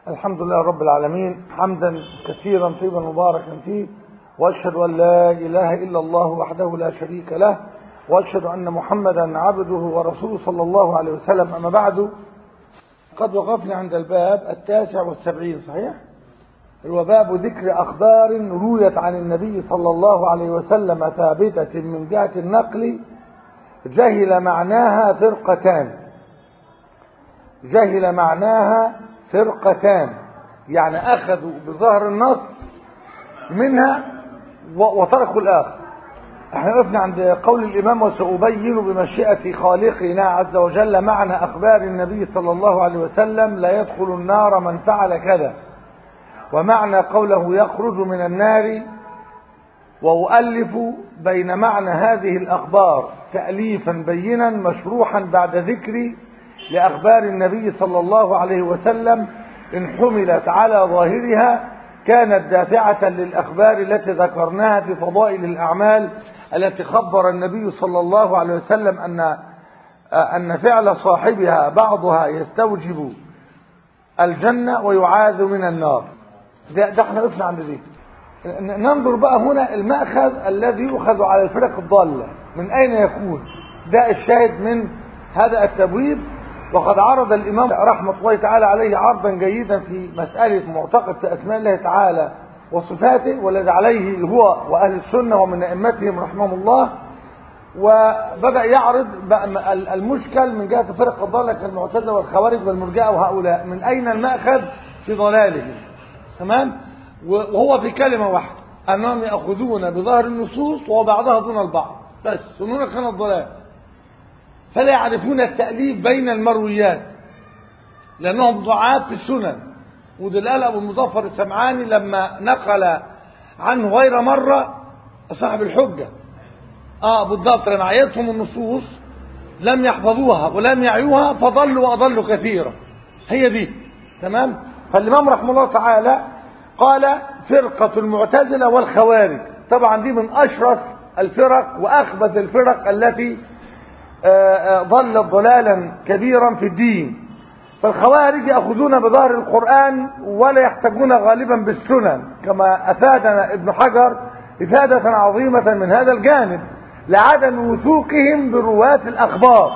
الحمد لله رب العالمين حمدا كثيرا طيبا مباركا فيه واشهد ان لا اله الا الله وحده لا شريك له واشهد ان محمدا عبده ورسوله صلى الله عليه وسلم اما بعد قد وقفنا عند الباب التاسع والسبعين صحيح هو باب ذكر اخبار رويت عن النبي صلى الله عليه وسلم ثابته من جهه النقل جهل معناها فرقتان جهل معناها فرقتان يعني أخذوا بظهر النص منها وتركوا الآخر احنا وقفنا عند قول الإمام وسأبين بمشيئة خالقنا عز وجل معنى أخبار النبي صلى الله عليه وسلم لا يدخل النار من فعل كذا ومعنى قوله يخرج من النار وأؤلف بين معنى هذه الأخبار تأليفا بينا مشروحا بعد ذكر لأخبار النبي صلى الله عليه وسلم إن حملت على ظاهرها كانت دافعة للأخبار التي ذكرناها في فضائل الأعمال التي خبر النبي صلى الله عليه وسلم أن أن فعل صاحبها بعضها يستوجب الجنة ويعاذ من النار ده, ده احنا وقفنا عند دي ننظر بقى هنا المأخذ الذي يؤخذ على الفرق الضالة من أين يكون ده الشاهد من هذا التبويب وقد عرض الإمام رحمة الله تعالى عليه عرضا جيدا في مسألة معتقد في أسماء الله تعالى وصفاته والذي عليه هو وأهل السنة ومن أئمتهم رحمهم الله وبدأ يعرض المشكل من جهة فرق الضالة كالمعتزلة والخوارج والمرجئة وهؤلاء من أين المأخذ في ضلالهم تمام وهو في كلمة واحدة أنهم يأخذون بظاهر النصوص وبعضها دون البعض بس هنا كان الضلال فلا يعرفون التأليف بين المرويات لأنهم ضعاف في السنن ودلال أبو المظفر السمعاني لما نقل عنه غير مرة صاحب الحجة اه بالضبط لما عيتهم النصوص لم يحفظوها ولم يعيوها فضلوا وأضلوا كثيرا هي دي تمام فالإمام رحمه الله تعالى قال فرقة المعتزلة والخوارج طبعا دي من أشرس الفرق وأخبث الفرق التي ضلت ضلالا كبيرا في الدين فالخوارج يأخذون بظاهر القرآن ولا يحتاجون غالبا بالسنن كما أفادنا ابن حجر إفادة عظيمة من هذا الجانب لعدم وثوقهم برواة الأخبار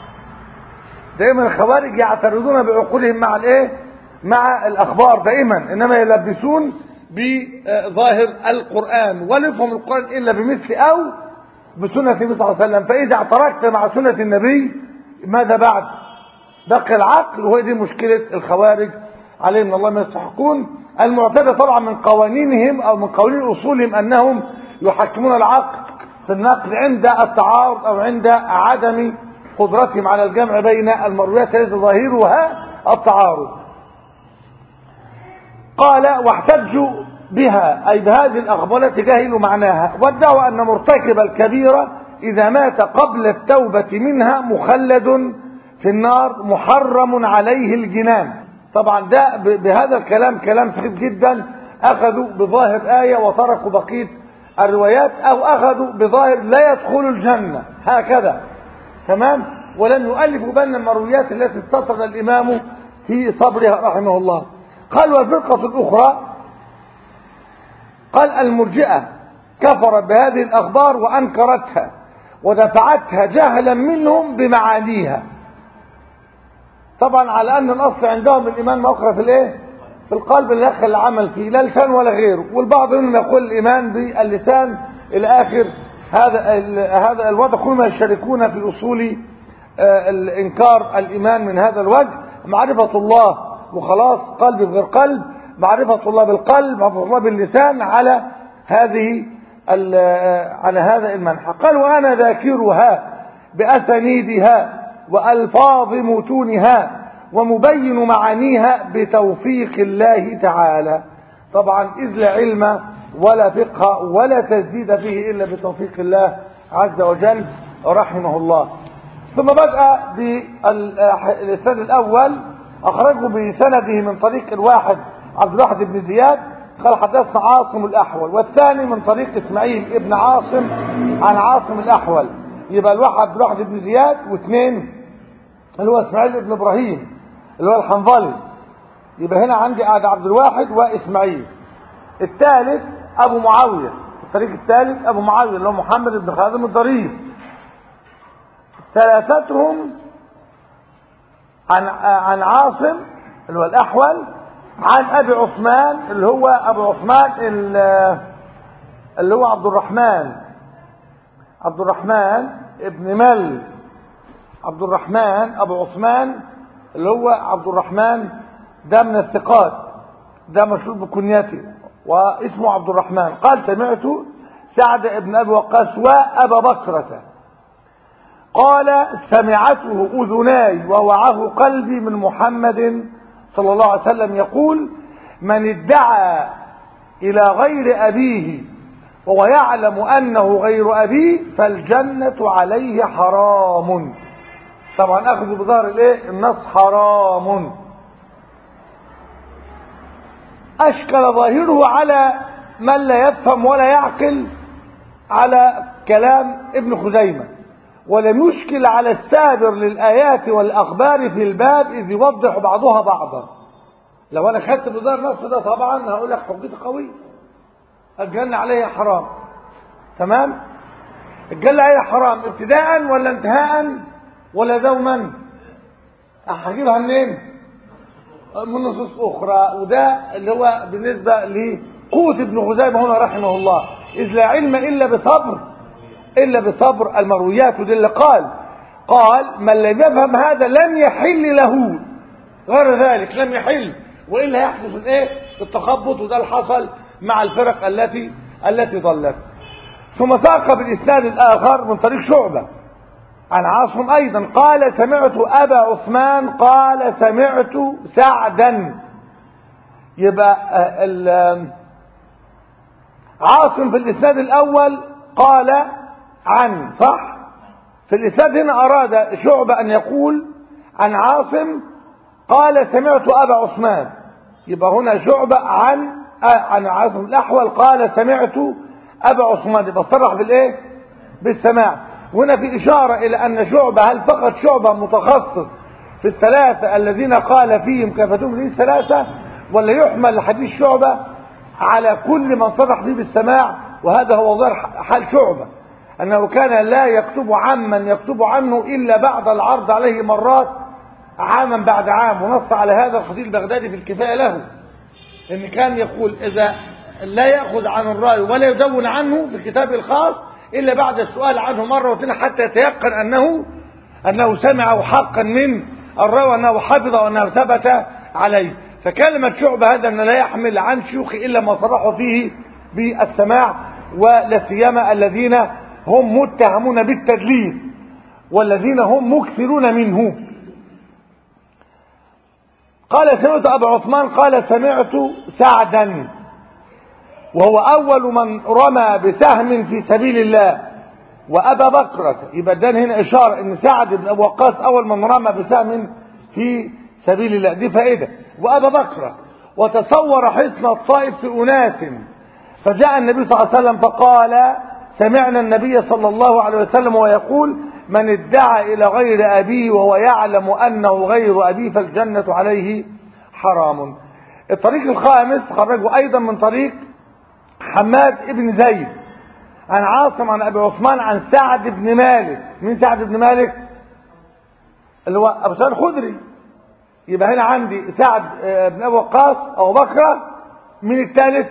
دائما الخوارج يعترضون بعقولهم مع الايه مع الأخبار دائما إنما يلبسون بظاهر القرآن ولا يفهم القرآن إلا بمثل أو بسنة النبي صلى الله عليه وسلم فإذا اعتركت مع سنة النبي ماذا بعد بقي العقل وهي دي مشكلة الخوارج عليهم من الله ما يستحقون المعتدى طبعا من قوانينهم أو من قوانين أصولهم أنهم يحكمون العقل في النقل عند التعارض أو عند عدم قدرتهم على الجمع بين المرويات التي ظاهرها التعارض قال واحتجوا بها أي بهذه الأخبار التي جاهلوا معناها وادعوا أن مرتكب الكبيرة إذا مات قبل التوبة منها مخلد في النار محرم عليه الجنان طبعا ده بهذا الكلام كلام سخيف جدا أخذوا بظاهر آية وتركوا بقية الروايات أو أخذوا بظاهر لا يدخل الجنة هكذا تمام ولم يؤلفوا بين المرويات التي استطرد الإمام في صبرها رحمه الله قال والفرقة الأخرى قال المرجئة كفرت بهذه الأخبار وأنكرتها ودفعتها جهلا منهم بمعانيها طبعا على أن الأصل عندهم الإيمان موقع في الإيه؟ في القلب اللي دخل العمل فيه لا لسان ولا غيره والبعض منهم يقول الإيمان باللسان إلى آخر هذا هذا الوضع كلهم يشاركون في أصول الإنكار الإيمان من هذا الوجه معرفة الله وخلاص قلب غير قلب معرفة الله بالقلب معرفة الله باللسان على هذه على هذا المنحى قال وأنا ذاكرها بأسانيدها وألفاظ متونها ومبين معانيها بتوفيق الله تعالى طبعا إذ لا علم ولا فقه ولا تزديد فيه إلا بتوفيق الله عز وجل رحمه الله ثم بدأ بالإسناد الأول أخرجه بسنده من طريق الواحد عبد الواحد بن زياد قال حدثنا عاصم الأحول والثاني من طريق إسماعيل ابن عاصم عن عاصم الأحول يبقى الواحد عبد الواحد بن زياد واثنين اللي هو إسماعيل ابن إبراهيم اللي هو الحنظلي يبقى هنا عندي قاعد عبد الواحد واسماعيل الثالث ابو معاويه الطريق الثالث ابو معاويه اللي هو محمد بن خازم الضرير ثلاثتهم عن عن عاصم اللي هو الاحول عن ابي عثمان اللي هو ابو عثمان اللي هو عبد الرحمن عبد الرحمن ابن مل عبد الرحمن ابو عثمان اللي هو عبد الرحمن ده من الثقات ده مشهور بكنيته واسمه عبد الرحمن قال سمعت سعد بن ابي وقاص وابا بكرة قال سمعته اذناي ووعاه قلبي من محمد صلى الله عليه وسلم يقول من ادعى الى غير ابيه وهو يعلم انه غير ابيه فالجنة عليه حرام طبعا اخذ بظهر الايه النص حرام اشكل ظاهره على من لا يفهم ولا يعقل على كلام ابن خزيمة ولم يشكل على السابر للآيات والأخبار في الباب إذ يوضح بعضها بعضا لو أنا خدت بظهر النص ده طبعا هقول لك حجتي قوية الجنة عليها حرام تمام الجنة عليها حرام ابتداء ولا انتهاء ولا دوما هجيبها منين من نصوص اخرى وده اللي هو بالنسبه لقوه ابن خزيمه هنا رحمه الله اذ لا علم الا بصبر الا بصبر المرويات وده اللي قال قال من لم يفهم هذا لن يحل له غير ذلك لم يحل والا يحدث الايه التخبط وده اللي حصل مع الفرق التي التي ضلت ثم ساق بالاسناد الاخر من طريق شعبه عن عاصم ايضا قال سمعت ابا عثمان قال سمعت سعدا يبقى عاصم في الاسناد الاول قال عن صح في الاسناد هنا اراد شعبة ان يقول عن عاصم قال سمعت ابا عثمان يبقى هنا شعبة عن عن عاصم الاحول قال سمعت ابا عثمان يبقى صرح بالايه بالسماع وهنا في إشارة إلى أن شعبة هل فقط شعبة متخصص في الثلاثة الذين قال فيهم كفتهم لي الثلاثة ولا يحمل حديث شعبة على كل من صرح فيه بالسماع وهذا هو ظاهر حال شعبة أنه كان لا يكتب عمن يكتب عنه إلا بعد العرض عليه مرات عاما بعد عام ونص على هذا الخطيب البغدادي في الكفاية له إن كان يقول إذا لا يأخذ عن الرأي ولا يدون عنه في الكتاب الخاص إلا بعد السؤال عنه مرة واثنين حتى يتيقن أنه أنه سمعه حقا من الراوي أنه حفظ وأنه ثبت عليه فكلمة شعبة هذا أن لا يحمل عن شيوخ إلا ما صرحوا فيه بالسماع ولا سيما الذين هم متهمون بالتدليس والذين هم مكثرون منه قال سمعت أبو عثمان قال سمعت سعدا وهو أول من رمى بسهم في سبيل الله وأبا بكرة يبقى ده هنا إشارة إن سعد بن أبو وقاص أول من رمى بسهم في سبيل الله دي فائدة وأبا بكرة وتصور حسن الطائف في أناس فجاء النبي صلى الله عليه وسلم فقال سمعنا النبي صلى الله عليه وسلم ويقول من ادعى إلى غير أبيه وهو يعلم أنه غير أبيه فالجنة عليه حرام الطريق الخامس خرجه أيضا من طريق حماد ابن زيد عن عاصم عن ابي عثمان عن سعد بن مالك مين سعد بن مالك اللي هو ابو سعيد الخدري يبقى هنا عندي سعد بن ابي وقاص او بكره مين الثالث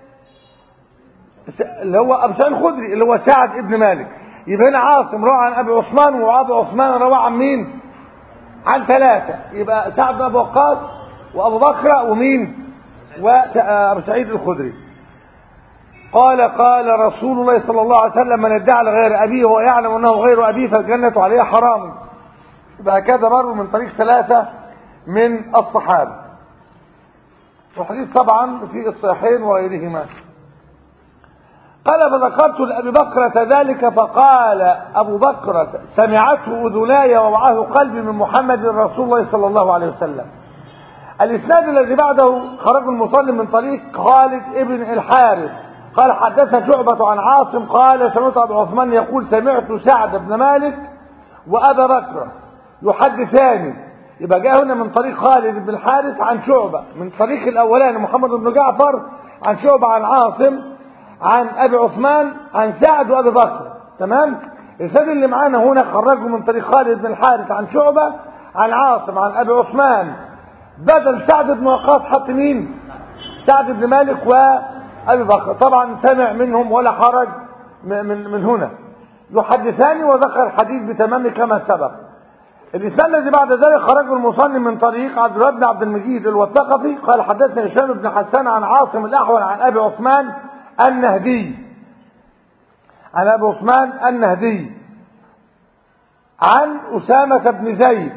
اللي هو ابو سعيد الخدري اللي هو سعد بن مالك يبقى هنا عاصم روى عن ابي عثمان وابي عثمان روى عن مين عن ثلاثه يبقى سعد بن ابي وقاص وابو بكر ومين وابو سعيد الخدري قال قال رسول الله صلى الله عليه وسلم من ادعى لغير أبيه وهو يعلم أنه غير أبيه فالجنة عليه حرام هكذا مروا من طريق ثلاثة من الصحابة والحديث طبعا في الصحيحين وغيرهما قال فذكرت لأبي بكرة ذلك فقال أبو بكرة سمعته أذناي ووعاه قلبي من محمد رسول الله صلى الله عليه وسلم الإسناد الذي بعده خرج المصلي من طريق خالد ابن الحارث قال حدث شعبة عن عاصم قال سمعت أبو عثمان يقول سمعت سعد بن مالك وأبا بكر يحدثان يبقى جاء هنا من طريق خالد بن الحارث عن شعبة من طريق الأولاني محمد بن جعفر عن شعبة عن عاصم عن أبي عثمان عن سعد وأبي بكر تمام الإسناد اللي معانا هنا خرجه من طريق خالد بن الحارث عن شعبة عن عاصم عن أبي عثمان بدل سعد بن وقاص حط مين سعد بن مالك وأبي بكر طبعا سمع منهم ولا حرج من, من هنا يحدثان وذكر الحديث بتمام كما سبق الإسناد الذي بعد ذلك خرج المصنف من طريق عبد الله بن عبد المجيد الوثقفي قال حدثنا هشام بن حسان عن عاصم الأحول عن أبي عثمان النهدي عن أبي عثمان النهدي عن أسامة بن زيد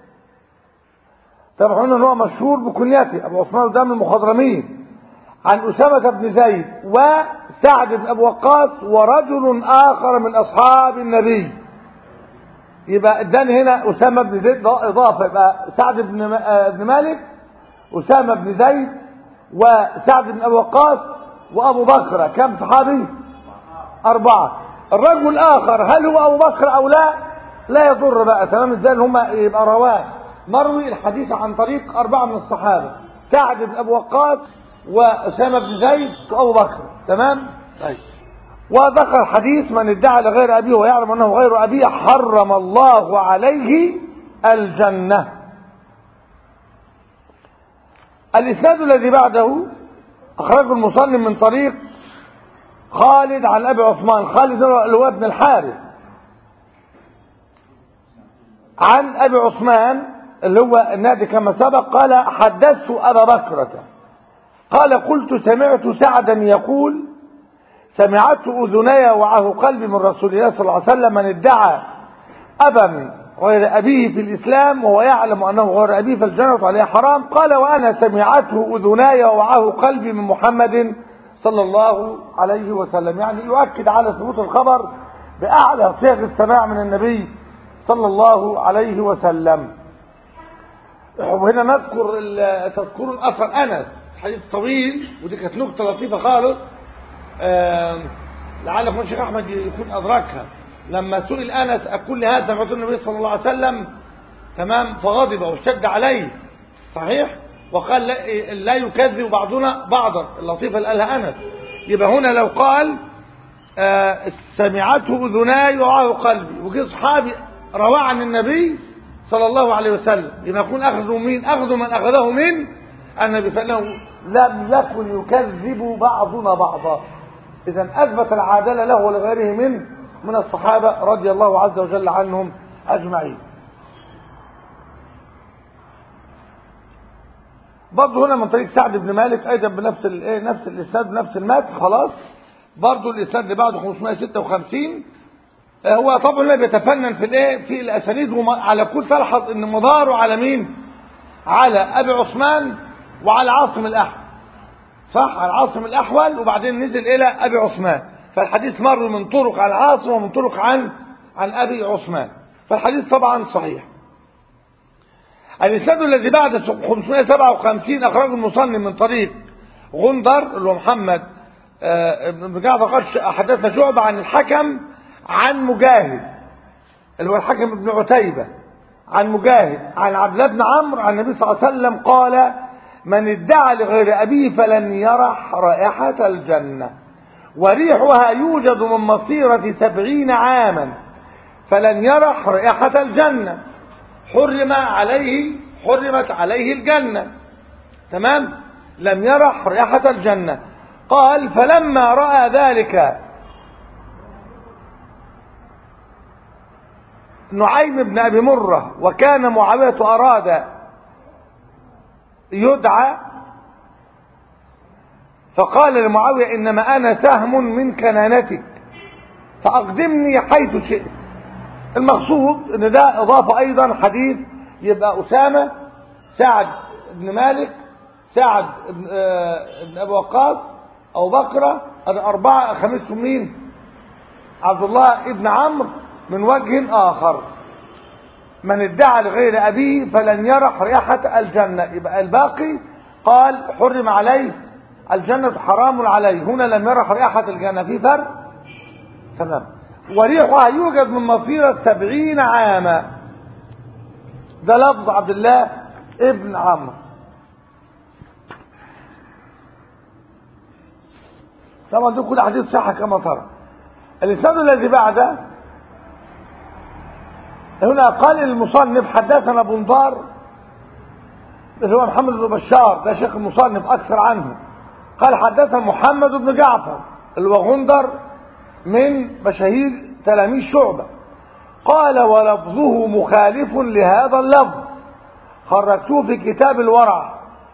طبعا هنا هو مشهور بكنيته أبو عثمان ده من المخضرمين عن أسامة بن زيد وسعد بن أبي وقاص ورجل آخر من أصحاب النبي يبقى اداني هنا أسامة بن زيد إضافة يبقى سعد بن بن مالك أسامة بن زيد وسعد بن أبي وقاص وأبو بكر كم صحابي أربعة الرجل الآخر هل هو أبو بكر أو لا لا يضر بقى تمام ازاي هم يبقى رواه مروي الحديث عن طريق أربعة من الصحابة سعد بن أبي وقاص وأسامة بن زيد وأبو بكر تمام طيب وذكر حديث من ادعى لغير أبيه ويعلم أنه غير أبيه حرم الله عليه الجنة الإسناد الذي بعده أخرجه المصنف من طريق خالد عن أبي عثمان خالد اللي هو ابن الحارث عن أبي عثمان اللي هو النادي كما سبق قال حدثت أبا بكرة قال قلت سمعت سعدا يقول سمعته أذني وعه قلبي من رسول الله صلى الله عليه وسلم من ادعى أبا غير أبيه في الإسلام وهو يعلم أنه غير أبيه فالجنة عليه حرام قال وأنا سمعته أذناي ووعاه قلبي من محمد صلى الله عليه وسلم يعني يؤكد على ثبوت الخبر بأعلى صيغ السماع من النبي صلى الله عليه وسلم وهنا نذكر تذكر أثر أنس حديث طويل ودي كانت نقطة لطيفة خالص لعل الشيخ أحمد يكون أدركها لما سئل أنس أكل هذا سمعت النبي صلى الله عليه وسلم تمام فغضب واشتد عليه صحيح وقال لا, لا يكذب بعضنا بعضا اللطيفة اللي قالها أنس يبقى هنا لو قال آه سمعته أذناي وعاه قلبي وجه صحابي روى عن النبي صلى الله عليه وسلم يبقى يكون أخذه مين أخذ من أخذه من النبي فإنه لم يكن يكذب بعضنا بعضا إذا أثبت العادلة له ولغيره من من الصحابة رضي الله عز وجل عنهم أجمعين برضه هنا من طريق سعد بن مالك أيضا بنفس الايه نفس الإسناد بنفس المات خلاص برضه الإسناد اللي بعده 556 هو طبعا لا بيتفنن في الايه في الأسانيد على كل تلحظ إن مداره على مين على أبي عثمان وعلى عاصم الأحول صح على عاصم الأحول وبعدين نزل إلى أبي عثمان فالحديث مر من طرق عن عاصم ومن طرق عن عن أبي عثمان فالحديث طبعا صحيح الإسناد الذي بعد 557 أخرجه المصنف من طريق غندر اللي هو محمد بن جعفر قال حدثنا شعبة عن الحكم عن مجاهد اللي هو الحكم بن عتيبة عن مجاهد عن عبد الله بن عمرو عن النبي صلى الله عليه وسلم قال من ادعى لغير أبيه فلن يرح رائحة الجنة وريحها يوجد من مصيرة سبعين عاما فلن يرح رائحة الجنة حرم عليه حرمت عليه الجنة تمام لم يرح رائحة الجنة قال فلما رأى ذلك نعيم بن أبي مرة وكان معاوية أراد يدعى فقال لمعاوية إنما أنا سهم من كنانتك فأقدمني حيث شئت المقصود ان ده اضافه ايضا حديث يبقى اسامه سعد بن مالك سعد بن, آه بن ابي وقاص ابو بكر اربعه خمسهم مين عبد الله ابن عمرو من وجه اخر من ادعى لغير ابيه فلن يرح ريحه الجنه يبقى الباقي قال حرم عليه الجنه حرام عليه هنا لم يرح ريحه الجنه في فرق تمام وريحها يوجد من مصيرة سبعين عاما ده لفظ عبد الله ابن عمرو طبعا دي كل حديث صحة كما ترى الإسناد الذي بعده هنا قال المصنف حدثنا بندار اللي هو محمد بن بشار ده شيخ المصنف أكثر عنه قال حدثنا محمد بن جعفر اللي هو غندر من مشاهير تلاميذ شعبة قال ولفظه مخالف لهذا اللفظ خرجتوه في كتاب الورع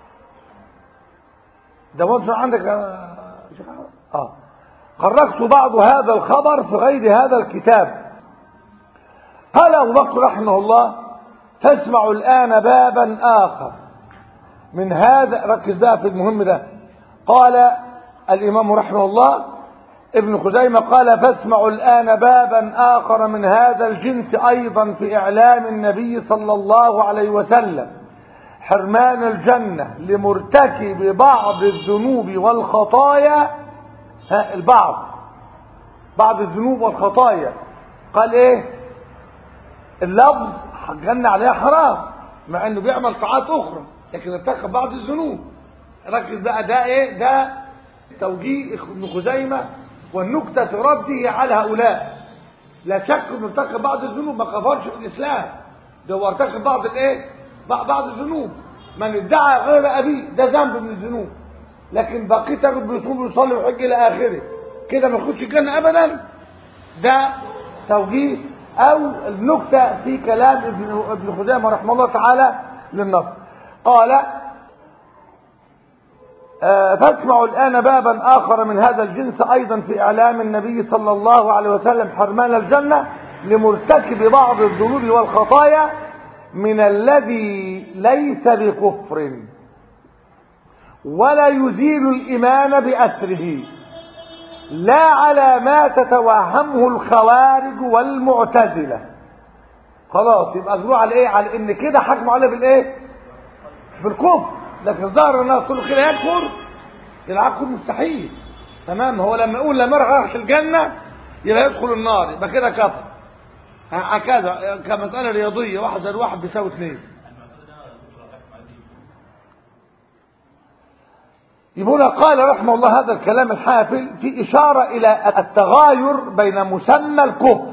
ده مصر عندك اه خرجت بعض هذا الخبر في غير هذا الكتاب قال أبو بكر رحمه الله تسمع الآن بابا آخر من هذا ركز بقى في المهم ده قال الإمام رحمه الله ابن خزيمة قال فاسمعوا الآن بابا آخر من هذا الجنس أيضا في إعلام النبي صلى الله عليه وسلم حرمان الجنة لمرتكب بعض الذنوب والخطايا ها البعض بعض الذنوب والخطايا قال ايه اللفظ جنة عليها حرام مع انه بيعمل طاعات اخرى لكن ارتكب بعض الذنوب ركز بقى ده ايه ده توجيه ابن خزيمة والنكتة في رده على هؤلاء لا شك انه ارتكب بعض الذنوب ما كفرش في الاسلام ده هو ارتكب بعض الايه بعض الذنوب من ادعى غير ابيه ده ذنب من الذنوب لكن بقيت رجل بيصوم ويصلي ويحج الى اخره كده ما يخش الجنه ابدا ده توجيه او النكته في كلام ابن ابن خزيمه رحمه الله تعالى للنص قال آه فاسمعوا الآن بابا آخر من هذا الجنس أيضا في إعلام النبي صلى الله عليه وسلم حرمان الجنة لمرتكب بعض الذنوب والخطايا من الذي ليس بكفر ولا يزيل الإيمان بأسره لا على ما تتوهمه الخوارج والمعتزلة خلاص يبقى أجروه على إيه على إن كده حكموا عليه بالإيه بالكفر لكن ظهر الناس كله كده يكفر العقل مستحيل تمام هو لما يقول لما راح الجنة يبقى يدخل النار يبقى كده كفر هكذا كمسألة رياضية واحد زائد واحد بيساوي اثنين يقول قال رحمه الله هذا الكلام الحافل في إشارة إلى التغاير بين مسمى الكفر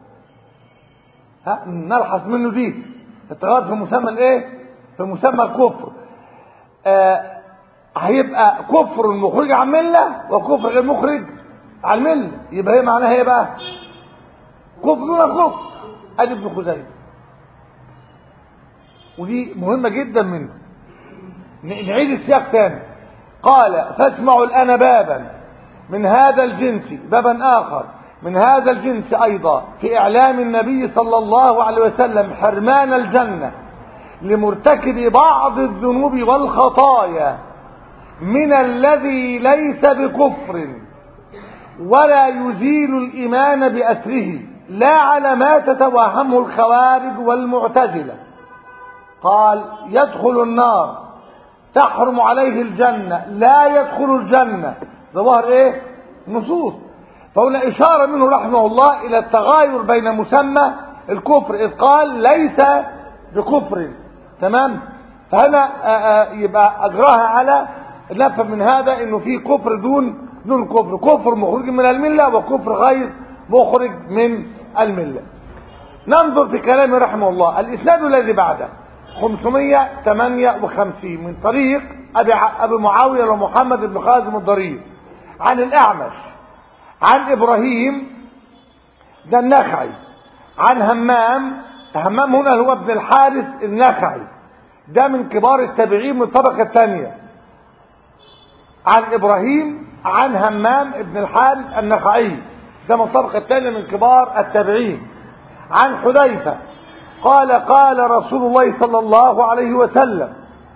ها نلحظ منه دي التغاير في مسمى الايه في مسمى الكفر آه هيبقى كفر مخرج عن مله وكفر غير مخرج عن مله يبقى هي معناها ايه بقى كفر دون كفر ادي ابن خزيمه ودي مهمه جدا منه نعيد السياق ثاني قال فاسمعوا الان بابا من هذا الجنس بابا اخر من هذا الجنس ايضا في اعلام النبي صلى الله عليه وسلم حرمان الجنه لمرتكب بعض الذنوب والخطايا من الذي ليس بكفر ولا يزيل الإيمان بأسره لا على ما تتوهمه الخوارج والمعتزلة قال يدخل النار تحرم عليه الجنة لا يدخل الجنة ده ظهر ايه نصوص فهنا إشارة منه رحمه الله إلى التغاير بين مسمى الكفر إذ قال ليس بكفر تمام فهنا آآ آآ يبقى أجراها على نفهم من هذا انه في كفر دون دون كفر كفر مخرج من المله وكفر غير مخرج من المله ننظر في كلام رحمه الله الاسناد الذي بعده 558 من طريق ابي ابي معاويه ومحمد بن خازم الضرير عن الاعمش عن ابراهيم ده النخعي عن همام همام هنا هو ابن الحارث النخعي ده من كبار التابعين من الطبقه الثانيه عن ابراهيم عن همام ابن الحارث النخعي ده من الطبقه الثانيه من كبار التابعين عن حذيفه قال قال رسول الله صلى الله عليه وسلم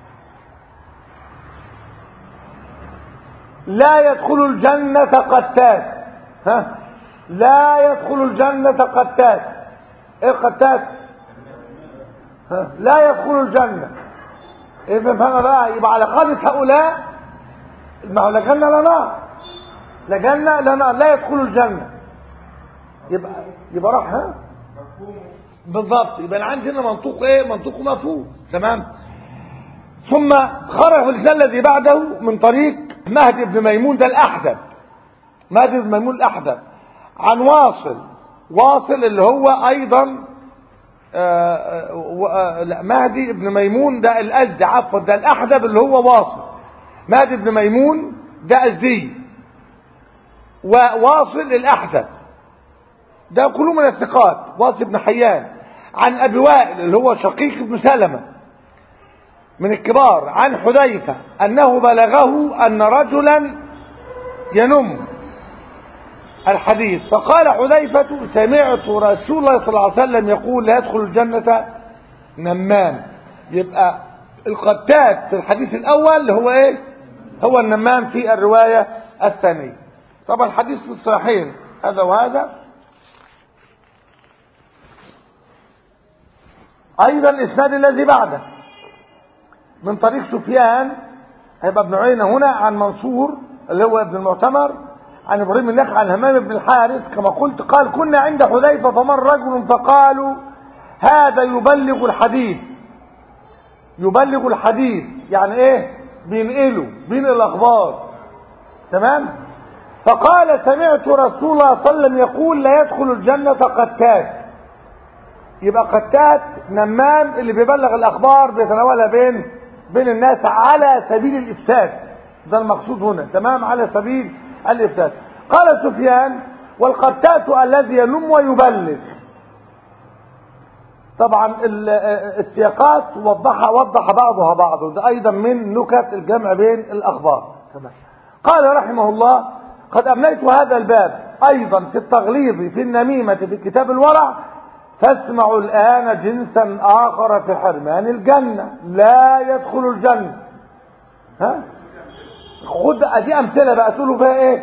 لا يدخل الجنة قتات ها لا يدخل الجنة قتات ايه قتات ها لا يدخل الجنة اذا فهم بقى يبقى على قاعدة هؤلاء ما هو لا جنة لا نار لا جنة لا نار لا يدخل الجنة يبقى يبقى راح ها بالضبط يبقى عندي هنا منطوق ايه منطوق مفهوم تمام ثم خرج الرجال الذي بعده من طريق مهدي بن ميمون ده الاحدب مهدي بن ميمون الاحدب عن واصل واصل اللي هو ايضا آآ آآ لا مهدي بن ميمون ده الازدي عفوا ده الاحدب اللي هو واصل مهدي بن ميمون ده ازدي وواصل الاحدب ده كله من الثقات واصل بن حيان عن ابي وائل اللي هو شقيق بن سلمة من الكبار عن حذيفة انه بلغه ان رجلا ينم الحديث فقال حذيفة سمعت رسول الله صلى الله عليه وسلم يقول لا يدخل الجنة نمام يبقى القتات في الحديث الاول اللي هو ايه هو النمام في الرواية الثانية طبعا الحديث في الصحيحين هذا وهذا ايضا الاسناد الذي بعده من طريق سفيان هيبقى ابن عيينة هنا عن منصور اللي هو ابن المعتمر عن ابراهيم النخع عن همام بن الحارث كما قلت قال كنا عند حذيفة فمر رجل فقالوا هذا يبلغ الحديث يبلغ الحديث يعني ايه بينقله بينقل الاخبار تمام فقال سمعت رسول الله صلى الله عليه وسلم يقول لا يدخل الجنة قتات يبقى قتات نمام اللي بيبلغ الاخبار بيتناولها بين بين الناس على سبيل الافساد ده المقصود هنا تمام على سبيل الافساد قال سفيان والقتات الذي ينم ويبلغ طبعا السياقات وضحها وضح بعضها بعض ده ايضا من نكت الجمع بين الاخبار تمام قال رحمه الله قد امليت هذا الباب ايضا في التغليظ في النميمه في كتاب الورع فاسمعوا الآن جنسا آخر في حرمان الجنة لا يدخل الجنة ها خد ادي امثله بقى تقولوا فيها ايه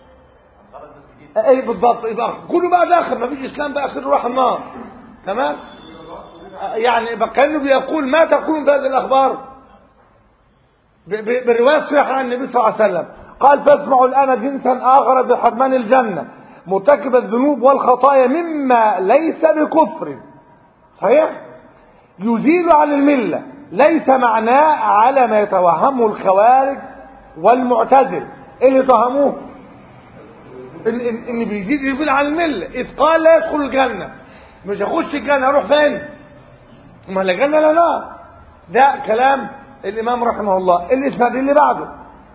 ايه بالضبط يبقى كله بقى داخل مفيش اسلام بقى اخر راح النار تمام يعني بقى كانه بيقول ما تكون في هذه الاخبار بالروايه الصحيحه عن النبي صلى الله عليه وسلم قال فاسمعوا الان جنسا اخر بحرمان الجنه مرتكب الذنوب والخطايا مما ليس بكفر صحيح يزيل عن المله ليس معناه على ما يتوهمه الخوارج والمعتزل ايه اللي توهموه ان, إن, إن بيزيد يزيل عن المله اذ قال لا يدخل الجنه مش هخش الجنه اروح فين ما لا جنه لا نار ده كلام الامام رحمه الله الاسناد اللي بعده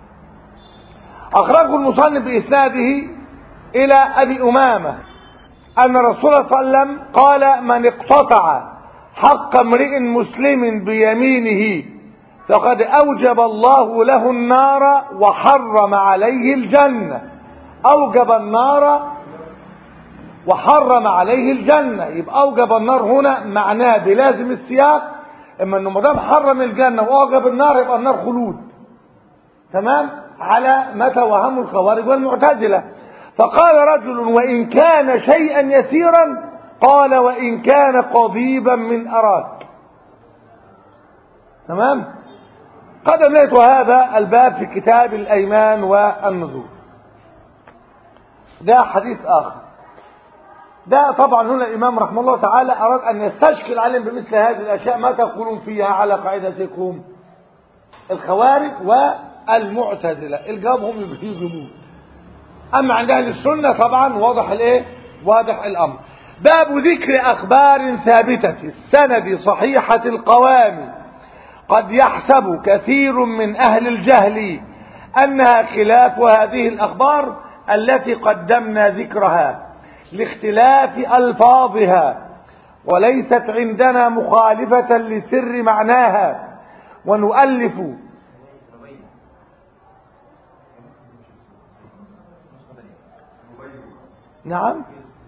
اخرجه المصنف باسناده الى ابي امامه ان رسول الله صلى الله عليه وسلم قال من اقتطع حق امرئ مسلم بيمينه فقد اوجب الله له النار وحرم عليه الجنه اوجب النار وحرم عليه الجنه يبقى اوجب النار هنا معناه بلازم السياق اما انه ما دام حرم الجنه واوجب النار يبقى النار خلود تمام على ما توهمه الخوارج والمعتزله فقال رجل وإن كان شيئا يسيرا قال وإن كان قضيبا من أراك تمام قد أمليت هذا الباب في كتاب الأيمان والنذور ده حديث آخر ده طبعا هنا الإمام رحمه الله تعالى أراد أن يستشكل عليهم بمثل هذه الأشياء ما تقولون فيها على قاعدتكم الخوارج والمعتزلة الجواب هم يجيبون اما عند اهل السنه طبعا واضح الايه واضح الامر باب ذكر اخبار ثابته السند صحيحه القوام قد يحسب كثير من اهل الجهل انها خلاف هذه الاخبار التي قدمنا ذكرها لاختلاف الفاظها وليست عندنا مخالفه لسر معناها ونؤلف نعم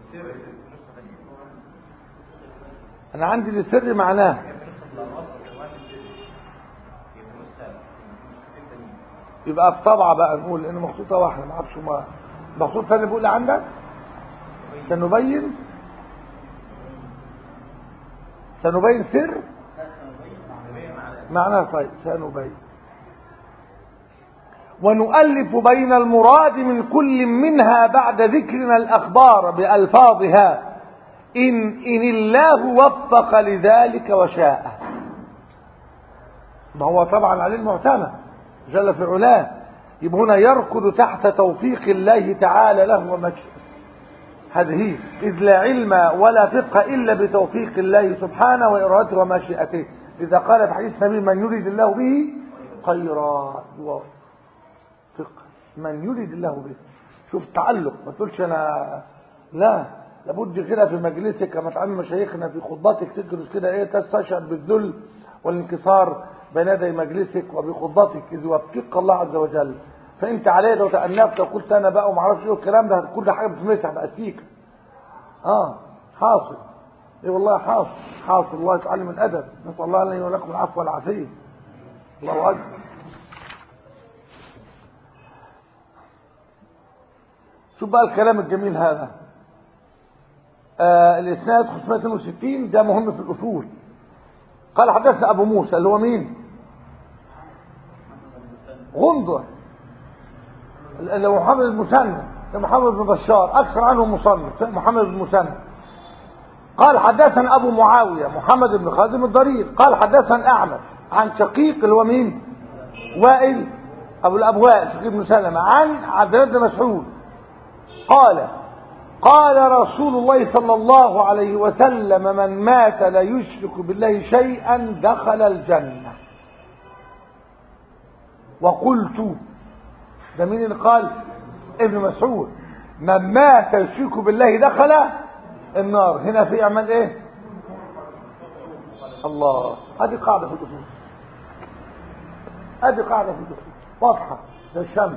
انا عندي لسر معناه يبقى في طبعه بقى نقول ان مخطوطه واحده ما اعرفش ما مخطوط ثاني بيقول عندك سنبين سنبين سر معناه طيب سنبين ونؤلف بين المراد من كل منها بعد ذكرنا الأخبار بألفاظها إن, إن الله وفق لذلك وشاء ما هو طبعا عليه المعتمد جل في علاه يبقى هنا يركض تحت توفيق الله تعالى له ومشيئته هذه هي إذ لا علم ولا فقه إلا بتوفيق الله سبحانه وإرادته ومشيئته إذا قال في حديث نبي من يريد الله به خيرا يوفق فقه من يريد الله به شوف تعلق ما تقولش أنا لا لابد كده في مجلسك كما تعلم مشايخنا في خطباتك تدرس كده ايه تستشعر بالذل والانكسار بين يدي مجلسك وبخطبتك اذ يوفقك الله عز وجل فانت عليه لو تأنفت وقلت انا بقى وما اعرفش ايه الكلام ده كل ده حاجه بتمسح بقى فيك اه حاصل ايه والله حاصل حاصل الله يتعلم الادب نسال الله لنا ولكم العفو والعافيه الله اكبر شوف بقى الكلام الجميل هذا آه الاسناد 562 ده مهم في الاصول قال حدثنا ابو موسى اللي هو مين غندر اللي هو محمد المثنى محمد بن بشار اكثر عنه مصنف محمد بن المثنى قال حدثنا ابو معاويه محمد بن خازم الضرير قال حدثنا اعمش عن شقيق اللي هو مين وائل ابو الابواب شقيق بن سلمة عن عبد الله بن مسعود قال قال رسول الله صلى الله عليه وسلم من مات لا يشرك بالله شيئا دخل الجنة وقلت ده مين اللي قال ابن مسعود من مات يشرك بالله دخل النار هنا في اعمال ايه الله هذه قاعدة في الأصول هذه قاعدة في الأصول واضحة ده الشمس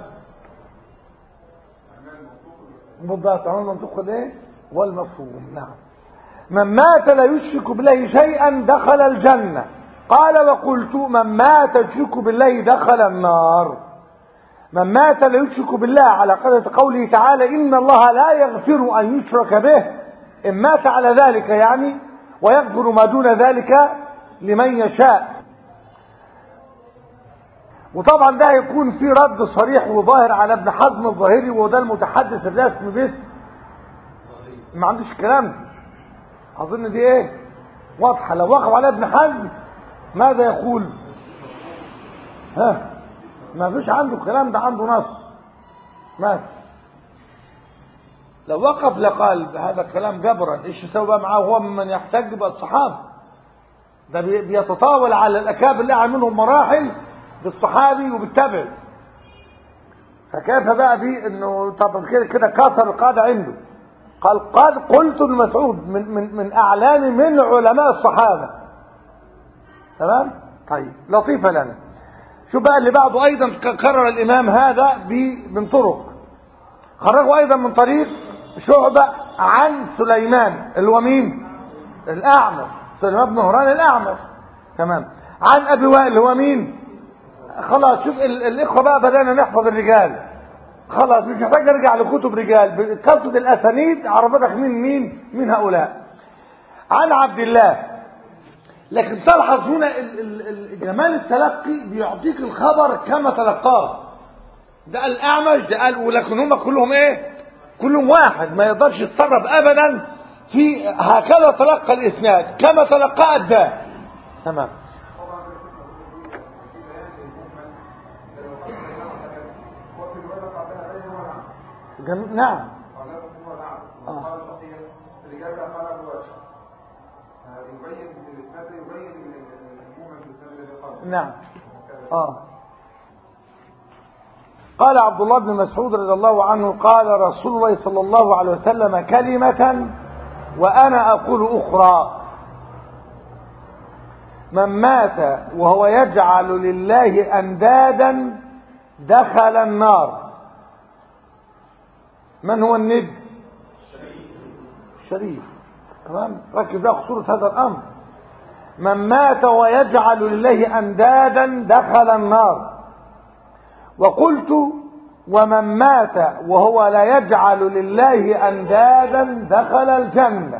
بالضبط عمل منطق الايه والمفهوم نعم من مات لا يشرك بالله شيئا دخل الجنة قال وقلت من مات يشرك بالله دخل النار من مات لا يشرك بالله على قدر قوله تعالى إن الله لا يغفر أن يشرك به إن مات على ذلك يعني ويغفر ما دون ذلك لمن يشاء وطبعا ده هيكون في رد صريح وظاهر على ابن حزم الظاهري وده المتحدث الرسمي بس ما عندوش الكلام ده اظن دي ايه واضحه لو وقف على ابن حزم ماذا يقول ها ما فيش عنده الكلام ده عنده نص ما لو وقف لقال هذا الكلام جبرا ايش يسوي بقى معاه هو ممن يحتج بالصحابه ده بيتطاول على الاكابر اللي منهم مراحل بالصحابي وبالتابع فكيف بقى دي انه طب كده كده كسر القاعده عنده قال قد قلت المسعود من من من اعلام من علماء الصحابه تمام طيب لطيفه لنا شو بقى اللي بعده ايضا كرر الامام هذا من طرق خرجه ايضا من طريق شعبه عن سليمان اللي هو مين الاعمش سليمان بن هران الاعمش تمام عن ابي وائل اللي هو مين خلاص شوف الاخوه بقى بدانا نحفظ الرجال خلاص مش محتاج نرجع لكتب رجال كتب الاسانيد عرفتك مين مين من هؤلاء عن عبد الله لكن تلحظ هنا جمال التلقي بيعطيك الخبر كما تلقاه ده قال الاعمش ده قال ولكن هم كلهم ايه كلهم واحد ما يقدرش يتصرف ابدا في هكذا تلقى الاسناد كما تلقاه ده تمام جميل نعم آه. نعم آه. قال عبد الله بن مسعود رضي الله عنه قال رسول الله صلى الله عليه وسلم كلمة وأنا أقول أخرى من مات وهو يجعل لله أندادا دخل النار من هو الند الشريف تمام ركز بقى خطورة هذا الأمر من مات ويجعل لله أندادا دخل النار وقلت ومن مات وهو لا يجعل لله أندادا دخل الجنة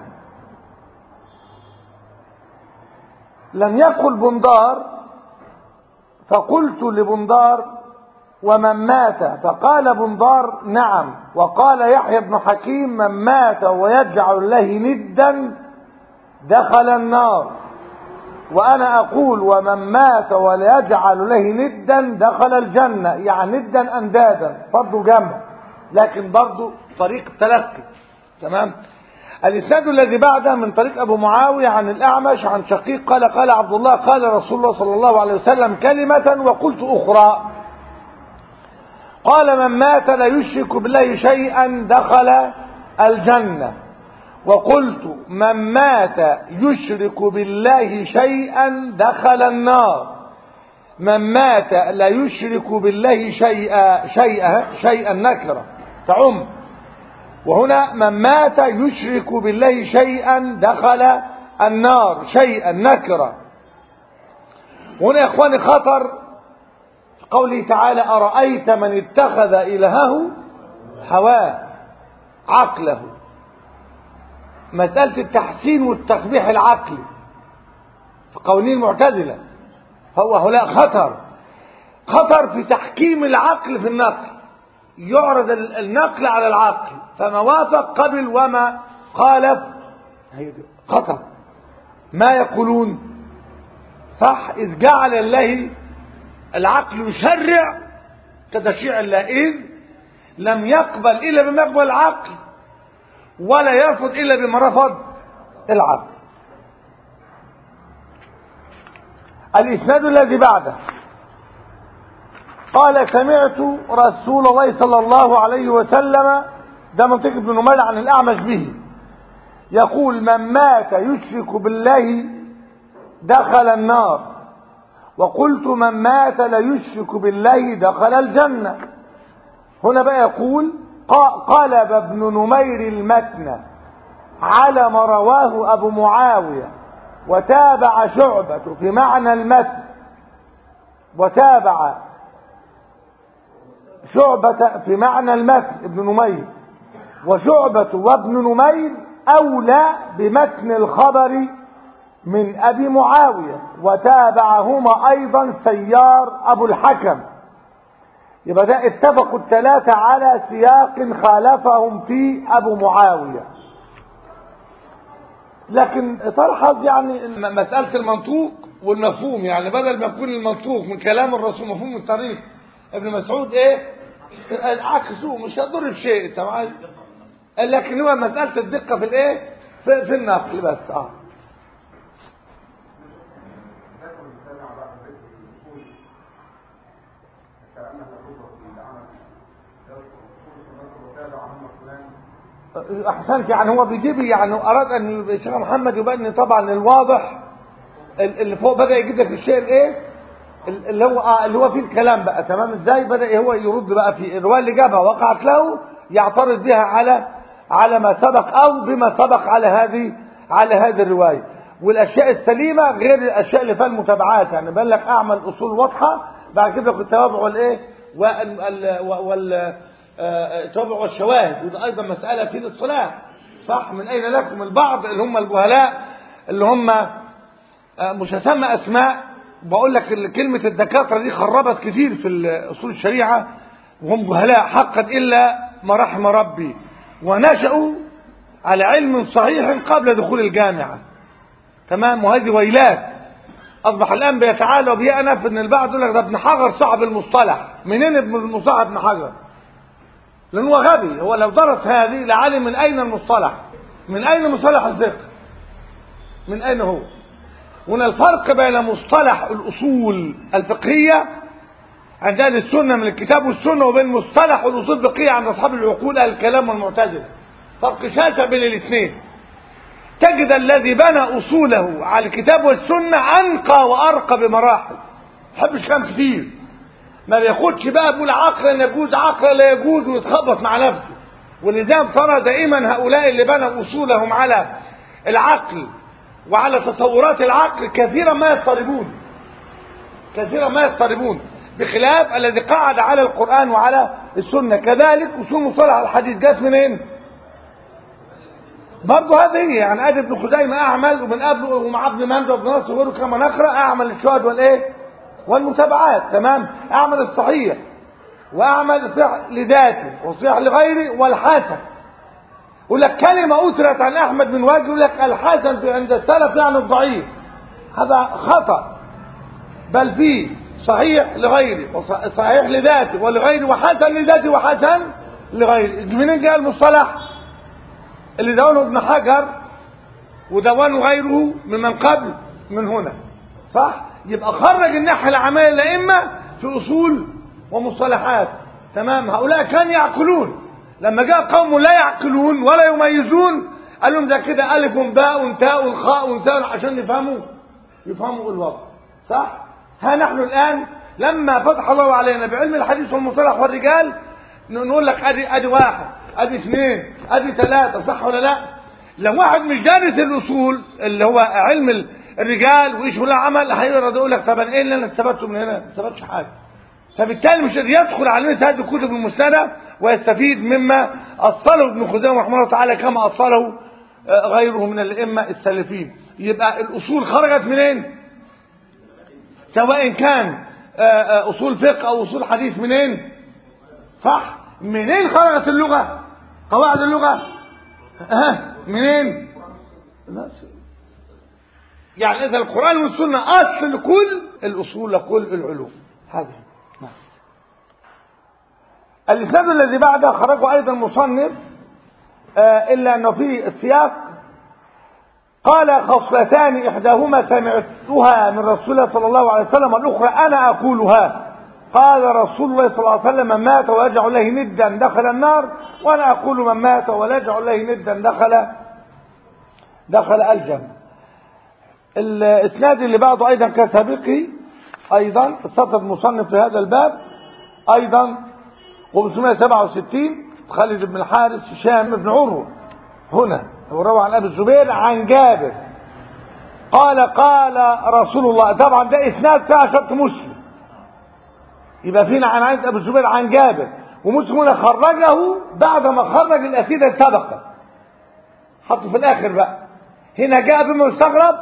لم يقل بندار فقلت لبندار ومن مات فقال بندار نعم وقال يحيى بن حكيم من مات ويجعل الله ندا دخل النار وأنا أقول ومن مات ولا يجعل له ندا دخل الجنة يعني ندا أندادا برضه جمع لكن برضه طريق تلقي تمام الإسناد الذي بعده من طريق أبو معاوية عن الأعمش عن شقيق قال قال عبد الله قال رسول الله صلى الله عليه وسلم كلمة وقلت أخرى قال من مات لا يشرك بالله شيئا دخل الجنة وقلت من مات يشرك بالله شيئا دخل النار من مات لا يشرك بالله شيئا شيئا شيئا نكرة تعم وهنا من مات يشرك بالله شيئا دخل النار شيئا نكرة هنا يا اخواني خطر في قوله تعالى أرأيت من اتخذ إلهه هواه عقله مسألة التحسين والتقبيح العقلي في قوانين المعتزلة هو هؤلاء خطر خطر في تحكيم العقل في النقل يعرض النقل على العقل فما وافق قبل وما خالف خطر ما يقولون صح إذ جعل الله العقل يشرع كتشريع الله إذ لم يقبل إلا بما يقبل العقل ولا يرفض إلا بما رفض العقل الإسناد الذي بعده قال سمعت رسول الله صلى الله عليه وسلم ده منطق ابن نمير عن الأعمش به يقول من مات يشرك بالله دخل النار وقلت من مات لا يشرك بالله دخل الجنة هنا بقى يقول قلب ابن نمير المتن على ما رواه أبو معاوية وتابع شعبة في معنى المتن وتابع شعبة في معنى المتن ابن نمير وشعبة وابن نمير أولى بمتن الخبر من أبي معاوية وتابعهما أيضا سيار أبو الحكم يبقى ده اتفقوا الثلاثة على سياق خالفهم فيه أبو معاوية لكن تلحظ يعني مسألة المنطوق والمفهوم يعني بدل ما يكون المنطوق من كلام الرسول مفهوم من طريق ابن مسعود ايه عكسه مش هيضر بشيء طبعا لكن هو مسألة الدقة في الايه في, في النقل بس اه احسنت يعني هو بيجيب يعني اراد ان الشيخ محمد يبين طبعا الواضح اللي فوق بدا يجيب لك الشيء الايه اللي هو آه اللي هو فيه الكلام بقى تمام ازاي بدا هو يرد بقى في الروايه اللي جابها وقعت له يعترض بها على على ما سبق او بما سبق على هذه على هذه الروايه والاشياء السليمه غير الاشياء اللي فيها المتابعات يعني بان لك اعمل اصول واضحه بعد كده لك التوابع والايه وال وال التوابع والشواهد وده ايضا مساله في الاصطلاح صح من اين لكم البعض اللي هم الجهلاء اللي هم مش هسمى اسماء بقول لك كلمه الدكاتره دي خربت كتير في اصول الشريعه وهم جهلاء حقا الا ما رحم ربي ونشأوا على علم صحيح قبل دخول الجامعه تمام وهذه ويلات اصبح الان بيتعالى وبيأنف ان البعض يقول لك ده ابن حجر صعب المصطلح منين ابن المصطلح ابن حجر لأنه هو غبي هو لو درس هذه لعلم من أين المصطلح من أين مصطلح الذكر من أين هو هنا الفرق بين مصطلح الأصول الفقهية عند أهل السنة من الكتاب والسنة وبين مصطلح الأصول الفقهية عند أصحاب العقول الكلام والمعتزلة فرق شاسع بين الاثنين تجد الذي بنى أصوله على الكتاب والسنة أنقى وأرقى بمراحل حبش كلام كتير ما بياخدش بقى بيقول عقل يجوز عقل لا يجوز ويتخبط مع نفسه ولذلك ترى دائما هؤلاء اللي بنوا اصولهم على العقل وعلى تصورات العقل كثيرا ما يضطربون كثيرا ما يضطربون بخلاف الذي قعد على القرآن وعلى السنة كذلك أصول مصطلح الحديث جات منين؟ برضه هذه هي يعني ادي ابن خزيمة اعمل ومن قبله ومع ابن مندى وابن نصر وغيره كما نقرا اعمل الشهد والايه؟ والمتابعات تمام اعمل الصحيح واعمل صح لذاته وصح لغيره والحسن يقول لك كلمة أثرت عن أحمد من وجه يقول لك الحسن في عند السلف يعني الضعيف هذا خطأ بل فيه صحيح لغيره وصحيح لذاته ولغيره وحسن لذاته وحسن لغيره منين جاء المصطلح اللي دونه ابن حجر ودونه غيره ممن قبل من هنا صح يبقى خرج الناحية العملية الأئمة في أصول ومصطلحات تمام هؤلاء كانوا يعقلون لما جاء قوم لا يعقلون ولا يميزون قال لهم ده كده ألف باء تاء خاء ثاء عشان يفهموا يفهموا الوضع صح ها نحن الآن لما فتح الله علينا بعلم الحديث والمصطلح والرجال نقول لك ادي ادي واحد ادي اثنين ادي ثلاثة صح ولا لا لو واحد مش دارس الاصول اللي هو علم الرجال وايش ولا عمل هيقدر يقول لك طب ايه اللي انا استفدته من هنا ما استفدتش حاجه فبالتالي مش يدخل على مثل هذه الكتب المسنده ويستفيد مما اصله ابن خزيمه رحمه الله تعالى كما اصله غيره من الائمه السلفيين يبقى الاصول خرجت منين سواء كان اصول فقه او اصول حديث منين صح منين خرجت اللغه قواعد اللغه ها منين يعني اذا القران والسنه اصل كل الاصول لكل العلوم هذه نعم الاسناد الذي بعده خرجه ايضا المصنف آه الا انه في السياق قال خصلتان احداهما سمعتها من رسول الله صلى الله عليه وسلم والاخرى انا اقولها قال رسول الله صلى الله عليه وسلم من مات ويجعل له ندا دخل النار وانا اقول من مات ولا يجعل له ندا دخل دخل الجنه الاسناد اللي بعده ايضا كسابقه ايضا السطر المصنف في هذا الباب ايضا 567 خالد بن الحارث هشام بن عروه هنا هو روى عن ابي الزبير عن جابر قال قال رسول الله طبعا ده اسناد فيها شرط مسلم يبقى فينا عن عند ابو الزبير عن جابر ومسلم هنا خرجه بعد ما خرج الاسيده السابقه حطه في الاخر بقى هنا جاء بما يستغرب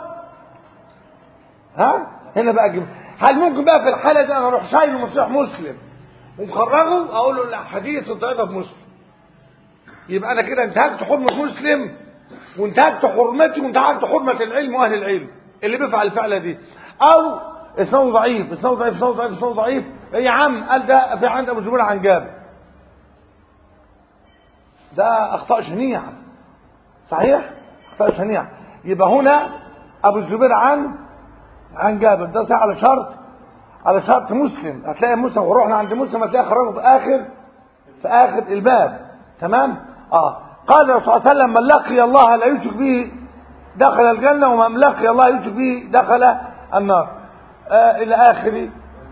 ها هنا بقى جيب هل ممكن بقى في الحاله دي انا اروح شايله مصيح مسلم ومخرجه اقول له الحديث ضعيفه في مسلم يبقى انا كده انتهكت حرمه مسلم وانتهكت حرمتي وانتهكت حرمه العلم واهل العلم اللي بيفعل الفعله دي او اسناده ضعيف اسناده ضعيف اسناده ضعيف اسناده ضعيف يا عم قال ده في عند ابو زبير عن جابر ده اخطاء شنيعه صحيح اخطاء شنيعه يبقى هنا ابو الزبير عن عن جابر ده صحيح على شرط على شرط مسلم هتلاقي مسلم ورحنا عند مسلم هتلاقي خرجه في اخر في اخر الباب تمام اه قال الرسول صلى الله عليه وسلم من لقي الله لا يشرك به دخل الجنه ومن لقي الله يشرك به دخل النار آه الى اخر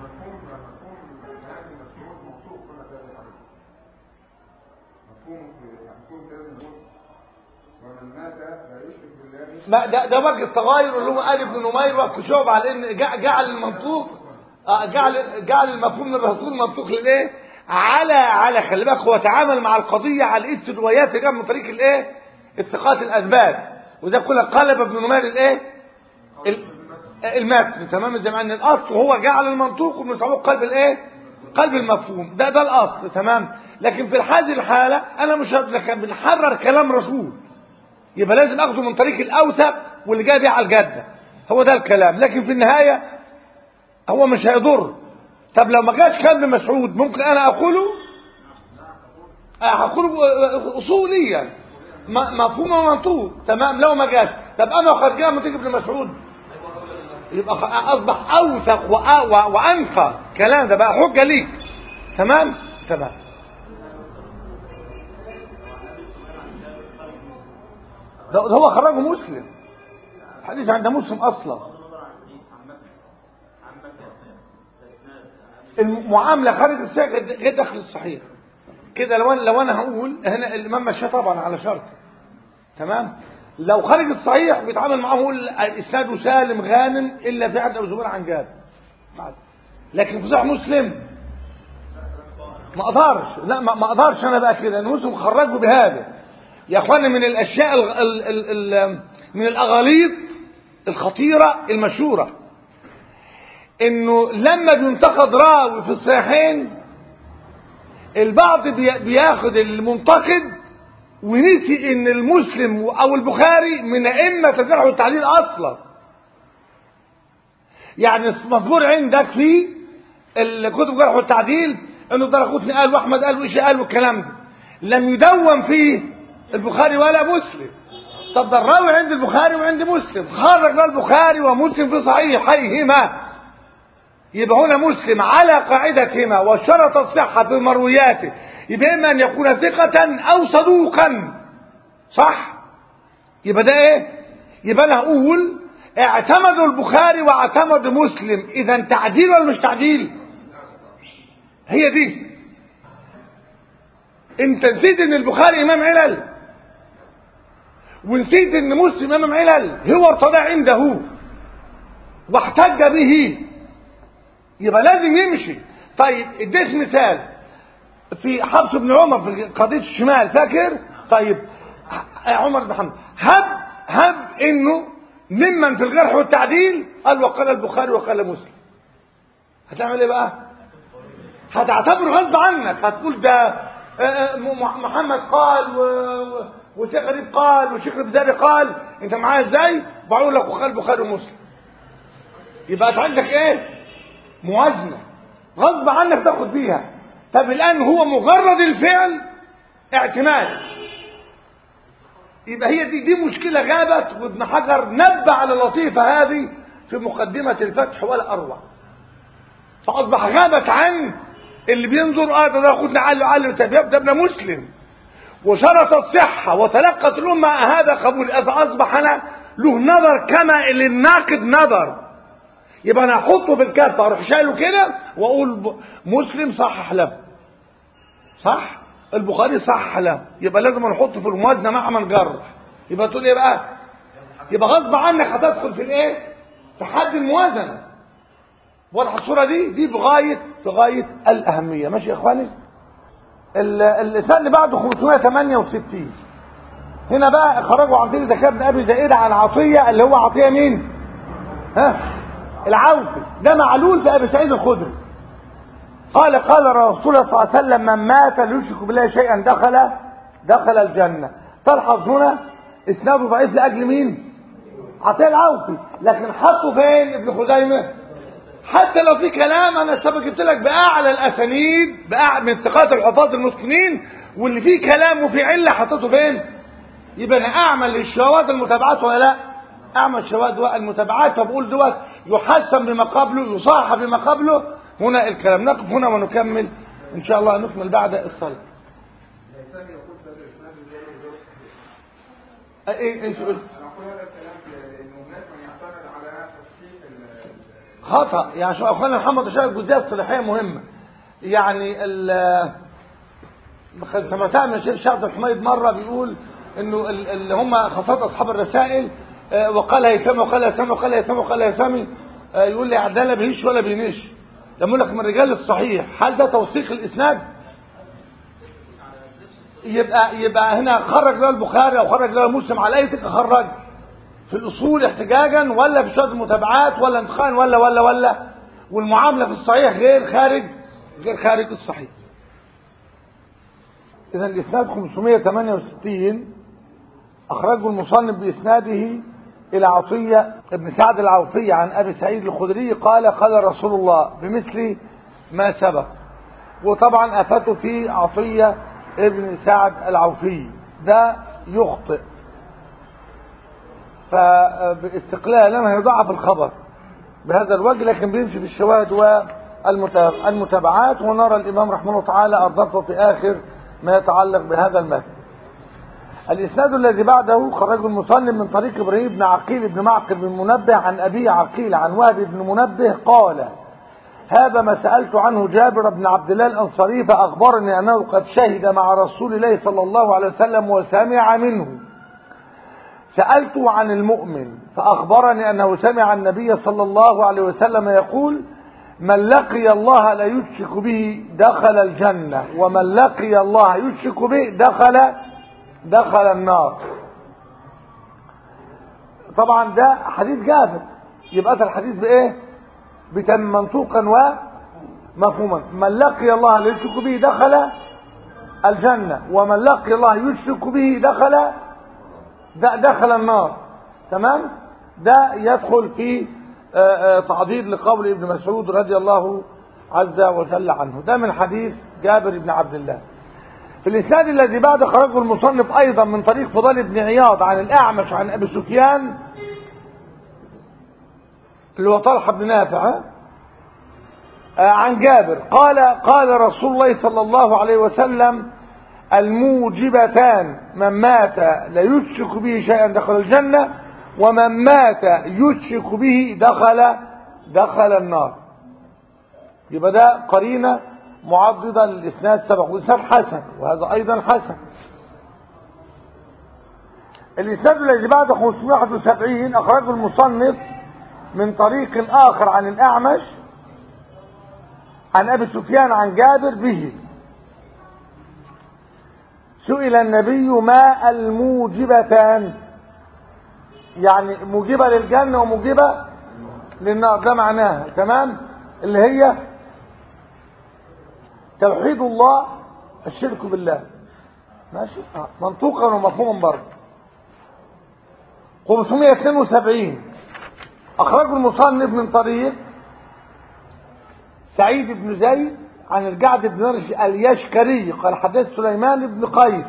ما ده ده وجه التغاير اللي هو قال ابن نمير وكشوب على ان جعل المنطوق جعل جعل المفهوم من الرسول منطوق للايه؟ على على خلي بالك هو تعامل مع القضيه على اسس روايات جاب من طريق الايه؟ اتقاء الاسباب وده كله قلب ابن نمير الايه؟ المتن تمام زي ما ان الاصل هو جعل المنطوق وابن مسعود قلب الايه؟ قلب المفهوم ده ده الاصل تمام لكن في هذه الحاله انا مش بنحرر كلام رسول يبقى لازم اخده من طريق الاوثق واللي جاي بيه على الجده هو ده الكلام لكن في النهايه هو مش هيضر طب لو ما جاش كلام مسعود ممكن انا اقوله هقوله اصوليا مفهوم ومنطوق تمام لو ما جاش طب انا قد جاء ما تيجي ابن مسعود يبقى اصبح اوثق وانقى كلام ده بقى حجه ليك تمام تمام ده هو خرجه مسلم حديث عند مسلم اصلا المعامله خارج السياق غير داخل الصحيح كده لو انا لو انا هقول هنا الامام مشاه طبعا على شرط تمام لو خارج الصحيح بيتعامل معاه يقول اسناده سالم غانم الا في عند ابو زبير عن جابر لكن في صحيح مسلم ما اقدرش لا ما اقدرش انا بقى كده ان مسلم خرجه بهذا يا اخوانا من الاشياء ال ال ال ال من الاغاليط الخطيره البعض بي- بياخد المنتقد ونسي ان المسلم او البخاري من ائمه الجرح والتعديل اصلا يعني مذكور عندك في الكتب الجرح والتعديل انه درقوتني قال واحمد قال وايش قال والكلام ده لم يدون فيه البخاري ولا مسلم طب ده الراوي عند البخاري وعند مسلم خرج له البخاري ومسلم في صحيحيهما يبقى هنا مسلم على قاعدتهما وشرط الصحة في مروياته يبقى إما أن يكون ثقة أو صدوقا صح يبقى ده إيه يبقى أنا أقول اعتمدوا البخاري واعتمد مسلم إذا تعديل ولا مش تعديل هي دي انت نسيت ان البخاري امام علل ونسيت ان مسلم امام علل هو ارتضى عنده واحتج به يبقى لازم يمشي طيب اديت مثال في حفص بن عمر في قضيه الشمال فاكر طيب ه- عمر بن حمد هب هب انه ممن في الجرح والتعديل قال وقال البخاري وقال مسلم هتعمل ايه بقى هتعتبره غصب عنك هتقول ده آه، آه، م- محمد قال و... و- وشيخ غريب قال وشيخ البزاري قال انت معايا ازاي بقول لك وقال البخاري ومسلم يبقى انت عندك ايه موازنه غصب عنك تاخد بيها طب الان هو مجرد الفعل اعتماد يبقى هي دي دي مشكله غابت وابن حجر نبه على اللطيفه هذه في مقدمه الفتح ولا اروع فاصبح غابت عن اللي بينظر اه ده ده خدنا علم علم طب ده ابن مسلم وشرط الصحة وتلقت الأمة هذا قبول إذا أصبح أنا له نظر كما للناقد نظر يبقى أنا أحطه في الكفة أروح شايله كده وأقول ب- مسلم صحح له صح البخاري صحح له يبقى لازم نحطه في الموازنة مع من جرح يبقى تقول إيه بقى يبقى غصب عنك هتدخل في الإيه في حد الموازنة واضحة الصورة دي دي بغاية في غاية الأهمية ماشي يا إخواني ال- اللسان اللي بعده 568 هنا بقى خرجوا عن طريق زكاة بن ابي زائدة عن عطية اللي هو عطية مين ها العوفي ده معلول في ابي سعيد الخدري قال قال رسول الله صلى الله عليه وسلم من مات لا يشرك بالله شيئا دخل دخل الجنة تلحظ هنا اسناده ضعيف لاجل مين عطية العوفي لكن حطه فين ابن خزيمة حتى لو في كلام انا سبق جبت لك باعلى الاسانيد بأعلى من ثقات الحفاظ المتقنين واللي فيه كلام وفيه عله حطيته فين يبقى انا اعمل للشواذ المتابعات ولا لا اعمل الشواذ والمتابعات فبقول دوت يحسن بما قبله يصاحب بما قبله هنا الكلام نقف هنا ونكمل ان شاء الله نكمل بعد الصلاه الإنسان يقول بدل الإسناد غير غير صحيح. ايه ايش قلت أنا أقول هذا الكلام لأنه هناك من يعتمد على تصحيح ال- ال- خطأ يعني شو أخوانا محمد أشار الجزئيات الصلاحية مهمة يعني ال سمعتها من الشيخ شعب الحميد مرة بيقول انه ال- اللي هم خاصة اصحاب الرسائل آه، وقال هيثم وقال هيثم وقال هيثم وقال هيثم آه، يقول لي عدالة بيهش ولا بينش لما يقول لك من الرجال الصحيح هل ده توثيق الاسناد يبقى يبقى هنا خرج له البخاري او خرج له مسلم على اي ثقه خرج في الاصول احتجاجا ولا في شهاده المتابعات ولا انتقاء ولا ولا ولا والمعامله في الصحيح غير خارج غير خارج الصحيح اذا الاسناد 568 اخرجه المصنف باسناده الى عطيه ابن سعد العوفي عن ابي سعيد الخدري قال قال رسول الله بمثل ما سبق وطبعا افاته في عطيه ابن سعد العوفي ده يخطئ فباستقلالا هيضعف الخبر بهذا الوجه لكن بيمشي بالشواهد والمتابعات ونرى الامام رحمه الله تعالى اضافه في اخر ما يتعلق بهذا المتن الاسناد الذي بعده خرجه المصنف من طريق ابراهيم بن عقيل بن معقل بن منبه عن ابي عقيل عن وهب بن منبه قال هذا ما سألت عنه جابر بن عبد الله الأنصاري فأخبرني أنه قد شهد مع رسول الله صلى الله عليه وسلم وسمع منه سألته عن المؤمن فأخبرني أنه سمع النبي صلى الله عليه وسلم يقول من لقي الله لا يشرك به دخل الجنة ومن لقي الله يشرك به دخل دخل النار طبعا ده حديث جابر يبقى ده الحديث بإيه بتم منطوقا و مفهوما من لقي الله لا يشرك به دخل الجنة ومن لقي الله يشرك به دخل دخل النار تمام ده يدخل في تعضيد لقول ابن مسعود رضي الله عز وجل عنه ده من حديث جابر بن عبد الله في الإسناد الذي بعد خرجه المصنف أيضا من طريق فضال بن عياض عن الأعمش عن أبي سفيان اللي هو طلحة بن نافع عن جابر قال قال رسول الله صلى الله عليه وسلم الموجبتان من مات لا يشرك به شيئا دخل الجنة ومن مات يشرك به دخل دخل النار يبقى ده قرينة معضدة للإسناد سبق والإسناد حسن وهذا أيضا حسن الإسناد الذي بعد 571 أخرجه المصنف من طريق آخر عن الأعمش عن أبي سفيان عن جابر به سئل النبي ما الموجبتان يعني موجبة للجنة وموجبة للنار ده معناها تمام اللي هي توحيد الله الشرك بالله ماشي آه. منطوقا ومفهوما برضه 572 أخرجه المصنف من طريق سعيد بن زيد عن الجعد بن نرش اليشكري قال حدث سليمان بن قيس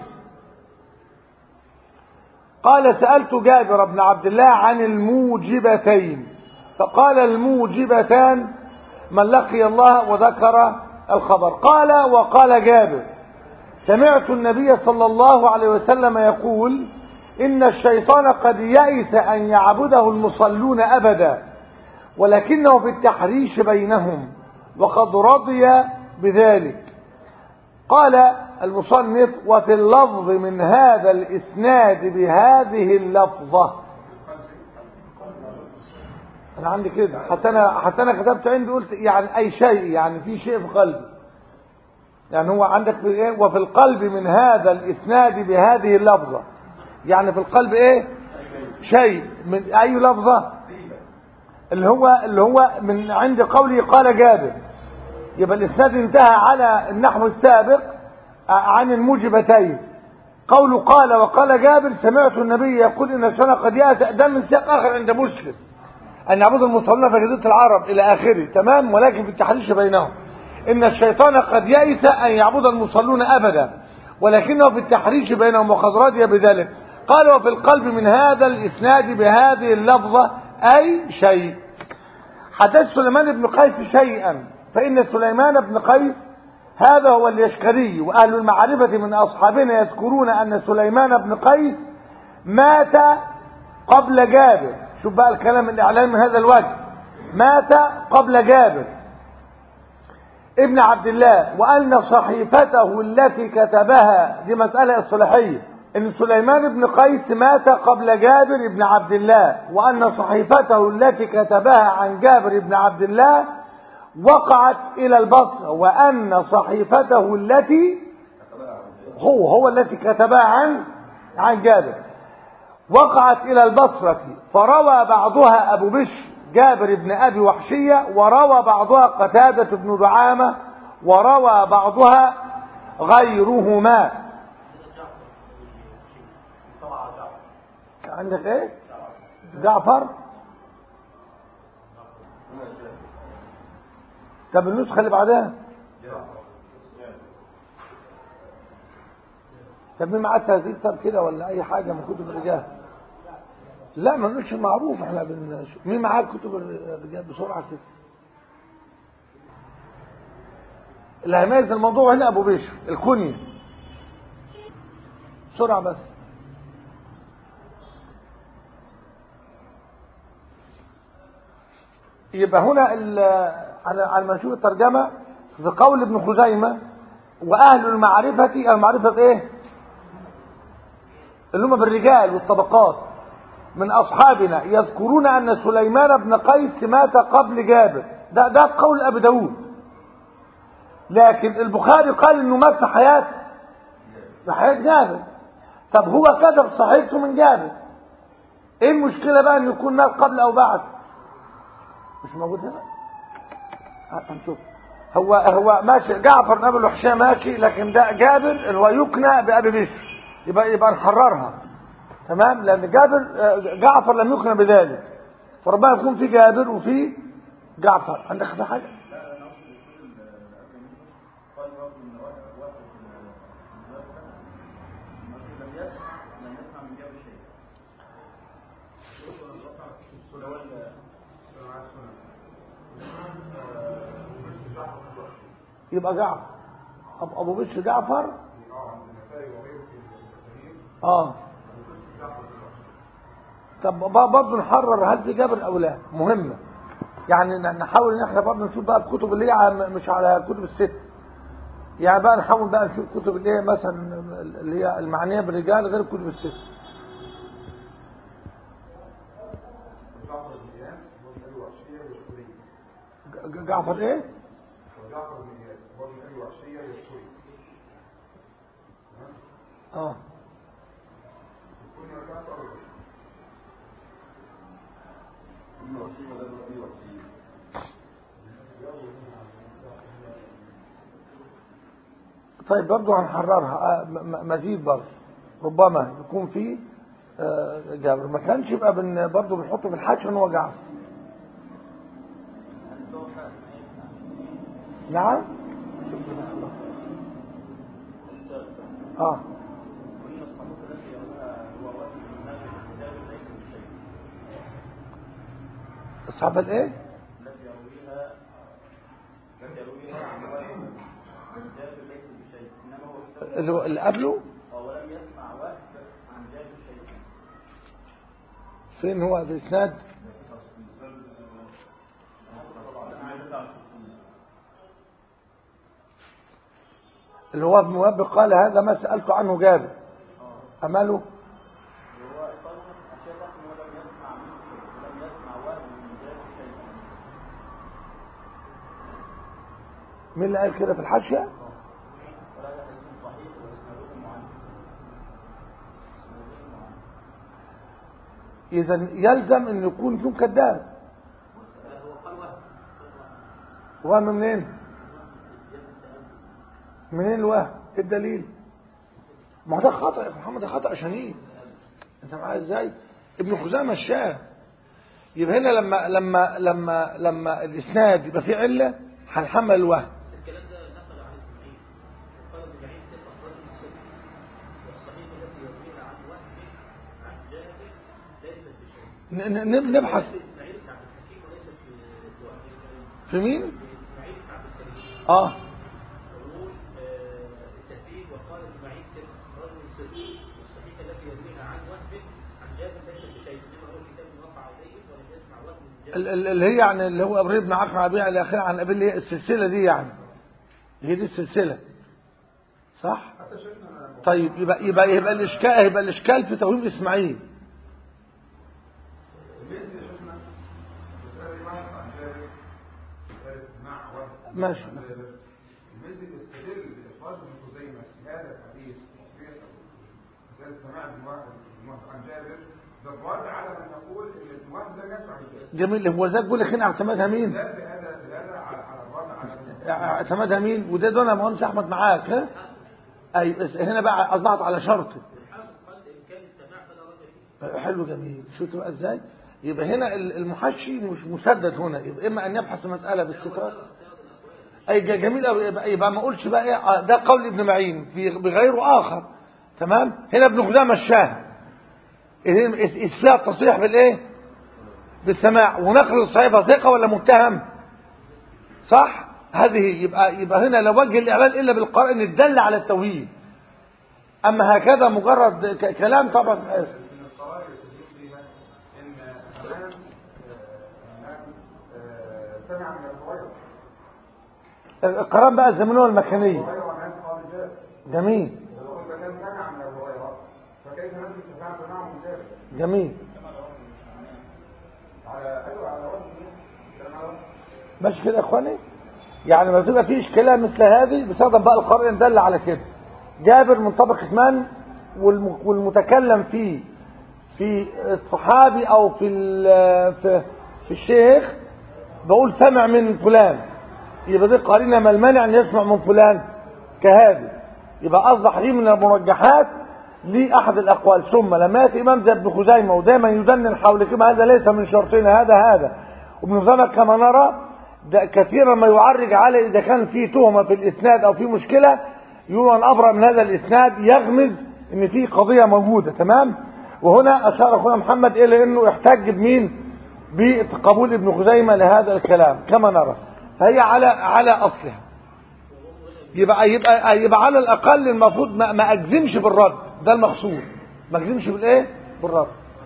قال سألت جابر بن عبد الله عن الموجبتين فقال الموجبتان من لقي الله وذكر الخبر قال وقال جابر سمعت النبي صلى الله عليه وسلم يقول إن الشيطان قد يئس أن يعبده المصلون أبدا ولكنه في التحريش بينهم وقد رضي بذلك قال المصنف وفي اللفظ من هذا الإسناد بهذه اللفظة أنا عندي كده حتى أنا, حتى أنا كتبت عندي قلت يعني أي شيء يعني في شيء في قلبي يعني هو عندك في إيه وفي القلب من هذا الإسناد بهذه اللفظة يعني في القلب إيه شيء من أي لفظة اللي هو اللي هو من عند قوله قال جابر يبقى الإسناد انتهى على النحو السابق عن الموجبتين قوله قال وقال جابر سمعت النبي يقول إن الشيطان قد يأس ده من سياق آخر عند مسلم أن يعبد المصلون في جزيرة العرب إلى آخره تمام ولكن في التحريش بينهم إن الشيطان قد يئس أن يعبد المصلون أبدا ولكنه في التحريش بينهم وقد رضي بذلك قال وفي القلب من هذا الإسناد بهذه اللفظة أي شيء حدث سليمان بن قيس شيئا فإن سليمان بن قيس هذا هو اليشكري وأهل المعرفة من أصحابنا يذكرون أن سليمان بن قيس مات قبل جابر شوف بقى الكلام الإعلان من هذا الوجه مات قبل جابر ابن عبد الله وأن صحيفته التي كتبها دي مسألة الصلاحية ان سليمان بن قيس مات قبل جابر بن عبد الله وان صحيفته التي كتبها عن جابر بن عبد الله وقعت الى البصره وان صحيفته التي هو هو التي كتبها عن عن جابر وقعت الى البصره فروى بعضها ابو بشر جابر بن ابي وحشيه وروى بعضها قتاده بن دعامه وروى بعضها غيرهما عندك ايه جعفر طب النسخه اللي بعدها طب مين معاه تهذيب طب كده ولا اي حاجه من كتب الرجال لا ما نقولش معروف احنا بن... مين معاه كتب الرجال بسرعه كده اللي هيميز الموضوع هنا ابو بشر الكنيه بسرعه بس يبقى هنا على على ما نشوف الترجمه في قول ابن خزيمه واهل المعرفه المعرفه ايه اللي هم بالرجال والطبقات من اصحابنا يذكرون ان سليمان بن قيس مات قبل جابر ده ده قول ابي داود لكن البخاري قال انه مات في حياه في حياه جابر طب هو كتب صحيفته من جابر ايه المشكله بقى ان يكون مات قبل او بعد مش موجود هنا هنشوف هو هو ماشي جعفر بن ابي الوحشيه ماشي لكن ده جابر اللي هو يقنع بابي بشر يبقى يبقى نحررها تمام لان جابر آه، جعفر لم يقنع بذلك فربما يكون في جابر وفي جعفر عندك في حاجه يبقى جعفر أب- ابو بشر جعفر اه طب ب- برضه نحرر هل في جابر او لا مهمه يعني ن- نحاول ان احنا برضه نشوف بقى الكتب اللي هي عن- مش على كتب الست يعني بقى نحاول بقى نشوف كتب اللي هي مثلا اللي هي المعنيه بالرجال غير كتب الست جعفر بن اياس هو من ابي وحشيه يشكري ج- ج- جعفر ايه وجعفر بن اياس هو من ابي وحشيه يشكري اه كنا جعفر طيب برضه هنحررها آه، م- م- مزيد برضه ربما يكون في آه، جابر ما كانش يبقى بن برضه بنحطه في الحاشيه ان هو جعفر نعم اه الصحابه الايه التي يرويها التي يرويها عن وائل عن جابر ليس بشيء انما هو كتاب اللي هو- اللي قبله ولم يسمع وهب عن جابر شيئا فين هو الاسناد اللي هو ابن موهب قال هذا ما سألت عنه جابر أمله وهو قال اشياء ضخمه ولم يسمع منه شيء ولم يسمع وهب من جابر شيئا مين اللي قال كده في الحاشية وهذا حديث صحيح واسناده معن إذا يلزم أن يكون فيهم كذاب هو قال وهب وهم منين منين الوهم إيه الدليل ما هو ده خطأ يا محمد ده خطأ شنيع انت معايا ازاي ابن خزامة الشاه يبقى هنا لما لما لما لما الاسناد يبقى فيه عله هنحمل الوهم الكلام ده نقل عن اسماعيل وقال ابن معين ثقة رجل صدق والصحيح الذي يرويها عن وهب عن جابر ليست بشيء ن- ن- نبحث في اسماعيل بن عبد الحكيم وليست في وهب في مين في اسماعيل بن عبد الكريم اه يقول آه، التهذيب وقال ابن معين ثقة رجل صدق والصحيح الذي يرويها عن وهب عن جابر ليست بشيء انما هو كتاب وقع عليه ولم يسمع وهب من جابر ال- ال- اللي هي يعني اللي هو ابراهيم بن عقرع بيع الى اخره عن ابي اللي هي السلسله دي يعني هي دي السلسله صح حتى شيخنا طيب يبقى يبقى يبقى الاشكال يبقى الاشكال في توهيم اسماعيل الميزي يا شيخنا مسألة واحد عن جابر مسألة مع واحد ماشي. عن جابر الميزي يستدل بإخراج ابن خزيمة في هذا الحديث صحيح مسألة سماع ابن واحد ابن واحد عن جابر ده الرد على من يقول ان ابن واحد لا يسمع من جابر جميل هو ذاك بيقول لك هنا اعتمدها مين ده بهذا دلالة على على الرد على اعتمدها مين وده دول يا مهندس احمد معاك ها اي بس هنا بقى اصبحت على شرطه الحافظ قال ان كان السماع فلا رجل فيه حلو جميل شفت بقى ازاي يبقى هنا ال- المحشي مش مسدد هنا يبقى اما ان يبحث المساله بالستار اي ج- جميل قوي يبقى, يبقى ما اقولش بقى ايه آه، ده قول ابن معين في بغيره اخر تمام هنا ابن خزامه الشاه إذن إس- اسلام التصريح بالايه بالسماع ونقل الصحيفه ثقه ولا متهم صح هذه يبقى يبقى هنا لا وجه الاعلان الا بالقرائن الدل على التوحيد اما هكذا مجرد ك- كلام طبعا من القرائن يستدل فيها ان امام آه، امام آه، سمع من الهريره القرآن بقى الزمنية والمكانية الهريره امام قال جابر جميل وقلت كان سمع من الهريره فكيف نجلس سمع سماعه من جابر جميل على ايوه على وجه كلام على وجه ماشي كده يا اخواني يعني ما تبقى في اشكاليه مثل هذه بسبب بقى القرآن دل على كده جابر من طبقة من والم- والمتكلم فيه في الصحابي او في ال- في, في الشيخ بقول سمع من فلان يبقى دي قرينه ما المانع ان يسمع من فلان كهذا يبقى اصبح دي من المرجحات لاحد الاقوال ثم لما ياتي امام زي ابن خزيمه ودايما يدنن حول كما هذا ليس من شرطنا هذا هذا وابن خزيمه كما نرى ده كثيرا ما يعرج على اذا كان في تهمه في الاسناد او في مشكله يقول ان ابرا من هذا الاسناد يغمز ان في قضيه موجوده تمام وهنا اشار اخونا محمد الى انه يحتج بمين بقبول ابن خزيمه لهذا الكلام كما نرى فهي على على اصلها يبقى يبقى يبقى على الاقل المفروض ما, ما اجزمش بالرد ده المقصود ما اجزمش بالايه بالرد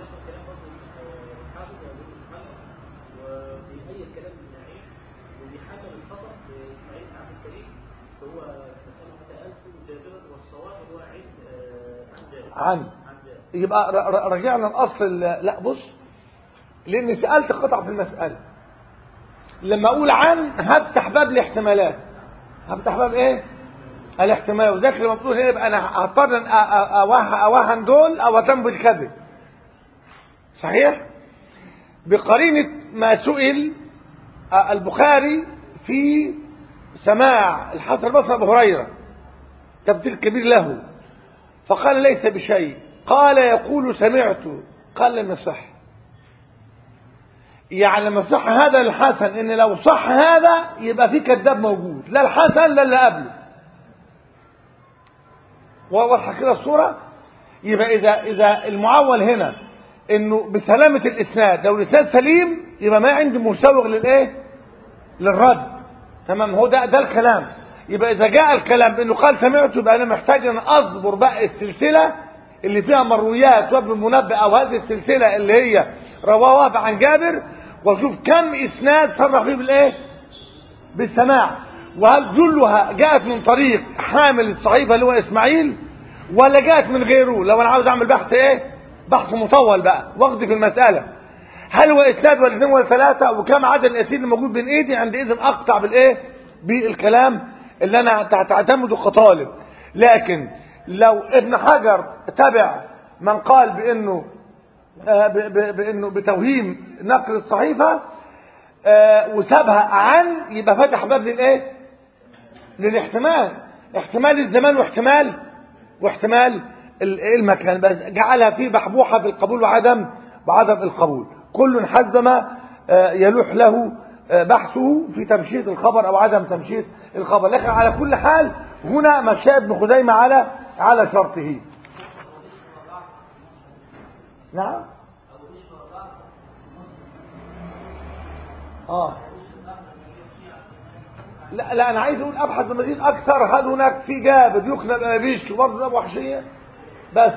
وفي أي كلام من النعيم واللي حكم الخطأ لإسماعيل بن عبد الكريم هو مسألة سألته جابرا والصواب هو عن آه، عن جابر عن عن جابر يبقى ر- ر- رجعنا الاصل لا بص لاني سالت قطع في المساله لما اقول عن هفتح باب الاحتمالات هفتح باب ايه الاحتمال وذاك لما بتقول هنا يبقى انا هضطر ان أ- أ- أوه- اوهن دول او اتم بالكذب صحيح بقرينه ما سئل آه، البخاري في سماع الحسن البصري ابو هريره تبديل كبير له فقال ليس بشيء قال يقول سمعت قال لم يصح يعني لما صح هذا الحسن ان لو صح هذا يبقى في كذاب موجود لا الحسن لا اللي قبله واضحه كده الصوره يبقى اذا اذا المعول هنا انه بسلامه الاسناد لو الاسناد سليم يبقى ما عندي مسوغ للايه للرد تمام هو ده ده الكلام يبقى اذا جاء الكلام بانه قال سمعت يبقى انا محتاج ان اصبر بقى السلسله اللي فيها مرويات وابن المنبه او هذه السلسله اللي هي رواه عن جابر واشوف كم اسناد صرح فيه بالايه بالسماع وهل جلها جاءت من طريق حامل الصحيفه اللي هو اسماعيل ولا جاءت من غيره لو انا عاوز اعمل بحث ايه بحث مطول بقى واخدي في المساله هل هو اسناد ولا اثنين ولا ثلاثه وكم عدد الاسير اللي موجود بين ايدي عندئذ اقطع بالايه بالكلام اللي انا تعتمده كطالب لكن لو ابن حجر تبع من قال بانه آه، ب- ب- بانه بتوهيم نقل الصحيفه آه، وسابها عن يبقى فتح باب للايه للاحتمال احتمال الزمان واحتمال واحتمال ال- المكان بس جعلها في بحبوحه في القبول وعدم وعدم القبول كل حسب ما آه، يلوح له آه، بحثه في تمشيط الخبر او عدم تمشيط الخبر لكن على كل حال هنا مشى ابن خزيمه على على شرطه نعم اه لا لا انا عايز اقول ابحث بمزيد اكثر هل هناك في جابر يقنى بابيش وبرضه ابو وحشيه بس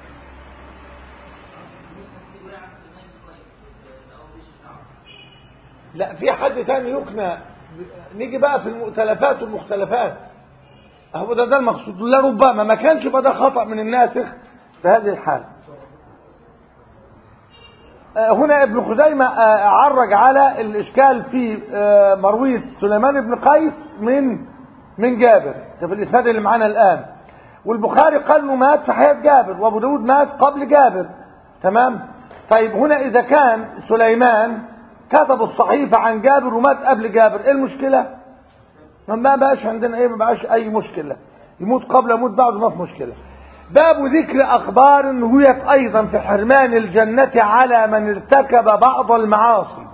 لا في حد تاني يقنى نيجي بقى في المؤتلفات والمختلفات هو ده ده المقصود لربما ما كانش يبقى ده خطأ من الناسخ في هذه الحالة آه، هنا ابن خزيمة آه، عرج على الإشكال في آه، مروية سليمان بن قيس من من جابر ده في الإسناد اللي معانا الآن والبخاري قال انه مات في حياة جابر وابو داود مات قبل جابر تمام طيب هنا إذا كان سليمان كتب الصحيفة عن جابر ومات قبل جابر ايه المشكلة ما بقاش عندنا ايه ما بقاش اي مشكلة يموت قبل يموت بعد ما في مشكلة باب ذكر اخبار رويت ايضا في حرمان الجنة على من ارتكب بعض المعاصي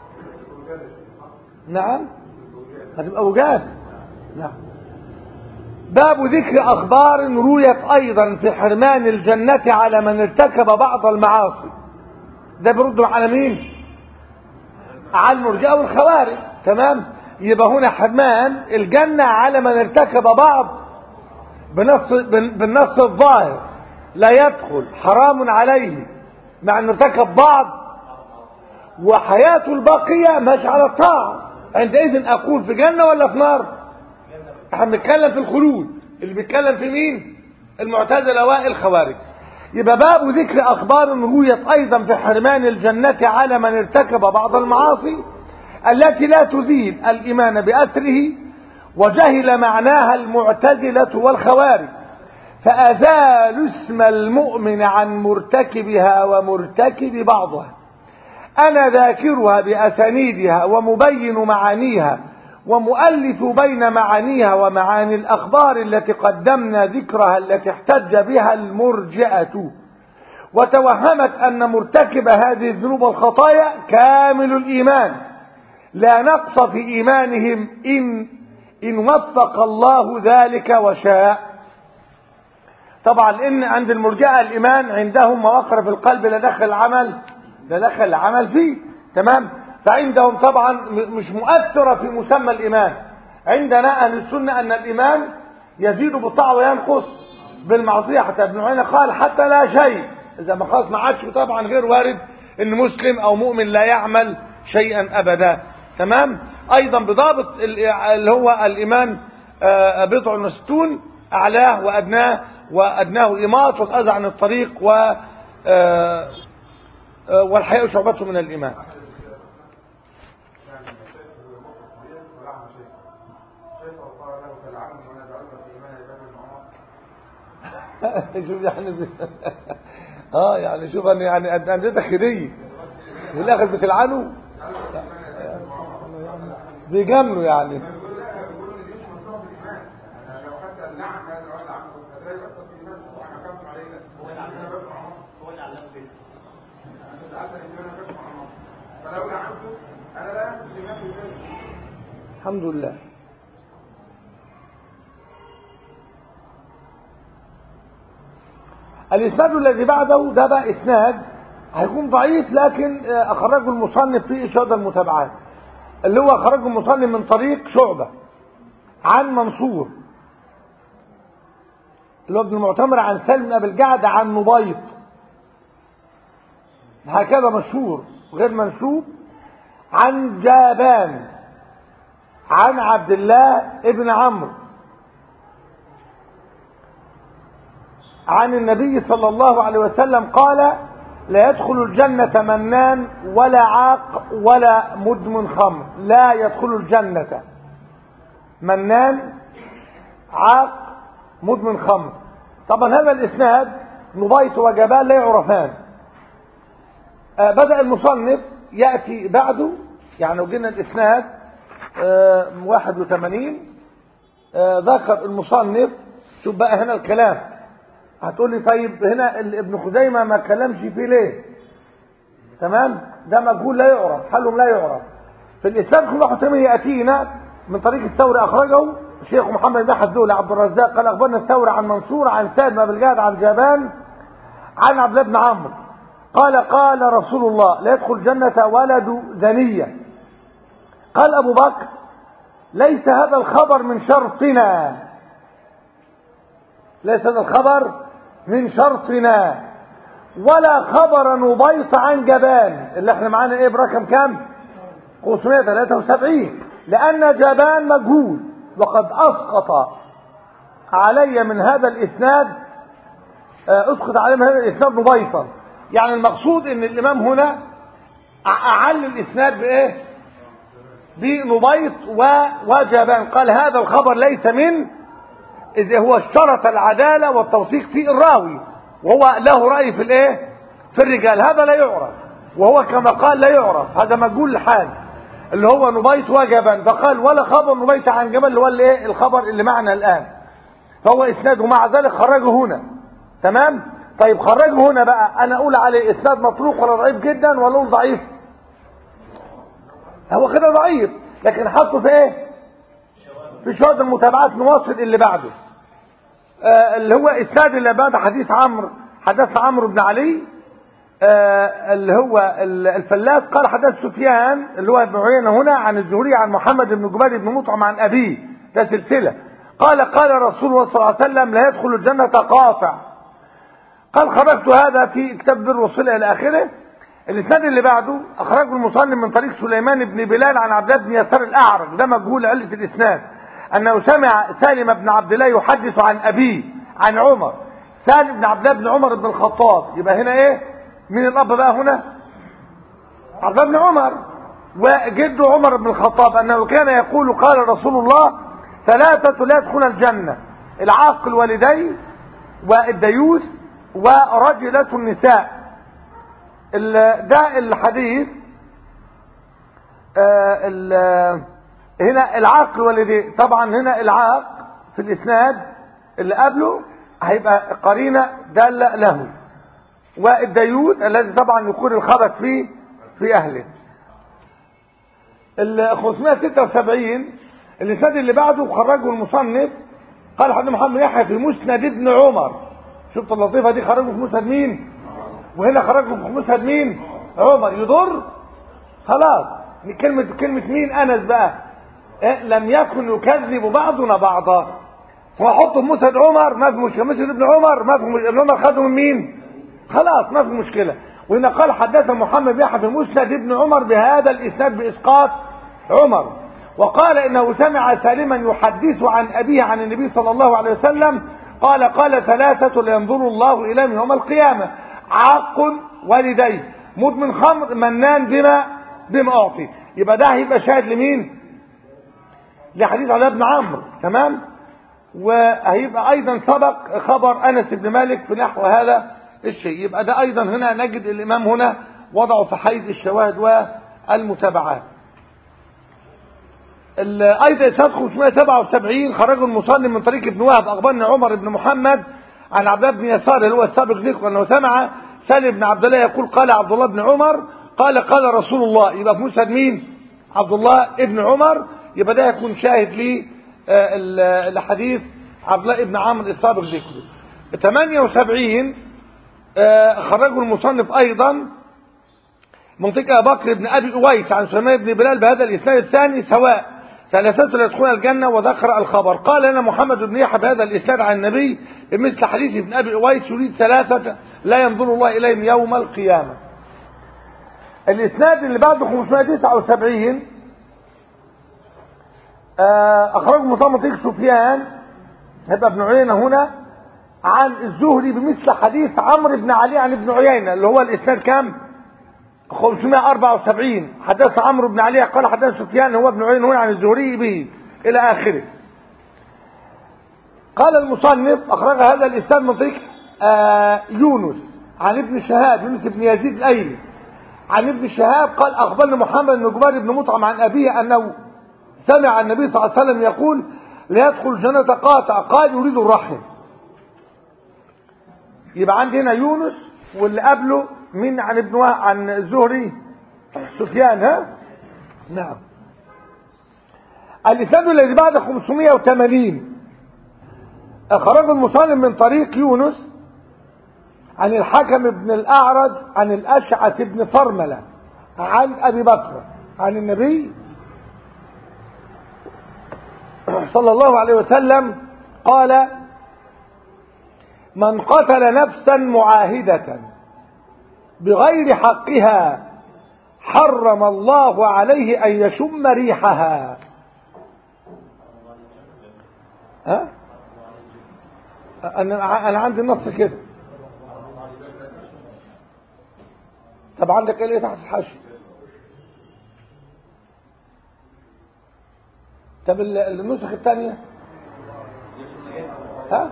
نعم هتبقى وجاد نعم باب ذكر اخبار رويت ايضا في حرمان الجنة على من ارتكب بعض المعاصي ده برد على مين على المرجئه والخوارج تمام يبقى هنا حرمان الجنة على من ارتكب بعض بنص بالنص الظاهر لا يدخل حرام عليه مع انه ارتكب بعض وحياته الباقية ماشي على الطاعة عندئذ اقول في جنة ولا في نار احنا بنتكلم في الخلود اللي بيتكلم في مين المعتزله والخوارج يبقى باب ذكر اخبار رويت ايضا في حرمان الجنه على من ارتكب بعض المعاصي التي لا تزيل الايمان باثره وجهل معناها المعتزله والخوارج فازالوا اسم المؤمن عن مرتكبها ومرتكب بعضها انا ذاكرها باسانيدها ومبين معانيها ومؤلف بين معانيها ومعاني الأخبار التي قدمنا ذكرها التي احتج بها المرجئة وتوهمت أن مرتكب هذه الذنوب والخطايا كامل الإيمان لا نقص في إيمانهم إن, إن وفق الله ذلك وشاء طبعا إن عند المرجئة الإيمان عندهم مواقر في القلب لا دخل العمل لا دخل العمل فيه تمام فعندهم طبعا م- مش مؤثرة في مسمى الإيمان عندنا أهل السنة أن الإيمان يزيد بالطاعة وينقص بالمعصية حتى ابن عيينة قال حتى لا شيء إذا ما خلاص ما عادش طبعا غير وارد إن مسلم أو مؤمن لا يعمل شيئا أبدا تمام أيضا بضابط ال- اللي هو الإيمان آه، بضع وستون أعلاه وأدناه وأدناه إماطة الأذى عن الطريق و آه، آه، والحياء شعبته من الإيمان يعني شيخ موقف طويل ولعن شيخ شيخ وقال له تلعنني وانا دعوت في ايمان عباد بن عمر شوف يعني ب... اه يعني شوف انا يعني أن- انديتك هديه في الاخر بتلعنه بيجاملوا يعني بيقول لا بيقولوا ان دي مش مصلحه في الايمان يعني لو حتى اللعن هذا الرجل عنه هتلاقي يأثر في الايمان وانا حكمت عليه لا هو اللي علمه بن عمر هو اللي علمه كده انت سالت ان انا بن عمر فلو لعنته انا لا ينقص الايمان في ذلك الحمد لله الاسناد الذي بعده ده بقى اسناد هيكون ضعيف لكن آه، اخرجه المصنف في اشهاد المتابعات اللي هو اخرجه المصنف من طريق شعبة عن منصور اللي هو ابن المعتمر عن سالم بن ابي الجعد عن نبيط هكذا مشهور غير منسوب عن جابان عن عبد الله ابن عمرو عن النبي صلى الله عليه وسلم قال لا يدخل الجنة منان ولا عاق ولا مدمن خمر لا يدخل الجنة منان عاق مدمن خمر طبعا هذا الاسناد نبيط وجبال لا يعرفان آه، بدأ المصنف يأتي بعده يعني لو جينا الاسناد آه، 81 آه، ذكر المصنف شوف بقى هنا الكلام هتقول لي طيب هنا ال- ابن خزيمة ما كلمش فيه ليه تمام ده مجهول لا يعرف حلهم لا يعرف في الإسلام كل واحد تمام يأتينا من طريق الثوري أخرجه الشيخ محمد بن الدولة عبد الرزاق قال أخبرنا الثوري عن منصور عن سعد بن أبي الجعد عن جابان عن عبد الله بن عمرو قال قال رسول الله لا يدخل الجنة ولد زنية قال أبو بكر ليس هذا الخبر من شرطنا ليس هذا الخبر من شرطنا ولا خبر نبيط عن جبان اللي احنا معانا ايه برقم كام 573 لان جبان مجهول وقد اسقط علي من هذا الاسناد آه، اسقط علي من هذا الاسناد نبيطا يعني المقصود ان الامام هنا أع- اعل الاسناد بايه بنبيط و- وجبان قال هذا الخبر ليس من إذا هو اشترط العدالة والتوثيق في الراوي وهو له رأي في الايه في الرجال هذا لا يعرف وهو كما قال لا يعرف هذا مجهول الحال اللي هو نبيت وجبا فقال ولا خبر نبيت عن جبل اللي هو الايه الخبر اللي معنا الآن فهو اسناده مع ذلك خرجه هنا تمام طيب خرجه هنا بقى انا اقول عليه اسناد مطروق ولا ضعيف جدا ولا اقول ضعيف هو كده ضعيف لكن حطه في ايه في شهادة المتابعات نواصل اللي بعده آه اللي هو اسناد اللي بعد حديث عمرو حدث عمرو بن علي آه اللي هو ال- الفلاس قال حدث سفيان اللي هو ابن عيينة هنا عن الزهري عن محمد بن جبير بن مطعم عن أبيه ده سلسلة قال قال رسول الله صلى الله عليه وسلم لا يدخل الجنة قاطع قال خرجت هذا في كتاب بر وصلة إلى آخره الإسناد اللي بعده أخرجه المصنف من طريق سليمان بن بلال عن عبد الله بن يسار الأعرج ده مجهول علة الإسناد أنه سمع سالم بن عبد الله يحدث عن أبيه عن عمر سالم بن عبد الله بن عمر بن الخطاب يبقى هنا إيه مين الأب بقى هنا عبد الله بن عمر وجد عمر بن الخطاب أنه كان يقول قال رسول الله ثلاثة لا يدخل الجنة العاقل والديه والديوث ورجلة النساء ال- ده الحديث آه، ال- هنا العقل والذي طبعا هنا العاق في الاسناد اللي قبله هيبقى قرينه داله له والديوث الذي طبعا يكون الخبث فيه في اهله ال 576 الاسناد اللي بعده خرجه المصنف قال حد محمد يحيى في مسند ابن عمر شفت اللطيفه دي خرجه في مسند مين وهنا خرجه في مسند مين عمر يضر خلاص كلمه كلمه مين انس بقى إيه؟ لم يكن يكذب بعضنا بعضا واحطه في مسند عمر ما في مشكله مسند ابن عمر ما في مشكله ابن عمر خده من مين خلاص ما في مشكله وهنا قال حدث محمد يحيى في مسند ابن عمر بهذا الاسناد باسقاط عمر وقال انه سمع سالما يحدث عن ابيه عن النبي صلى الله عليه وسلم قال قال ثلاثة لينظر الله إليهم يوم القيامة عاق والديه مدمن خمر منان بما بما أعطي يبقى ده هيبقى شاهد لمين لحديث علاء بن عمرو تمام وهيبقى أيضا سبق خبر أنس بن مالك في نحو هذا الشيء يبقى ده أيضا هنا نجد الإمام هنا وضعه في حيز الشواهد والمتابعات ايضا اسناد 577 خرجه المصنف من طريق ابن وهب اخبرنا عمر بن محمد عن عبد الله بن يسار اللي هو السابق ذكر انه سمع سالم بن عبد الله يقول قال عبد الله بن عمر قال قال رسول الله يبقى في مسند مين عبد الله ابن عمر يبقى ده يكون شاهد لي الحديث عبد الله بن عمرو السابق ذكره 78 خرجه المصنف ايضا منطقة بكر بن أبي أويس عن سليمان بن بلال بهذا الإسناد الثاني سواء ثلاثة يدخلون الجنة وذكر الخبر قال لنا محمد بن يحيى بهذا الإسناد عن النبي بمثل حديث ابن أبي أويس يريد ثلاثة لا ينظر الله إليهم يوم القيامة الإسناد اللي بعده 579 أخرجه مصمم سفيان هيبقى ابن عيينة هنا عن الزهري بمثل حديث عمرو بن علي عن ابن عيينة اللي هو الإسناد كام 574 حدث عمرو بن علي قال حدث سفيان هو ابن عيينة هنا عن الزهري به إلى آخره قال المصنف أخرج هذا الإسناد من طريق آه يونس عن ابن شهاب يونس بن يزيد الأيلي عن ابن شهاب قال أخبرني محمد بن جبير بن مطعم عن أبيه أنه سمع النبي صلى الله عليه وسلم يقول لا يدخل الجنة قاطع قال يريد الرحم يبقى عندي هنا يونس واللي قبله من عن ابن وهب عن الزهري سفيان ها نعم الاسناد الذي بعد 580 اخرج المصنف من طريق يونس عن الحكم بن الاعرج عن الاشعث بن فرمله عن ابي بكر عن النبي صلى الله عليه وسلم قال من قتل نفسا معاهده بغير حقها حرم الله عليه أن يشم ريحها ها؟ أنا أنا عندي النص كده طب عندك ايه تحت الحاشية طب النسخ الثانية ها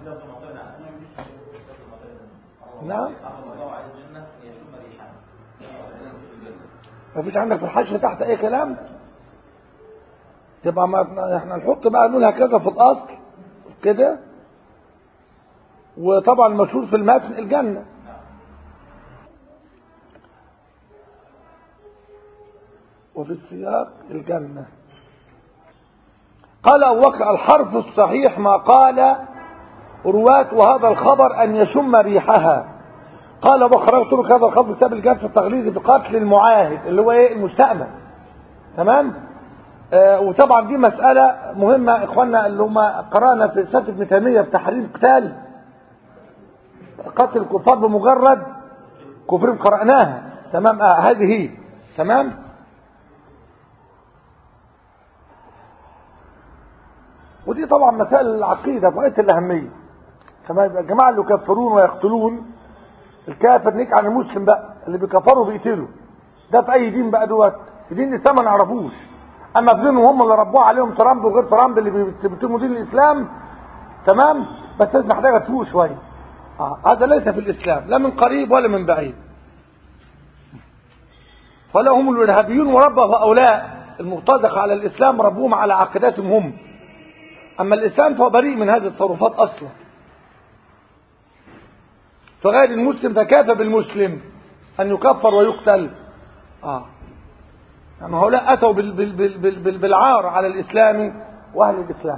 نعم ما فيش عندك في الحاشية تحت اي كلام تبقى ما احنا نحط بقى نقول هكذا في الاصل كده وطبعا المشهور في المتن الجنة وفي السياق الجنة قال أبو بكر الحرف الصحيح ما قال رواة وهذا الخبر أن يشم ريحها قال ابو خرجت له هذا الخبر كتاب الجهاد في التغليظ في قتل المعاهد اللي هو ايه المستأمن تمام آه وطبعا دي مسألة مهمة اخواننا اللي هم قرأنا في رسالة ابن تيمية في تحريم القتال قتل الكفار بمجرد كفرهم قرأناها تمام آه هذه هي تمام ودي طبعا مسائل العقيدة في غاية الأهمية تمام يبقى الجماعة اللي يكفرون ويقتلون الكافر نيك عن المسلم بقى اللي بيكفروا بيقتلوا ده في اي دين بقى دوت في دين الاسلام ما نعرفوش اما في دينهم هم اللي ربوه عليهم ترامب وغير ترامب اللي بيتموا دين الاسلام تمام بس لازم محتاجه تفوق شويه آه. هذا ليس في الاسلام لا من قريب ولا من بعيد فلا هم الارهابيون وربى هؤلاء المرتزقة على الإسلام ربوهم على عقيدتهم هم أما الإسلام فهو بريء من هذه التصرفات أصلا فغير المسلم فكافى بالمسلم أن يكفر ويقتل آه يعني هؤلاء أتوا بال بال بال بال بال بالعار على الإسلام وأهل الإسلام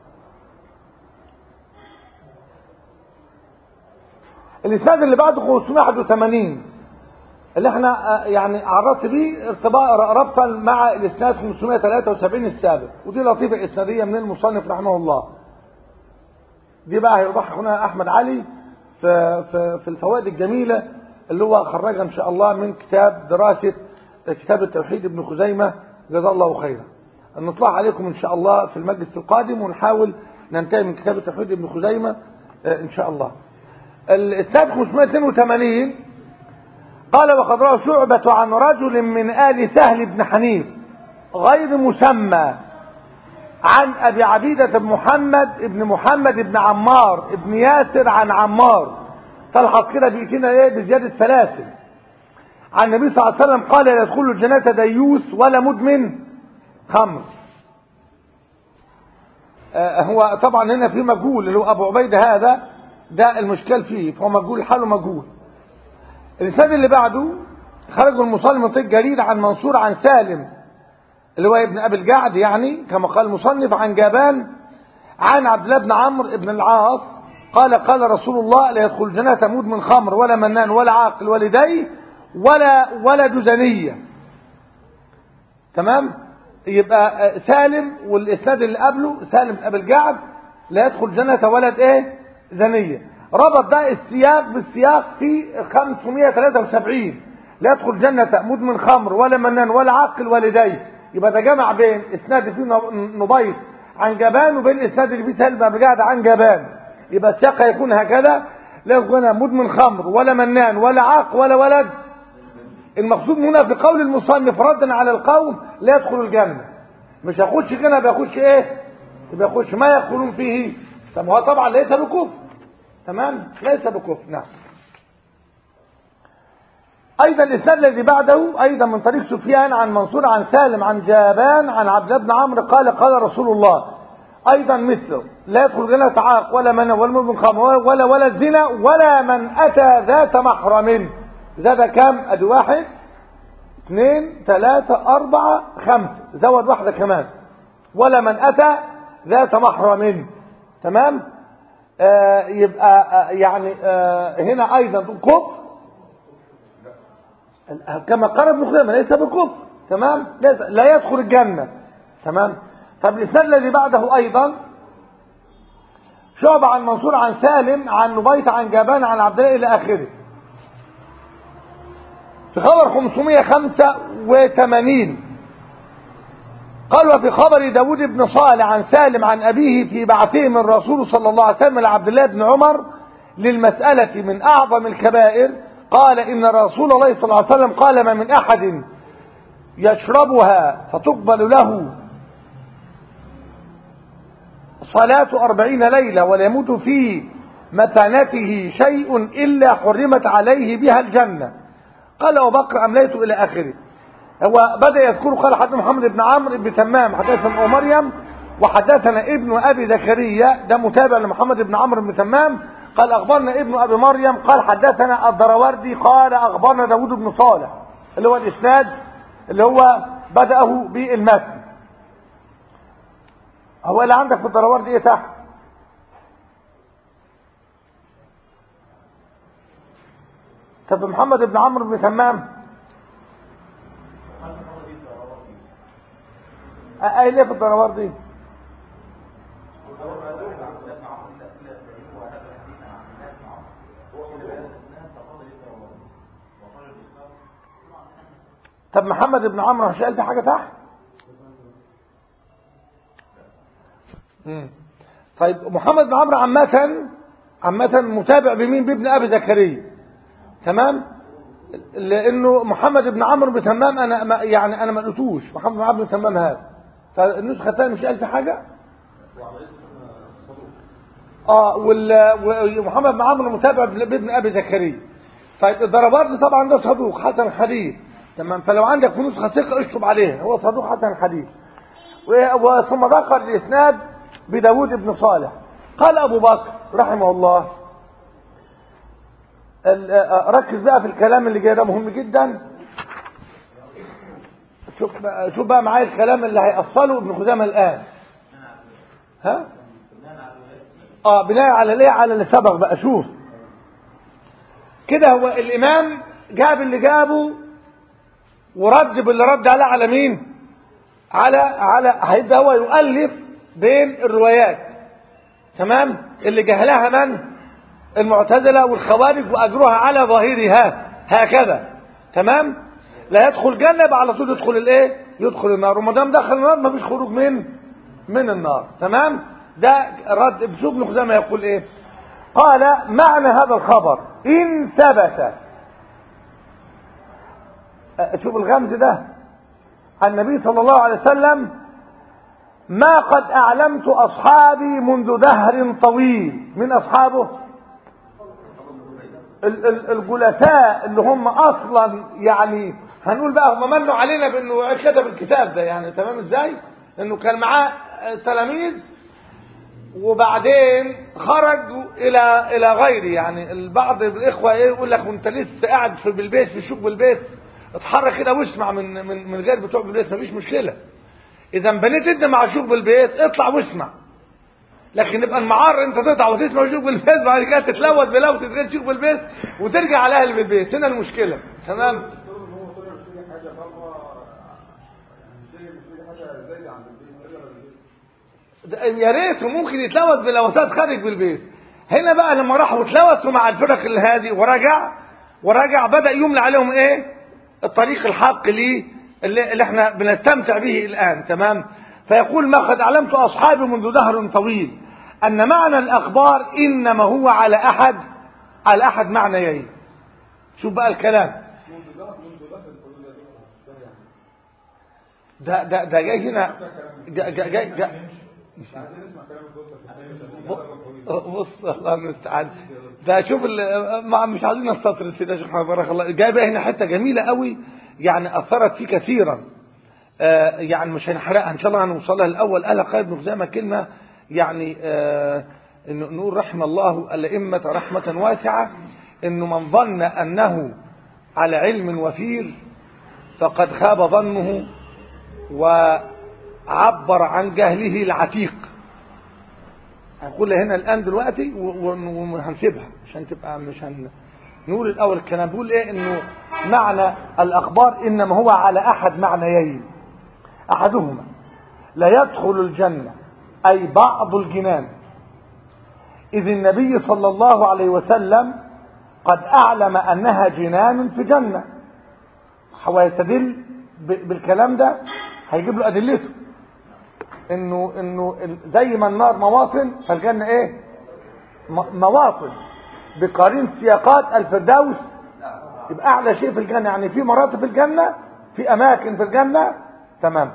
الإسناد اللي بعده 581 اللي احنا آه، يعني عرضت بيه ارتباط ربطا مع الإسناد 573 السابق ودي لطيفة إسنادية من المصنف رحمه الله دي بقى هيوضحها هنا أحمد علي في, في, في الفوائد الجميلة اللي هو خرجها إن شاء الله من كتاب دراسة كتاب التوحيد ابن خزيمة جزاه الله خيرا نطلع عليكم إن شاء الله في المجلس القادم ونحاول ننتهي من كتاب التوحيد ابن خزيمة آه، إن شاء الله الإسناد 582 قال وقد روى شعبة عن رجل من آل سهل بن حنيف غير مسمى عن أبي عبيدة بن محمد ابن محمد بن عمار ابن ياسر عن عمار تلحظ كده بيأتينا ايه بزيادة سلاسل عن النبي صلى الله عليه وسلم قال لا يدخل الجنة ديوس ولا مدمن خمر آه هو طبعا هنا في مجهول اللي هو أبو عبيدة هذا ده المشكل فيه فهو مجهول حاله مجهول الإسناد اللي بعده خرج المصلي من طريق جرير عن منصور عن سالم اللي هو ابن أبي الجعد يعني كما قال المصنف عن جابان عن عبد الله بن عمرو بن العاص قال قال رسول الله لا يدخل الجنة مدمن خمر ولا منان ولا عاقل والديه ولا ولد زنية تمام يبقى سالم والإسناد اللي قبله سالم بن أبي الجعد لا يدخل الجنة ولد ايه زنية ربط ده السياق بالسياق في 573 لا يدخل جنة مدمن خمر ولا منان ولا عاقل والديه يبقى ده جمع بين اسناد فيه نبيط عن جبان وبين الاسناد اللي فيه سالم بن قاعد عن جبان يبقى السياق هيكون هكذا لا يكون مدمن خمر ولا منان ولا عاق ولا ولد المقصود هنا في قول المصنف ردا على القوم لا يدخل الجنة مش هيخش جنة بيخش ايه بيخش ما يدخلون فيه طب هو طبعا ليس بكفر تمام ليس بكفر نعم ايضا الاسناد الذي بعده ايضا من طريق سفيان عن منصور عن سالم عن جابان عن عبد الله بن عمرو قال قال رسول الله ايضا مثله لا يدخل جنة عاق ولا من ولا مدمن خمر ولا ولا الزنا ولا من اتى ذات محرم زاد كام ادي واحد اثنين ثلاثة أربعة خمسة زود واحدة كمان ولا من أتى ذات محرم تمام آه يبقى آه يعني آه هنا أيضا كفر كما قال ابن خزيمة ليس بكفر تمام ليس لا يدخل الجنة تمام طب الإسناد الذي بعده أيضا شعب عن منصور عن سالم عن نبيت عن جابان عن عبد الله إلى آخره في خبر 585 قال وفي خبر داود بن صالح عن سالم عن أبيه في بعثه من الرسول صلى الله عليه وسلم لعبد الله بن عمر للمسألة من أعظم الكبائر قال إن رسول الله صلى الله عليه وسلم قال ما من أحد يشربها فتقبل له صلاة أربعين ليلة ولا يموت في متانته شيء إلا حرمت عليه بها الجنة قال أبو بكر أمليت إلى آخره هو بدأ يذكر قال حدثنا محمد بن عمرو بن تمام حدثنا أم مريم وحدثنا ابن أبي زكريا ده متابع لمحمد بن عمرو بن تمام قال أخبرنا ابن أبي مريم قال حدثنا الدروردي قال أخبرنا داود بن صالح اللي هو الإسناد اللي هو بدأه بالمتن هو اللي عندك في الدروردي ايه تحت طب محمد بن عمرو بن تمام قايل ايه في الدروردي طب محمد بن عمرو مش قال في حاجه تحت مم. طيب محمد بن عمرو عامة عامة متابع بمين بابن ابي زكريا تمام لانه محمد بن عمرو بن تمام انا ما يعني انا ما لقيتوش محمد بن عمرو بن تمام هذا فالنسخه الثانيه مش قال في حاجه اه وال- ومحمد بن عمرو متابع بابن ابي زكريا طيب الضربات دي طبعا ده صدوق حسن حديث تمام فلو عندك نسخة ثقة اشطب عليها هو صدوق حسن الحديث و- وثم ذكر الإسناد بداود بن صالح قال أبو بكر رحمه الله ال- آه، ركز بقى في الكلام اللي جاي ده مهم جدا شوف بقى شوف بقى معايا الكلام اللي هيأصله ابن خزامة الآن ها اه بناء على ليه على اللي سبق بقى شوف كده هو الإمام جاب اللي جابه ورد باللي رد عليه على مين على على هيبدا هو يؤلف بين الروايات تمام اللي جهلها من المعتزله والخوارج واجرها على ظاهرها هكذا تمام لا يدخل جنه يبقى على طول يدخل الايه يدخل النار وما دام دخل النار مفيش خروج من من النار تمام ده رد شوف ابن خزامه يقول ايه قال معنى هذا الخبر ان ثبت أه، شوف الغمز ده النبي صلى الله عليه وسلم ما قد أعلمت أصحابي منذ دهر طويل من أصحابه ال- ال- الجلساء اللي هم أصلا يعني هنقول بقى هم منوا علينا بأنه كتب الكتاب ده يعني تمام إزاي إنه كان معاه تلاميذ وبعدين خرجوا الى الى غيري يعني البعض الاخوه ايه يقول لك وانت لسه قاعد في بالبيت في شوق بالبيت اتحرك كده واسمع من من من غير بتوع بالبيت مفيش مشكله اذا بنيت انت مع شوق بالبيت اطلع واسمع لكن يبقى المعار انت تقطع وتسمع شوق بالبيت بعد كده تتلوث بلوث تتغير شوق بالبيت وترجع على اهل بالبيت هنا المشكله تمام افترض ان هو طلع يشتري حاجه بره يعني يشتري يشتري حاجه زايده عند البيت غير البيت ده يا ريته ممكن يتلوث بلوثات خارج بالبيت هنا بقى لما راحوا اتلوثوا مع الفرق اللي هذه ورجع ورجع بدا يملى عليهم ايه الطريق الحق ليه اللي, اللي احنا بنستمتع به الان تمام فيقول ما قد علمت اصحابي منذ دهر طويل ان معنى الاخبار انما هو على احد على احد معنيين شوف بقى الكلام منذ ده منذ ده الحدود دي ده يعني ده ده ده جاي هنا جاي جاي جاي, جاي عايزين نسمع كلام الدكتور في الحقيقه بص الله المستعان ده شوف ال- ما مش عايزين نستطرد في ده يا شيخ محمد بارك الله جايبه هنا حته جميله قوي يعني اثرت فيه كثيرا آه يعني مش هنحرقها ان شاء الله هنوصلها الاول قال قال ابن خزامه كلمه يعني آه إنه نقول رحم الله الائمه رحمه واسعه انه من ظن انه على علم وفير فقد خاب ظنه وعبر عن جهله العتيق هنقولها هنا الان دلوقتي و- و- وهنسيبها عشان تبقى مش هن نقول الاول الكلام بيقول ايه انه معنى الاخبار انما هو على احد معنيين احدهما لا يدخل الجنه اي بعض الجنان اذ النبي صلى الله عليه وسلم قد اعلم انها جنان في جنه هو يستدل ب- بالكلام ده هيجيب له ادلته انه انه ال- زي ما النار مواطن فالجنه ايه م- مواطن بقارين سياقات الفردوس يبقى اعلى شيء في الجنه يعني في مراتب في الجنه في اماكن في الجنه تمام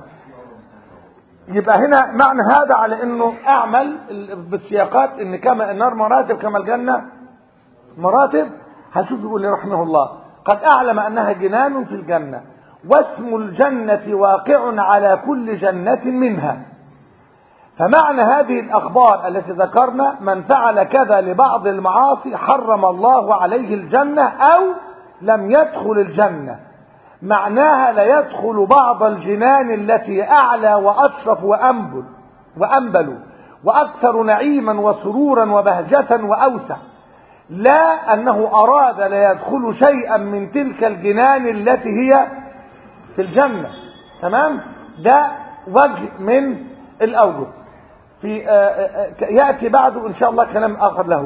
يبقى هنا معنى هذا على انه اعمل ال- بالسياقات ان كما النار مراتب كما الجنه مراتب هنشوف يقول لي رحمه الله قد اعلم انها جنان في الجنه واسم الجنه واقع على كل جنه منها فمعنى هذه الأخبار التي ذكرنا من فعل كذا لبعض المعاصي حرم الله عليه الجنة أو لم يدخل الجنة معناها لا يدخل بعض الجنان التي أعلى وأشرف وأنبل وأنبل وأكثر نعيما وسرورا وبهجة وأوسع لا أنه أراد لا يدخل شيئا من تلك الجنان التي هي في الجنة تمام ده وجه من الأوجه في آه، آه، آه، يأتي بعده إن شاء الله كلام آخر له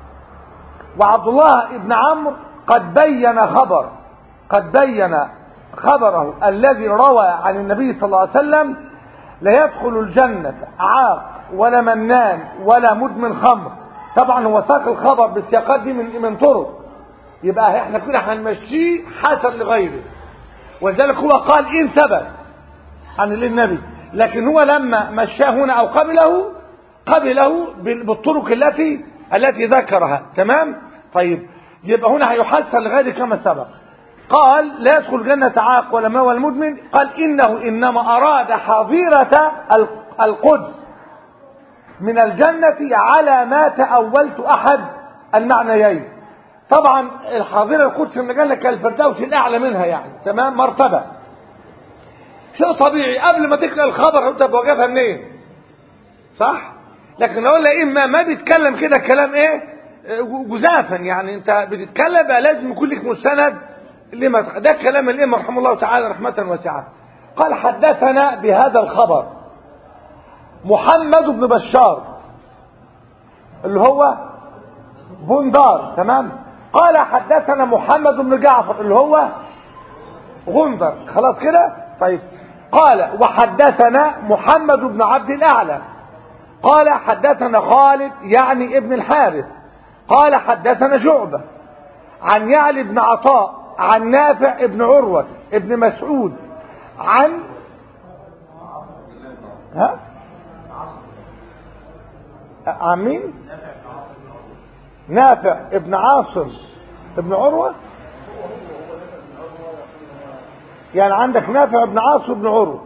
وعبد الله بن عمرو قد بين خبر قد بين خبره الذي روى عن النبي صلى الله عليه وسلم لا يدخل الجنة عاق ولا منان ولا مدمن خمر طبعا هو ساق الخبر بالسياقات دي من من طرق يبقى احنا كده هنمشيه حسن لغيره ولذلك هو قال ان ثبت عن النبي لكن هو لما مشاه هنا او قبله قبله بال- بالطرق التي التي ذكرها تمام طيب يبقى هنا هيحسن لغيره كما سبق قال لا يدخل الجنة عاق ولا ما ولا مدمن قال إنه إنما أراد حظيرة القدس من الجنة على ما تأولت أحد المعنيين طبعا الحاضرة القدس من الجنة كالفردوس الأعلى منها يعني تمام مرتبة شيء طبيعي قبل ما تقرأ الخبر انت بوجبها منين صح لكن اقول لك اما ما بيتكلم كده كلام ايه جزافا يعني انت بتتكلم بقى لازم يكون لك مستند لما ده كلام الامام رحمه الله تعالى رحمه واسعه قال حدثنا بهذا الخبر محمد بن بشار اللي هو بندار تمام قال حدثنا محمد بن جعفر اللي هو غندر خلاص كده طيب قال وحدثنا محمد بن عبد الاعلى قال حدثنا خالد يعني ابن الحارث قال حدثنا شعبة عن يعلي بن عطاء عن نافع ابن عروة ابن مسعود عن ها عن مين نافع ابن عاصم ابن عروة يعني عندك نافع ابن عاصم ابن عروة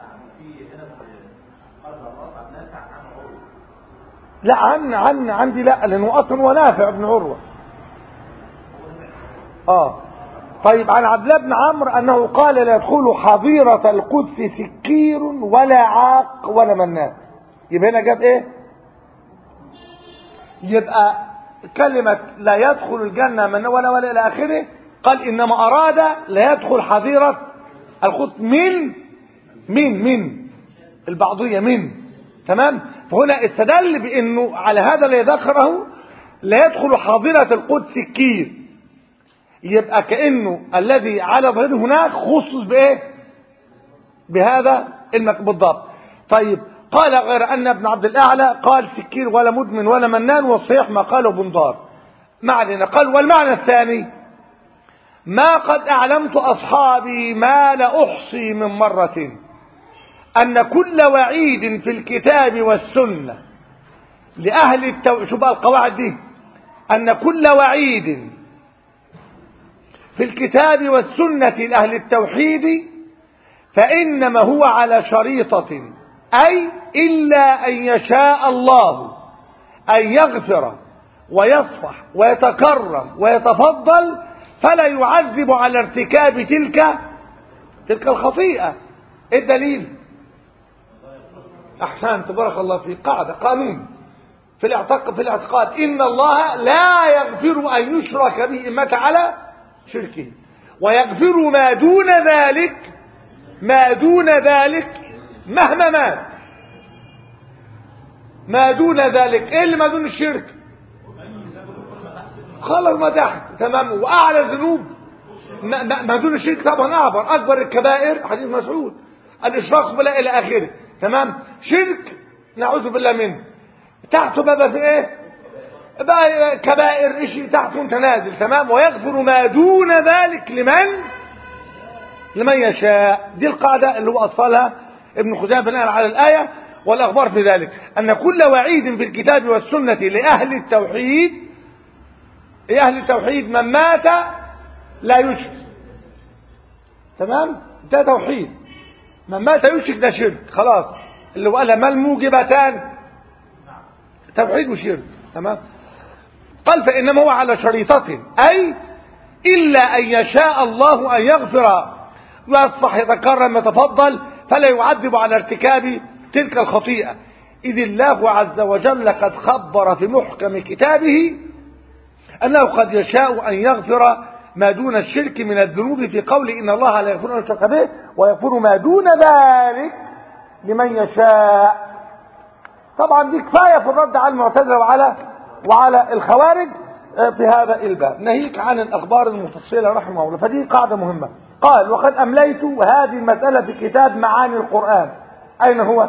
لا عن عن عندي لا لانه اصلا هو نافع ابن عروه اه طيب عن عبد الله بن عمرو انه قال لا يدخل حظيره القدس سكير ولا عاق ولا منان يبقى هنا جاب ايه يبقى كلمة لا يدخل الجنة من ولا ولا إلى آخره قال إنما أراد لا يدخل حظيرة القدس من من من البعضية من تمام فهنا استدل بانه على هذا اللي ذكره لا يدخل حاضرة القدس الكير يبقى كأنه الذي على ظهره هناك خصص بايه بهذا المك بالضبط طيب قال غير ان ابن عبد الاعلى قال سكير ولا مدمن ولا منان والصحيح ما قاله بندار ما علينا قال والمعنى الثاني ما قد اعلمت اصحابي ما لا احصي من مره أن كل وعيد في الكتاب والسنة لأهل التو... شو بقى القواعد دي أن كل وعيد في الكتاب والسنة لأهل التوحيد فإنما هو على شريطة أي إلا أن يشاء الله أن يغفر ويصفح ويتكرم ويتفضل فلا يعذب على ارتكاب تلك تلك الخطيئة ايه الدليل احسنت بارك الله فيك قاعده قانون في الاعتقاد في الاعتقاد ان الله لا يغفر ان يشرك به مات على شركه ويغفر ما دون ذلك ما دون ذلك مهما مات ما دون ذلك ايه اللي ما دون الشرك خلص ما تحت تمام واعلى ذنوب ما, ما, ما دون الشرك طبعا اعبر اكبر الكبائر حديث مسعود الاشراك بالله الى اخره تمام شرك نعوذ بالله منه تحته بقى في ايه بقى كبائر اشي تحته انت نازل تمام ويغفر ما دون ذلك لمن لمن يشاء دي القاعدة اللي هو أصلها ابن خزامة بناء على الآية والأخبار في ذلك أن كل وعيد في الكتاب والسنة لأهل التوحيد لأهل التوحيد من مات لا يشرك تمام ده توحيد من مات يشرك ده شرك خلاص اللي هو قالها ما الموجبتان توحيد وشرك تمام قال فإنما هو على شريطته أي إلا أن يشاء الله أن يغفر ويصفح يتكرم يتفضل فلا يعذب على ارتكاب تلك الخطيئة إذ الله عز وجل قد خبر في محكم كتابه أنه قد يشاء أن يغفر ما دون الشرك من الذنوب في قوله إن الله لا يغفر أن يشرك به ويغفر ما دون ذلك لمن يشاء طبعا دي كفاية في الرد على المعتزلة وعلى وعلى الخوارج في هذا الباب ناهيك عن الأخبار المفصلة رحمه الله فدي قاعدة مهمة قال وقد أمليت هذه المسألة في كتاب معاني القرآن أين هو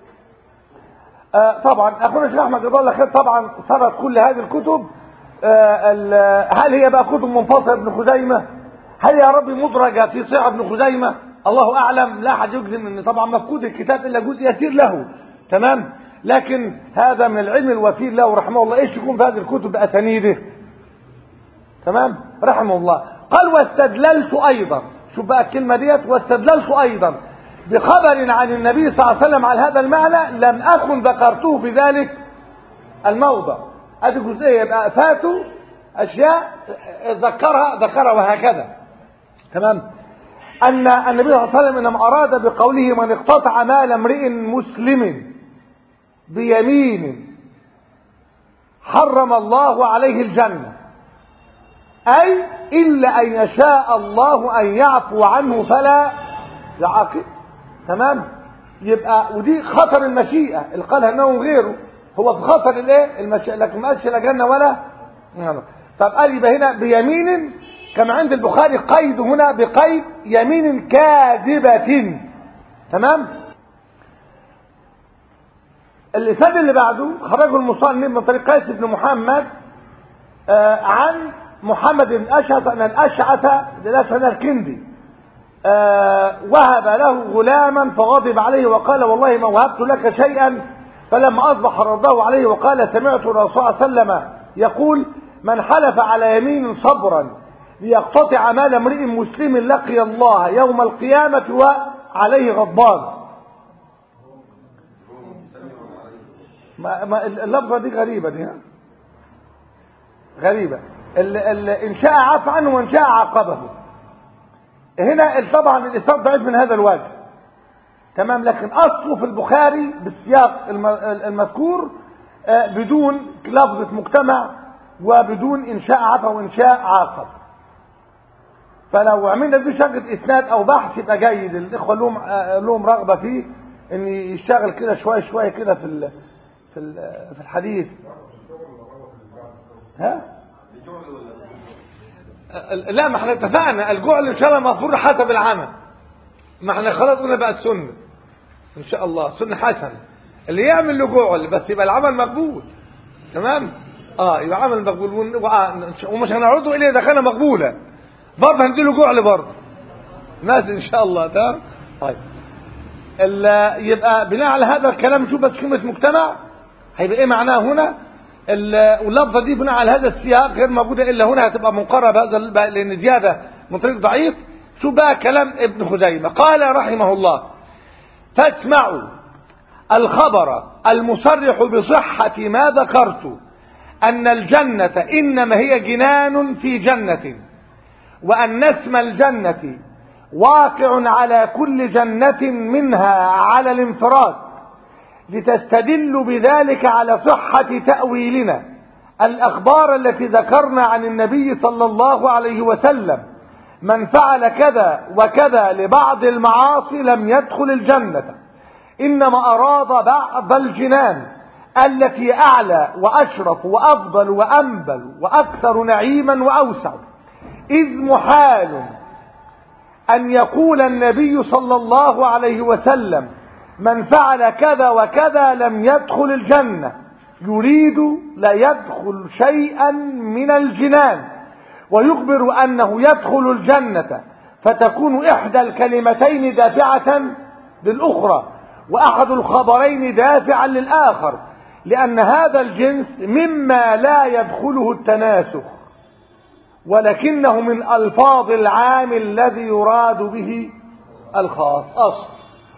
آه طبعا أخونا الشيخ أحمد رضا الله خير طبعا صارت كل هذه الكتب آه هل هي بقى كتب منفصلة ابن خزيمة هل يا ربي مدرجة في صيغة ابن خزيمة الله أعلم لا أحد يجزم أن طبعا مفقود الكتاب إلا جزء يسير له تمام لكن هذا من العلم الوفير له رحمه الله ايش يكون في هذه الكتب بأسانيده تمام رحمه الله قال واستدللت ايضا شوف بقى الكلمه ديت واستدللت ايضا بخبر عن النبي صلى الله عليه وسلم على هذا المعنى لم اكن ذكرته في ذلك الموضع هذه جزئيه يبقى فاتوا اشياء ذكرها ذكرها وهكذا تمام ان النبي صلى الله عليه وسلم انما اراد بقوله من اقتطع مال امرئ مسلم بيمين حرم الله عليه الجنه أي إلا أن يشاء الله أن يعفو عنه فلا يعاقب تمام يبقى ودي خطر المشيئة اللي قالها أنه غيره هو في خطر الايه المشيئة لكن ما قالش لا جنة ولا نار. طب قال يبقى هنا بيمين كما عند البخاري قيد هنا بقيد يمين كاذبة تمام اللسان اللي بعده خرجه المصنف من طريق قيس بن محمد آه عن محمد بن أشعث أن الأشعث الأشعث الكندي آه وهب له غلاما فغضب عليه وقال والله ما وهبت لك شيئا فلما أصبح رضاه عليه وقال سمعت الرسول صلى الله عليه وسلم يقول من حلف على يمين صبرا ليقتطع مال امرئ مسلم لقي الله يوم القيامة وعليه غضبان ما ما اللفظة دي غريبة دي ها؟ غريبة ال ال إن شاء عفى عنه وإن شاء عاقبه هنا طبعا الإسناد ضعيف من هذا الوجه تمام لكن أصله في البخاري بالسياق المذكور بدون لفظة مجتمع وبدون إن شاء عفى وإن شاء عاقب فلو عملنا دي شغل إسناد أو بحث يبقى جيد الإخوة لهم لهم رغبة فيه إن يشتغل كده شوية شوية كده في في في الحديث ها لا ما احنا اتفقنا الجعل ان شاء الله مغفور حسب العمل ما احنا خلاص قلنا بقت سنه ان شاء الله سنه حسنه اللي يعمل له جعل بس يبقى العمل مقبول تمام اه يبقى عمل مقبول ومش هنعرضه الا اذا كان مقبولا برضه هنديله جعل برضه ناس ان شاء الله تمام طيب يبقى بناء على هذا الكلام نشوف بس كلمه مجتمع هيبقى ايه معناها هنا واللفظه دي بناء على هذا السياق غير موجوده الا هنا هتبقى منقره بهذا لان زياده من طريق ضعيف شوف بقى كلام ابن خزيمه قال رحمه الله فاسمعوا الخبر المصرح بصحه ما ذكرت ان الجنه انما هي جنان في جنه وان اسم الجنه واقع على كل جنه منها على الانفراد لتستدلوا بذلك على صحة تأويلنا الأخبار التي ذكرنا عن النبي صلى الله عليه وسلم من فعل كذا وكذا لبعض المعاصي لم يدخل الجنة إنما أراد بعض الجنان التي أعلى وأشرف وأفضل وأنبل وأكثر نعيما وأوسع إذ محال أن يقول النبي صلى الله عليه وسلم من فعل كذا وكذا لم يدخل الجنة يريد لا يدخل شيئا من الجنان ويخبر أنه يدخل الجنة فتكون إحدى الكلمتين دافعة للأخرى وأحد الخبرين دافعا للآخر لأن هذا الجنس مما لا يدخله التناسخ ولكنه من ألفاظ العام الذي يراد به الخاص أصل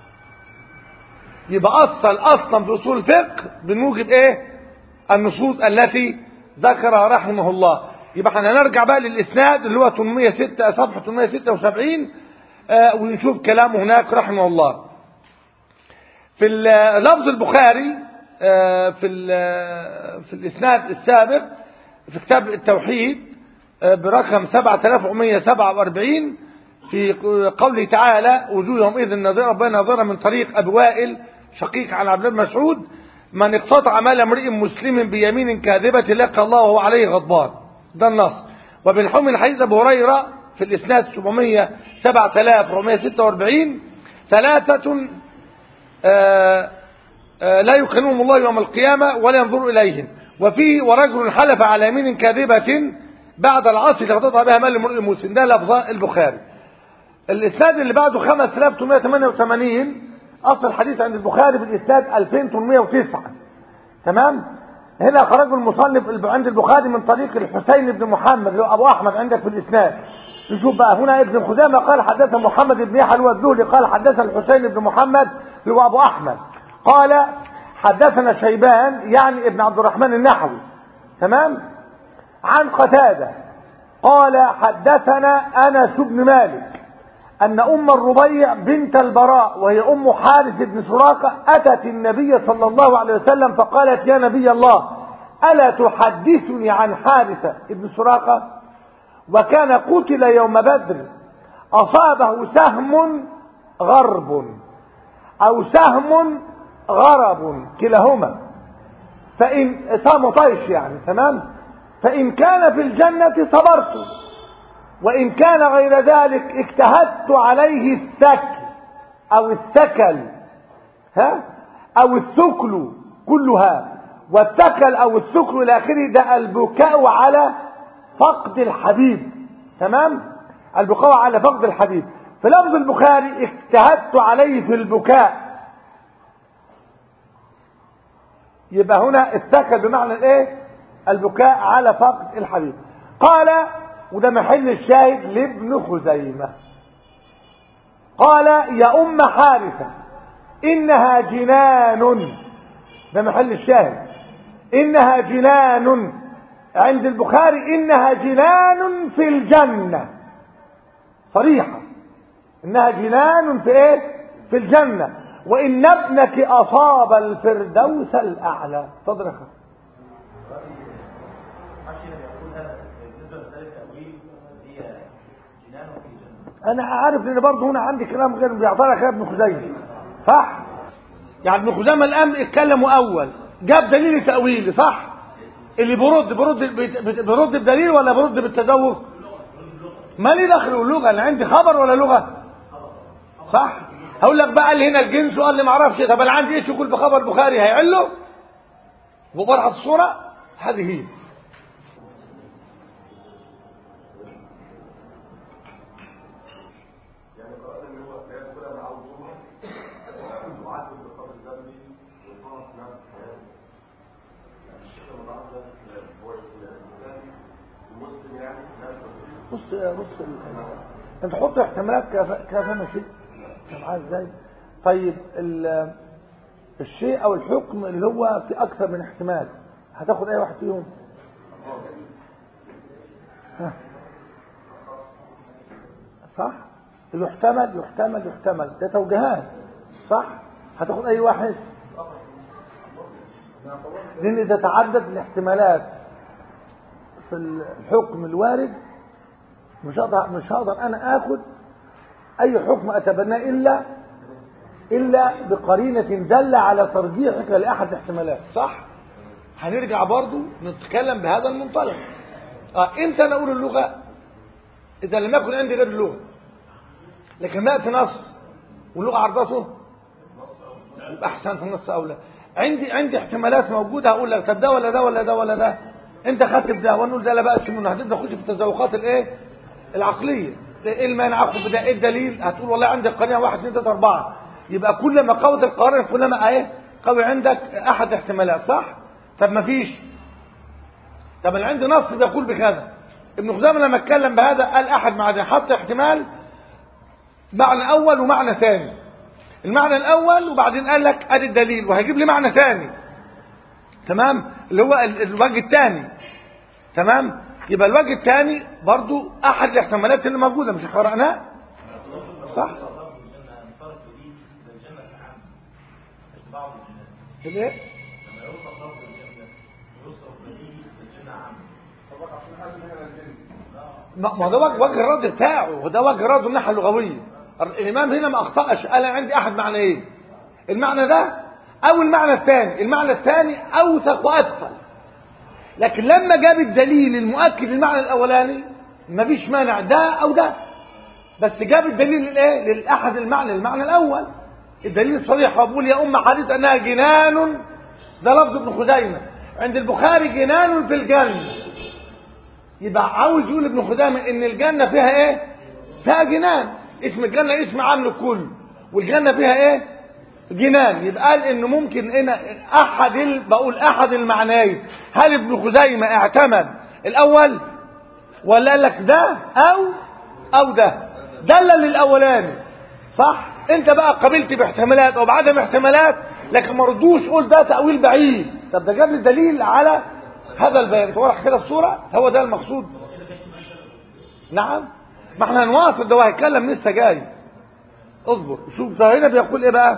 يبقى أصل أصلا في أصول الفقه بنوجد إيه النصوص التي ذكرها رحمه الله يبقى احنا نرجع بقى للإسناد اللي هو 806 صفحة 876 آه ونشوف كلامه هناك رحمه الله في لفظ البخاري آه في في الإسناد السابق في كتاب التوحيد آه برقم 7147 في قوله تعالى وجوه يومئذ ناظرة ربنا ناظرة من طريق أبي وائل شقيق عن عبد الله مسعود من اقتطع مال امرئ مسلم بيمين كاذبة لقى الله وهو عليه غضبان ده النص وبن حمل حديث ابو هريرة في الاسناد 700 7446 ثلاثة آآ آآ لا يكلمهم الله يوم القيامة ولا ينظر إليهم وفيه ورجل حلف على يمين كاذبة بعد العصر اقتطع بها مال امرئ مسلم ده لفظ البخاري الاسناد اللي بعده 5888 اصل الحديث عند البخاري بالاسناد 2809 تمام هنا خرج المصنف عند البخاري من طريق الحسين بن محمد اللي هو ابو احمد عندك في الاسناد نشوف بقى هنا ابن خزامة قال حدثنا محمد بن يحيى الوذولي قال حدثنا الحسين بن محمد هو أبو أحمد قال حدثنا شيبان يعني ابن عبد الرحمن النحوي تمام عن قتادة قال حدثنا أنس بن مالك أن أم الربيع بنت البراء وهي أم حارث بن سراقة أتت النبي صلى الله عليه وسلم فقالت يا نبي الله ألا تحدثني عن حارثة بن سراقة وكان قتل يوم بدر أصابه سهم غرب أو سهم غرب كلاهما فإن سهم طيش يعني تمام فإن كان في الجنة صبرت وإن كان غير ذلك اجتهدت عليه الثكل أو الثكل ها أو الثكل كلها والثكل أو الثكل إلى آخره ده البكاء على فقد الحبيب تمام البكاء على فقد الحبيب في لفظ البخاري اجتهدت عليه في البكاء يبقى هنا الثكل بمعنى الايه البكاء على فقد الحبيب قال وده محل الشاهد لابن خزيمة قال يا أم حارثة إنها جنان ده محل الشاهد إنها جنان عند البخاري إنها جنان في الجنة صريحة إنها جنان في إيه في الجنة وإن ابنك أصاب الفردوس الأعلى تفضل يا أخي. عشان يقول هذا بالنسبه لمساله التاويل هي جنان وفي جنه انا عارف ان برضه هنا عندي كلام غير بيعترض كلام ابن خزيمه صح يعني ابن خزيمه الان اتكلموا اول جاب دليل تاويلي صح اللي برد برد بت- برد بدليل ولا برد بالتذوق مالي دخل اللغه انا عندي خبر ولا لغه صح هقول لك بقى اللي هنا الجنس وقال لي ما اعرفش طب انا عندي ايش يقول بخبر البخاري هيعله وبرحة الصوره هذه هي يعني قرأنا ان هو لا يدخل مع الظلم وعدل بقبر ذنبي وطاعة نفس حياته يعني الشيخ المضاعف ده هو الثاني المسلم يعني ناس بص بص ال- انت حط احتمالات كيف كيف ماشي معاه ازاي طيب ال- الشيء او الحكم اللي هو في اكثر من احتمال هتاخد اي واحد فيهم ها. صح يحتمل يحتمل يحتمل ده توجيهات صح هتاخد اي واحد لان تتعدد الاحتمالات في الحكم الوارد مش هقدر مش هقدر انا اخد اي حكم اتبناه الا الا بقرينه دل على ترجيحك لاحد الاحتمالات صح هنرجع برضو نتكلم بهذا المنطلق اه امتى انا اقول اللغه اذا لم يكن عندي غير اللغه لكن ما في نص واللغه عرضته يبقى احسن في النص اولى عندي عندي احتمالات موجوده هقول لك طب ده ولا ده ولا ده ولا ده انت خدت بده ونقول ده لا باس منه هتبدا تخش في التذوقات الايه العقليه ايه المانع اخد بده ايه الدليل هتقول والله عندك قرينه واحد اثنين ثلاثه اربعه يبقى كلما قوت القرينه كلما ايه قوي عندك احد احتمالات صح طب ما فيش طب انا عندي نص بيقول بكذا ابن خزامه لما اتكلم بهذا قال احد مع ده حط احتمال معنى اول ومعنى ثاني المعنى الاول وبعدين قال لك ادي الدليل وهيجيب لي معنى ثاني تمام اللي هو ال- الوجه الثاني تمام يبقى الوجه الثاني برضو احد الاحتمالات اللي موجوده مش قرأناه صح لفظ الجنه انصرف به للجنه عام مش بعض الجنات الايه لما يوصف لفظ الجنه يوصف به للجنه عام طبق عشان حد من الجنس ما ما ده وجه وجه الرد بتاعه وده وجه الرد من الناحيه اللغويه الامام هنا ما اخطاش قال انا عندي احد معنى ايه المعنى ده او المعنى الثاني المعنى الثاني اوثق واثقل لكن لما جاب الدليل المؤكد للمعنى الاولاني مفيش مانع ده او ده بس جاب الدليل للايه للاحد المعنى المعنى الاول الدليل الصريح وبقول يا ام حديث انها جنان ده لفظ ابن خزيمه عند البخاري جنان في الجنه يبقى عاوز يقول ابن خزامه ان الجنه فيها ايه فيها جنان اسم الجنه اسم عام للكل والجنه فيها ايه جنان يبقى قال انه ممكن هنا احد ال... بقول احد المعنيين هل ابن خزيمه اعتمد الاول ولا قال لك ده او او ده دلل للاولاني صح انت بقى قبلت باحتمالات او بعدم احتمالات لكن ما ردوش قول ده تاويل بعيد طب ده جاب لي دليل على هذا البيان توضح كده الصوره هو ده المقصود نعم ما احنا هنواصل ده وهيتكلم لسه جاي اصبر شوف ده هنا بيقول ايه بقى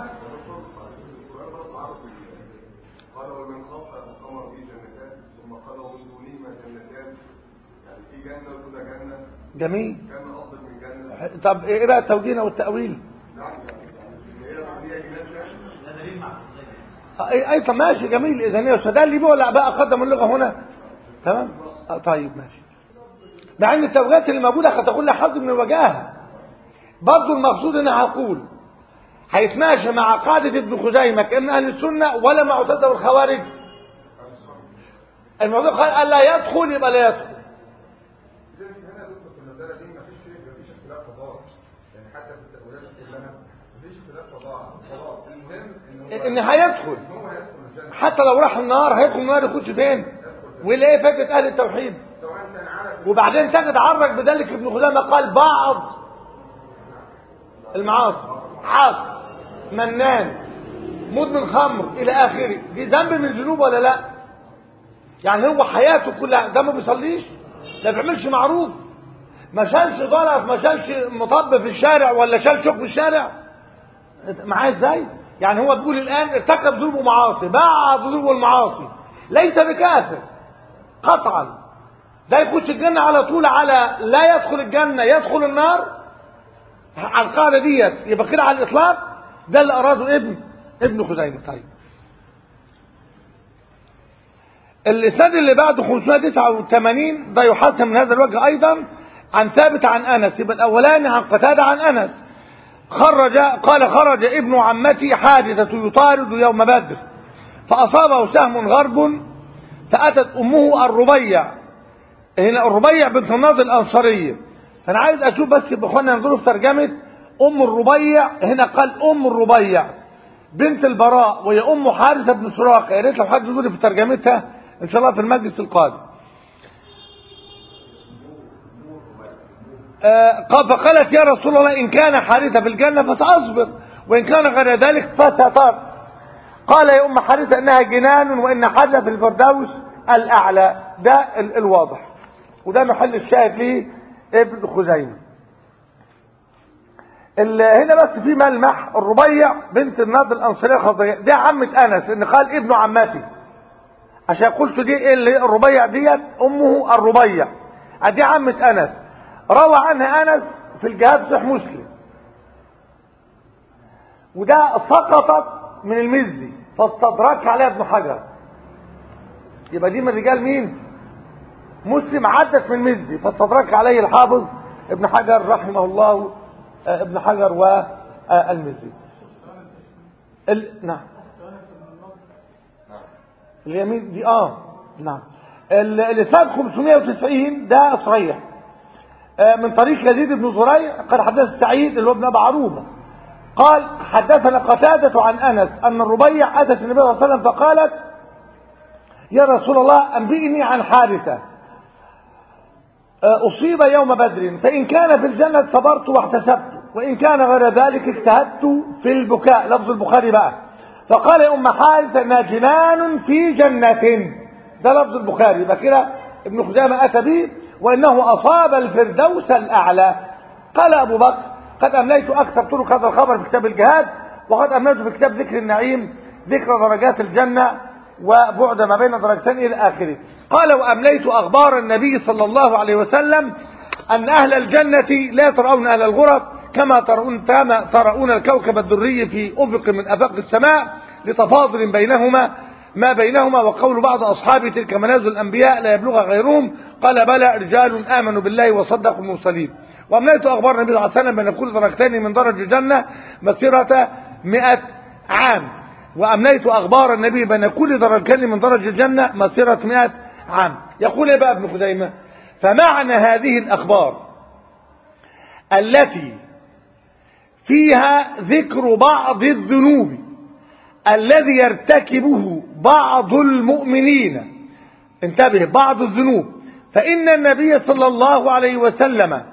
قال ومن خاف القمر في جنتان ثم قال ومن دونهما جنتان يعني في جنة وكذا جنة جميل جنة أفضل من جنة طب ايه بقى التوجيه والتاويل نعم يعني هي هي جنة اي اي طب ماشي جميل اذا هي استدل بيه ولا بقى قدم اللغه هنا تمام آه طيب ماشي مع ان التوجيهات اللي موجوده هتقول لي حظ من الوجاهه برضه المقصود ان هقول هيتماشى مع قاعده ابن خزيمه كان اهل السنه ولا مع معتزله والخوارج الموضوع قال الا يدخل يبقى لا يدخل لذلك هنا يا دكتور في المسألة دي مفيش فيه مفيش اختلاف فضاء يعني حتى في التأويلات كلها مفيش اختلاف فضاء فضاء المهم ان هو ان هيدخل ان هو هيدخل الجنة حتى لو راح النار هيدخل النار يخش فين ويلاقي فكره اهل التوحيد سواء كان عارف وبعدين تجد عرج بذلك ابن خزامة قال بعض المعاصي عاق منان مدمن خمر الى اخره دي ذنب من الذنوب ولا لا يعني هو حياته كلها ده ما بيصليش لا بيعملش معروف ما شالش ضرف ما شالش مطب في الشارع ولا شال شوك في الشارع معاه ازاي يعني هو بيقول الان ارتكب ذنوب ومعاصي بعض ذنوب والمعاصي ليس بكافر قطعا ده يخش الجنة على طول على لا يدخل الجنة يدخل النار على القاعدة ديت يبقى كده على الإطلاق ده اللي أراده ابن ابن خزيمة طيب الإسناد اللي بعده 589 ده يحسن من هذا الوجه أيضا عن ثابت عن أنس يبقى الأولاني عن قتادة عن أنس خرج قال خرج ابن عمتي حادثة يطارد يوم بدر فأصابه سهم غرب فأتت أمه الربيع هنا الربيع بنت الناظر الأنصارية فأنا عايز أشوف بس بإخواننا ينظروا في ترجمة أم الربيع هنا قال أم الربيع بنت البراء وهي أم حارثة بن سراقة يا ريت لو حد ينظر في ترجمتها إن شاء الله في المجلس القادم آه قال فقالت يا رسول الله إن كان حارثة في الجنة فسأصبر وإن كان غير ذلك فستطر قال يا أم حارثة إنها جنان وإن حارثة في الفردوس الأعلى ده ال الواضح وده محل الشاهد ليه ابن خزيمة هنا بس في ملمح الربيع بنت الناظر الأنصارية الخضرية دي عمة أنس إن قال ابن عمتي عشان قلت دي ايه اللي الربيع ديت أمه الربيع دي عمة أنس روى عنها أنس في الجهاد صحيح مسلم وده سقطت من المزي فاستدرك عليها ابن حجر يبقى دي من رجال مين مسلم عدت من مزي فاستدرك عليه الحافظ ابن حجر رحمه الله آه ابن حجر والمزي ال... نعم اليمين دي اه نعم الاسناد 590 ده صحيح آه من طريق يزيد بن زريع قال حدث سعيد اللي هو ابن ابي عروبه قال حدثنا قتادة عن انس ان الربيع اتت النبي صلى الله عليه وسلم فقالت يا رسول الله انبئني عن حارثه أصيب يوم بدر فإن كان في الجنة صبرت واحتسبت وإن كان غير ذلك اجتهدت في البكاء لفظ البخاري بقى فقال يا أم حارثة إنها جنان في جنة ده لفظ البخاري يبقى كده ابن خزامة أتى به وإنه أصاب الفردوس الأعلى قال أبو بكر قد أمليت أكثر طرق هذا الخبر في كتاب الجهاد وقد أمليت في كتاب ذكر النعيم ذكر درجات الجنة وبعد ما بين درجتين إلى آخره قال وأمليت أخبار النبي صلى الله عليه وسلم أن أهل الجنة لا ترون أهل الغرف كما ترون كما ترون الكوكب الدري في أفق من أفاق السماء لتفاضل بينهما ما بينهما وقول بعض أصحاب تلك منازل الأنبياء لا يبلغ غيرهم قال بلى رجال آمنوا بالله وصدقوا المرسلين وأمليت أخبار النبي صلى الله عليه وسلم بأن كل درجتين من درج الجنة مسيرة مئة عام وأمليت أخبار النبي بأن كل درجتين من درج الجنة مسيرة مئة عام يقول إيه بقى ابن خزيمة فمعنى هذه الأخبار التي فيها ذكر بعض الذنوب الذي يرتكبه بعض المؤمنين انتبه بعض الذنوب فإن النبي صلى الله عليه وسلم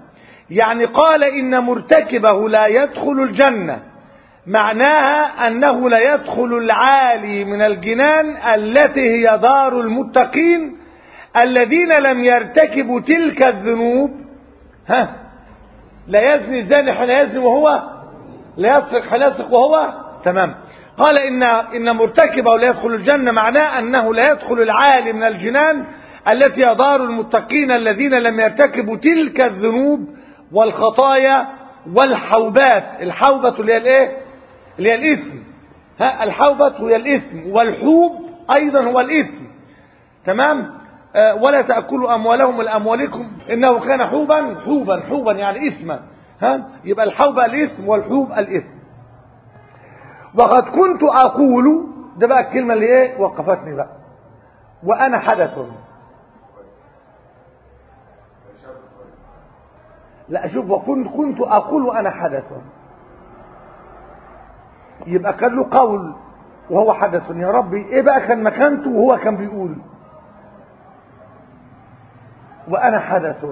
يعني قال إن مرتكبه لا يدخل الجنة معناها أنه لا يدخل العالي من الجنان التي هي دار المتقين الذين لم يرتكبوا تلك الذنوب ها لا يزني الزاني حين يزني وهو لا يسرق حين يسرق وهو تمام قال إن إن مرتكبه لا يدخل الجنة معناه أنه لا يدخل العالي من الجنان التي هي دار المتقين الذين لم يرتكبوا تلك الذنوب والخطايا والحوبات الحوبة اللي هي الايه اللي هي الاثم ها الحوبة هي الاثم والحوب ايضا هو الاثم تمام آه ولا تأكلوا اموالهم لاموالكم انه كان حوبا حوبا حوبا يعني اثما ها يبقى الحوبة الاثم والحوب الاثم وقد كنت اقول ده بقى الكلمة اللي ايه وقفتني بقى وانا حدث لا شوف وكنت كنت اقول وانا حدث يبقى كان له قول وهو حدث يا ربي ايه بقى كان مكانته وهو كان بيقول وانا حدث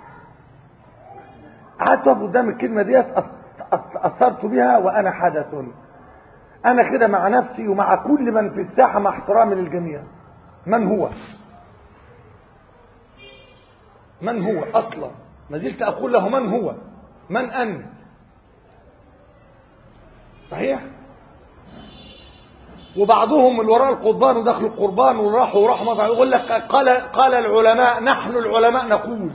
قعدت اقف قدام الكلمه ديت اثرت بها وانا حدث انا كده مع نفسي ومع كل من في الساحه مع احترامي للجميع من هو من هو اصلا ما زلت أقول له من هو من أنت صحيح وبعضهم اللي وراء القضبان ودخلوا القربان وراحوا وراحوا مطعم يقول لك قال قال العلماء نحن العلماء نقول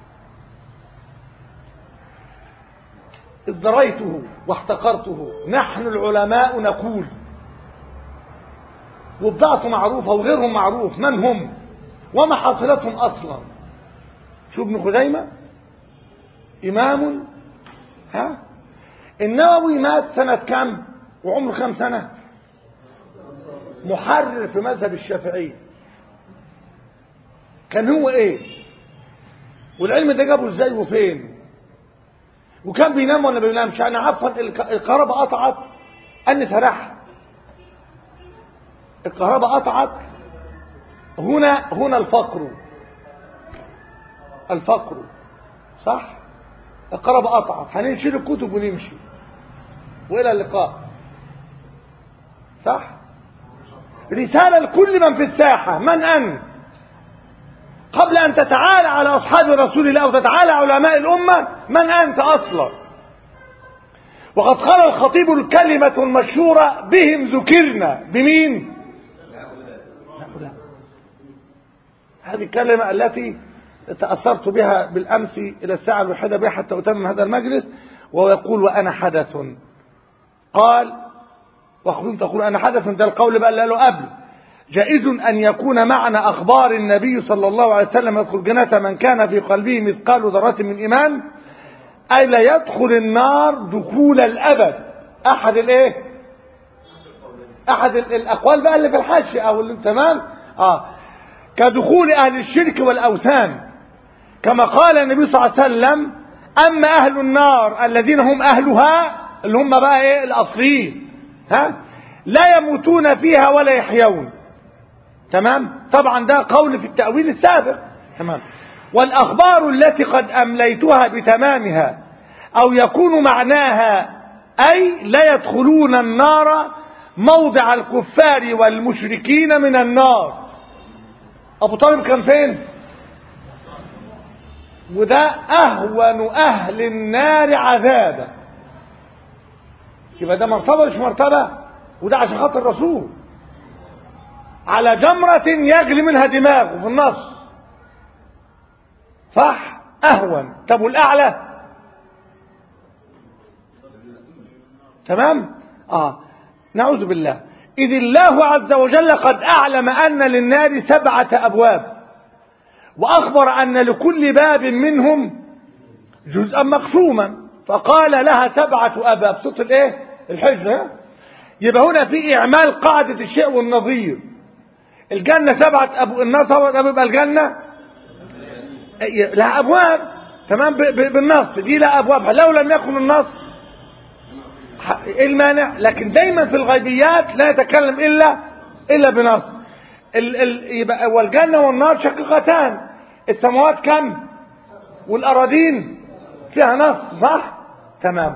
ازدريته واحتقرته نحن العلماء نقول وبضاعته معروفة وغيرهم معروف من هم وما حاصلتهم أصلا شو ابن خزيمة إمام ها النووي مات سنة كم وعمره كم سنة محرر في مذهب الشافعي كان هو ايه والعلم ده جابه ازاي وفين وكان بينام ولا بينامش انا عفوا الكهرباء قطعت اني سرحت الكهرباء قطعت هنا هنا الفقر الفقر صح الكهرباء قطعت هننشيل الكتب ونمشي والى اللقاء صح رسالة لكل من في الساحة من أنت قبل أن تتعالى على أصحاب رسول الله أو تتعالى علماء الأمة من أنت أصلا وقد قال الخطيب الكلمة المشهورة بهم ذكرنا بمين هؤلاء هذه الكلمة التي تأثرت بها بالأمس إلى الساعة الواحدة بها حتى أتمم هذا المجلس وهو يقول وأنا حدث قال وكنت تقول أنا حدث ده القول بقى اللي قاله قبل جائز أن يكون معنى أخبار النبي صلى الله عليه وسلم يدخل جنة من كان في قلبه مثقال ذرة من إيمان أي لا يدخل النار دخول الأبد أحد الإيه أحد الأقوال بقى اللي في الحش أو اللي تمام آه كدخول أهل الشرك والأوثان كما قال النبي صلى الله عليه وسلم أما أهل النار الذين هم أهلها اللي هم بقى إيه الأصليين ها لا يموتون فيها ولا يحيون تمام طبعا ده قول في التأويل السابق تمام والأخبار التي قد أمليتها بتمامها أو يكون معناها أي لا يدخلون النار موضع الكفار والمشركين من النار أبو طالب كان فين وده أهون أهل النار عذابا يبقى ده مرتبة مش مرتبة وده عشان خاطر الرسول على جمرة يغلي منها دماغه في النص صح أهون طب والأعلى تمام آه نعوذ بالله إذ الله عز وجل قد أعلم أن للنار سبعة أبواب وأخبر أن لكل باب منهم جزءا مقسوما فقال لها سبعة أبواب صوت الإيه الحجة يبقى هنا في إعمال قاعدة الشيء والنظير الجنة سبعة أبو النار سبعة أبواب يبقى الجنة لها أبواب تمام بالنص دي لها أبوابها لو لم يكن النص ايه المانع لكن دايما في الغيبيات لا يتكلم الا الا بنص ال ال يبقى والجنه والنار شقيقتان السماوات كم والاراضين فيها نص صح تمام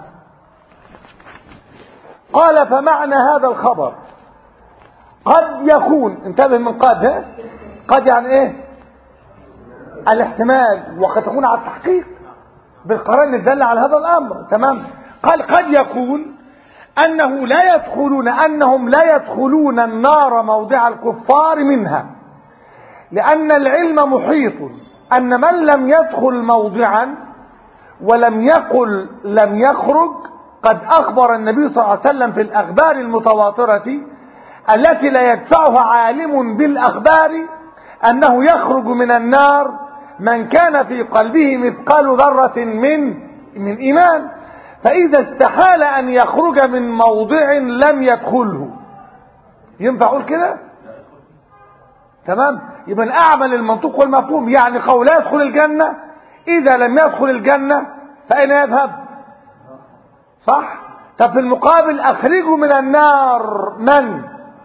قال فمعنى هذا الخبر قد يكون انتبه من قد ها قد يعني ايه الاحتمال وقد تكون على التحقيق بالقرائن الدالة على هذا الامر تمام قال قد يكون انه لا يدخلون انهم لا يدخلون النار موضع الكفار منها لان العلم محيط ان من لم يدخل موضعا ولم يقل لم يخرج قد اخبر النبي صلى الله عليه وسلم في الاخبار المتواتره التي لا يدفعها عالم بالاخبار انه يخرج من النار من كان في قلبه مثقال ذره من من ايمان فاذا استحال ان يخرج من موضع لم يدخله ينفع اقول كده تمام يبقى اعمل المنطوق والمفهوم يعني قول لا يدخل الجنه اذا لم يدخل الجنه فاين يذهب صح طب في المقابل اخرجه من النار من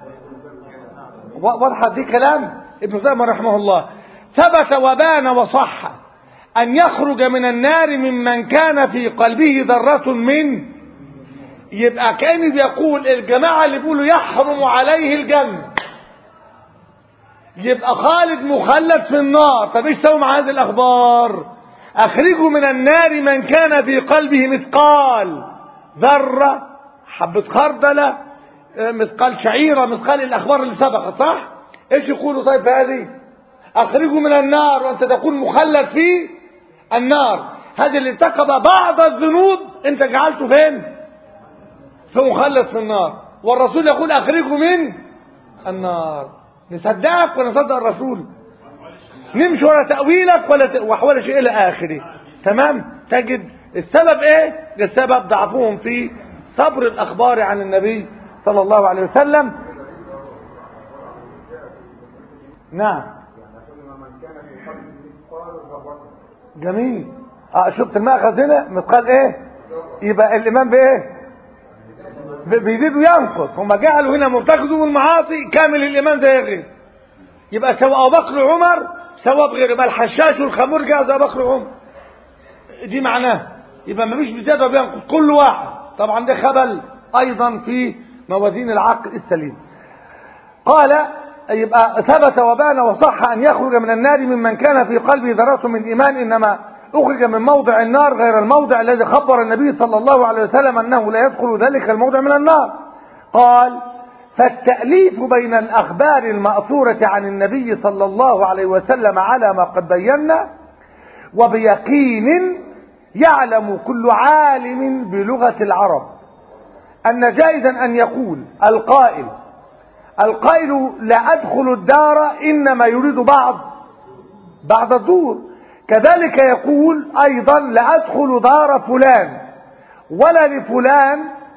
واضحه دي كلام ابن زيد رحمه الله ثبت وبان وصح ان يخرج من النار ممن كان في قلبه ذره من يبقى كان بيقول الجماعه اللي بيقولوا يحرم عليه الجنه يبقى خالد مخلد في النار طب ايش سووا مع هذه الاخبار اخرجوا من النار من كان في قلبه مثقال ذره حبه خردله مثقال شعيره مثقال الاخبار اللي سبقت صح ايش يقولوا طيب في هذه اخرجوا من النار وانت تكون مخلد في النار هذا اللي ارتكب بعض الذنوب انت جعلته فين في مخلد في النار والرسول يقول اخرجوا من النار نصدقك ولا نصدق الرسول نمشي ورا تأويلك ولا ت... ولا شيء إلى آخره تمام تجد السبب إيه السبب ضعفهم في صبر الأخبار عن النبي صلى الله عليه وسلم نعم جميل اه شفت المأخذ هنا مثقال ايه يبقى الإمام بايه بيزيد وينقص هم جعلوا هنا مرتكزوا المعاصي كامل الايمان زي غيره يبقى سواء ابو بكر وعمر سواء بغيره يبقى الحشاش والخمور جاز ابو بكر وعمر دي معناه يبقى ما فيش بزياده وبينقص كل واحد طبعا ده خبل ايضا في موازين العقل السليم قال يبقى ثبت وبان وصح ان يخرج من النار ممن كان في قلبه ذره من ايمان انما أخرج من موضع النار غير الموضع الذي خبر النبي صلى الله عليه وسلم أنه لا يدخل ذلك الموضع من النار قال فالتأليف بين الأخبار المأثورة عن النبي صلى الله عليه وسلم على ما قد بينا وبيقين يعلم كل عالم بلغة العرب أن جائزا أن يقول القائل القائل لا أدخل الدار إنما يريد بعض بعض الدور كذلك يقول ايضا لا ادخل دار فلان ولا لفلان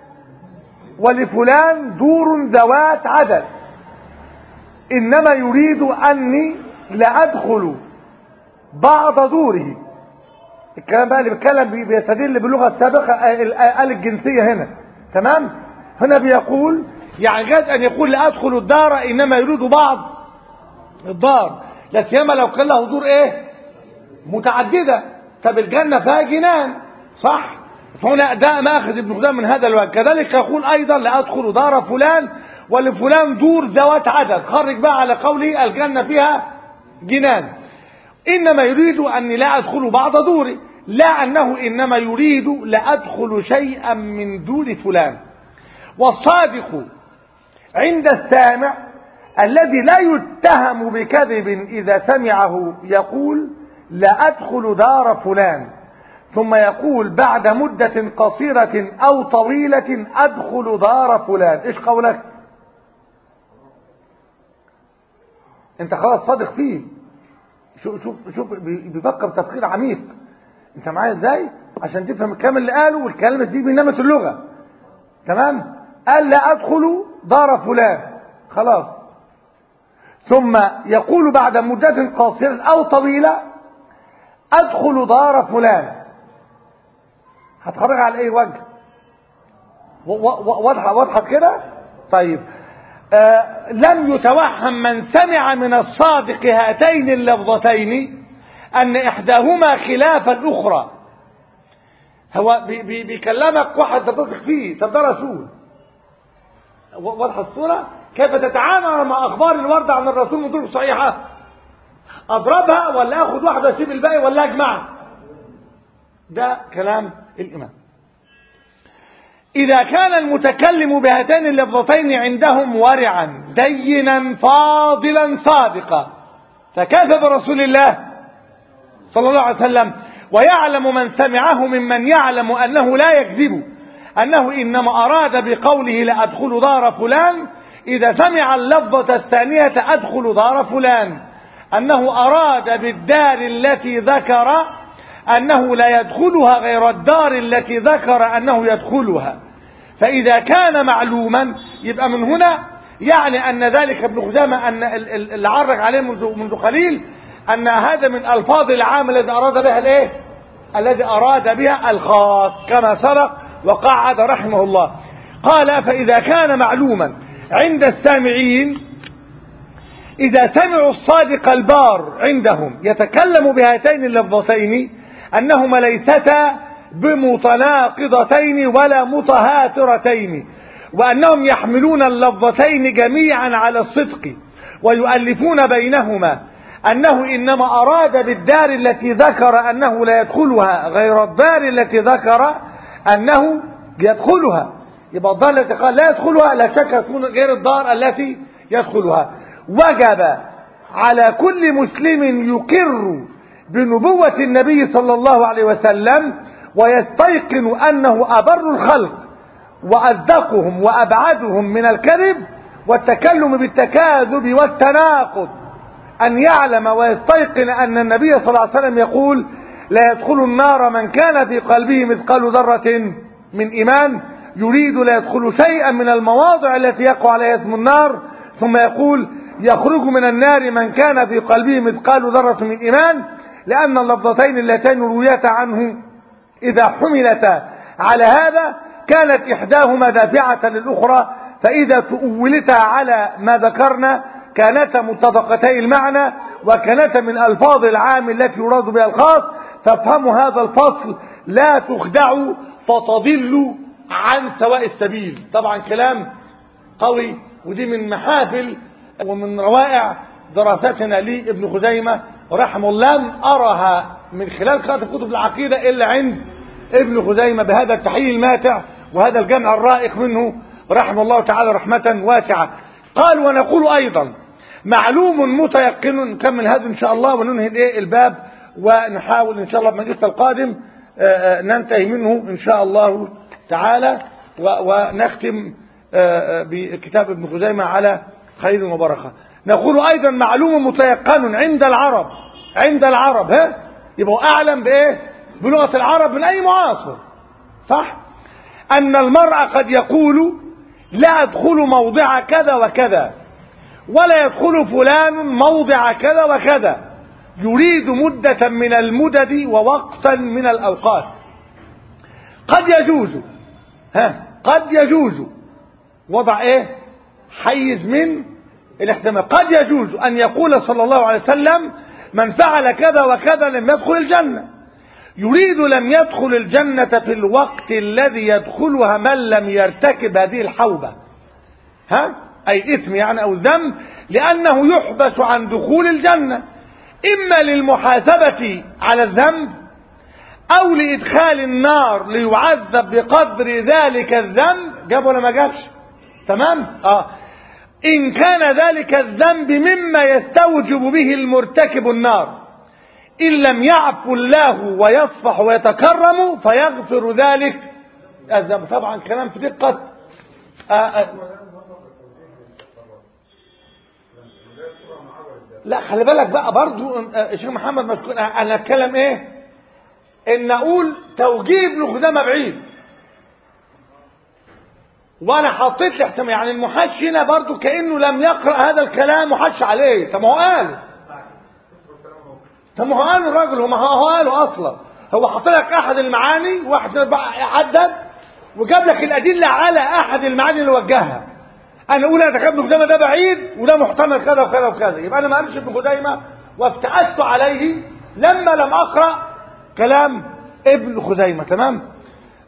ولفلان دور ذوات عدد انما يريد اني لا ادخل بعض دوره الكلام بقى اللي بيتكلم بيستدل باللغه السابقه قال الجنسيه هنا تمام هنا بيقول يعني جاز ان يقول لا ادخل الدار انما يريد بعض الدار لا سيما لو كان له دور ايه متعددة طب الجنة فيها جنان صح فهنا ده ماخذ ابن خزام من هذا الوجه كذلك يقول ايضا لا ادخل دار فلان ولفلان دور ذوات عدد خرج بقى على قوله الجنة فيها جنان انما يريد اني لا ادخل بعض دوري لا انه انما يريد لا ادخل شيئا من دور فلان والصادق عند السامع الذي لا يتهم بكذب اذا سمعه يقول لا أدخل دار فلان ثم يقول بعد مدة قصيرة أو طويلة أدخل دار فلان إيش قولك أنت خلاص صادق فيه شوف شوف شوف بيفكر تفكير عميق أنت معايا إزاي عشان تفهم الكلام اللي قاله والكلمة دي بنمة اللغة تمام قال لا أدخل دار فلان خلاص ثم يقول بعد مدة قصيرة أو طويلة ادخل دار فلان هتخرج على اي وجه واضحه واضحه كده طيب آه لم يتوهم من سمع من الصادق هاتين اللفظتين ان احداهما خلاف الاخرى هو بي بي بيكلمك واحد تثق فيه طب ده رسول و- واضحه الصوره كيف تتعامل مع اخبار الورده عن الرسول من طرق صحيحه اضربها ولا اخد واحده واسيب الباقي ولا اجمع ده كلام الامام إذا كان المتكلم بهاتين اللفظتين عندهم ورعا دينا فاضلا صادقا فكيف برسول الله صلى الله عليه وسلم ويعلم من سمعه ممن يعلم أنه لا يكذب أنه إنما أراد بقوله لأدخل دار فلان إذا سمع اللفظة الثانية أدخل دار فلان أنه أراد بالدار التي ذكر أنه لا يدخلها غير الدار التي ذكر أنه يدخلها فإذا كان معلوما يبقى من هنا يعني أن ذلك ابن خزامة أن ال- ال- اللي عرج عليه منذ, منذ قليل أن هذا من ألفاظ العام الذي أراد بها الإيه؟ الذي أراد بها الخاص كما سبق وقعد رحمه الله قال فإذا كان معلوما عند السامعين إذا سمعوا الصادق البار عندهم يتكلم بهاتين اللفظتين أنهما ليستا بمتناقضتين ولا متهاترتين وأنهم يحملون اللفظتين جميعا على الصدق ويؤلفون بينهما أنه إنما أراد بالدار التي ذكر أنه لا يدخلها غير الدار التي ذكر أنه يدخلها يبقى الدار التي قال لا يدخلها لا شك تكون غير الدار التي يدخلها وجب على كل مسلم يقر بنبوة النبي صلى الله عليه وسلم ويستيقن أنه أبر الخلق وأصدقهم وأبعدهم من الكذب والتكلم بالتكاذب والتناقض أن يعلم ويستيقن أن النبي صلى الله عليه وسلم يقول لا يدخل النار من كان في قلبه مثقال ذرة من إيمان يريد لا يدخل شيئا من المواضع التي يقع عليها اسم النار ثم يقول يخرج من النار من كان في قلبه مثقال ذرة من إيمان لأن اللفظتين اللتين رويتا عنه إذا حملتا على هذا كانت إحداهما دافعة للأخرى فإذا تؤولتا على ما ذكرنا كانتا متفقتي المعنى وكانتا من ألفاظ العام التي يراد بها الخاص فافهموا هذا الفصل لا تخدعوا فتضلوا عن سواء السبيل طبعا كلام قوي ودي من محافل ومن روائع دراستنا لابن خزيمة رحمه الله لم أرها من خلال قراءة كتب العقيدة إلا عند ابن خزيمة بهذا التحليل الماتع وهذا الجمع الرائق منه رحمه الله تعالى رحمة واسعة قال ونقول أيضا معلوم متيقن نكمل هذا إن شاء الله وننهي الإيه الباب ونحاول إن شاء الله بمجلس القادم آه، آه، ننتهي منه إن شاء الله تعالى و- ونختم آه، آه، بكتاب ابن خزيمة على خير وبركة نقول أيضا معلوم متيقن عند العرب عند العرب ها يبقوا أعلم بإيه بلغة العرب من أي معاصر صح أن المرأة قد يقول لا أدخل موضع كذا وكذا ولا يدخل فلان موضع كذا وكذا يريد مدة من المدد ووقتا من الأوقات قد يجوز ها قد يجوز وضع ايه حيز من الاحتمال قد يجوز ان يقول صلى الله عليه وسلم من فعل كذا وكذا لم يدخل الجنة يريد لم يدخل الجنة في الوقت الذي يدخلها من لم يرتكب هذه الحوبة ها أي إثم يعني أو ذنب لأنه يحبس عن دخول الجنة إما للمحاسبة على الذنب أو لإدخال النار ليعذب بقدر ذلك الذنب جاب ولا ما جابش تمام آه إن كان ذلك الذنب مما يستوجب به المرتكب النار إن لم يعفو الله ويصفح ويتكرم فيغفر ذلك الذنب طبعا كلام في دقة آه آه لا خلي بالك بقى برضو آه، الشيخ محمد مسكون آه، انا اتكلم ايه ان اقول توجيه ابن خزامه بعيد وانا حطيت لي احتمال يعني المحش هنا برضو كانه لم يقرا هذا الكلام وحش عليه طب ما هو قال طب ما هو قال الراجل هو ما هو قاله اصلا هو حط لك احد المعاني واحد بقى حدد وجاب لك الادله على احد المعاني اللي وجهها انا اقول انا ابن خزيمه ده بعيد وده محتمل كذا وكذا وكذا يبقى انا ما قالش ابن خزيمه وافتأست عليه لما لم اقرا كلام ابن خزيمه تمام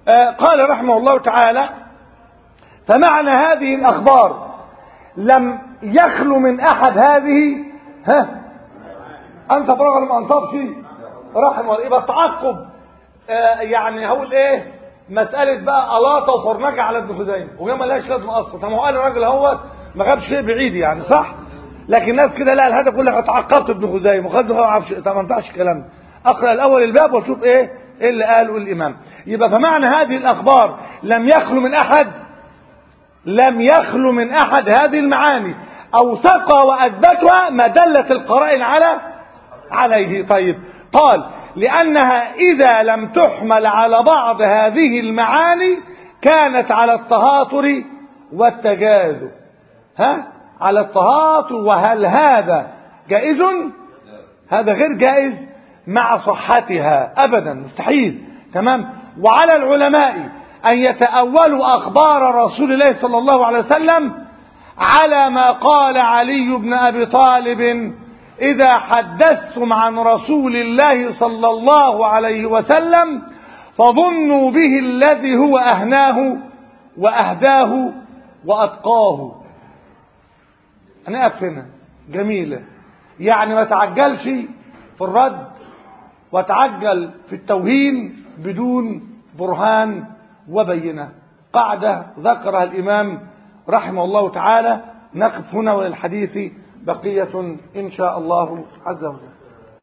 آه قال رحمه الله تعالى فمعنى هذه الأخبار لم يخلو من أحد هذه ها أنت برغم ما أنصبش رحمه الله يبقى التعقب آه يعني هقول إيه مسألة بقى ألاطة وفرنجة على ابن خزيمة وهي ملهاش لازمة أصلا طب ما هو قال الراجل اهوت ما غابش شيء بعيد يعني صح لكن الناس كده لا الهدف يقول لك تعقبت ابن خزيمة وخد ما اعرفش طب ما ينفعش الكلام ده اقرا الاول الباب واشوف ايه ايه اللي قاله الامام يبقى فمعنى هذه الاخبار لم يخلو من احد لم يخلو من احد هذه المعاني اوثقها واثبتها ما دلت القرائن على عليه طيب قال لانها اذا لم تحمل على بعض هذه المعاني كانت على التهاطر والتجاذب ها على التهاطر وهل هذا جائز هذا غير جائز مع صحتها ابدا مستحيل تمام وعلى العلماء ان يتاولوا اخبار رسول الله صلى الله عليه وسلم على ما قال علي بن ابي طالب اذا حدثتم عن رسول الله صلى الله عليه وسلم فظنوا به الذي هو اهناه واهداه واتقاه انا اقف هنا جميله يعني ما تعجلش في الرد وتعجل في التوهين بدون برهان وبينه قاعدة ذكرها الإمام رحمه الله تعالى نقف هنا وللحديث بقية إن شاء الله عز وجل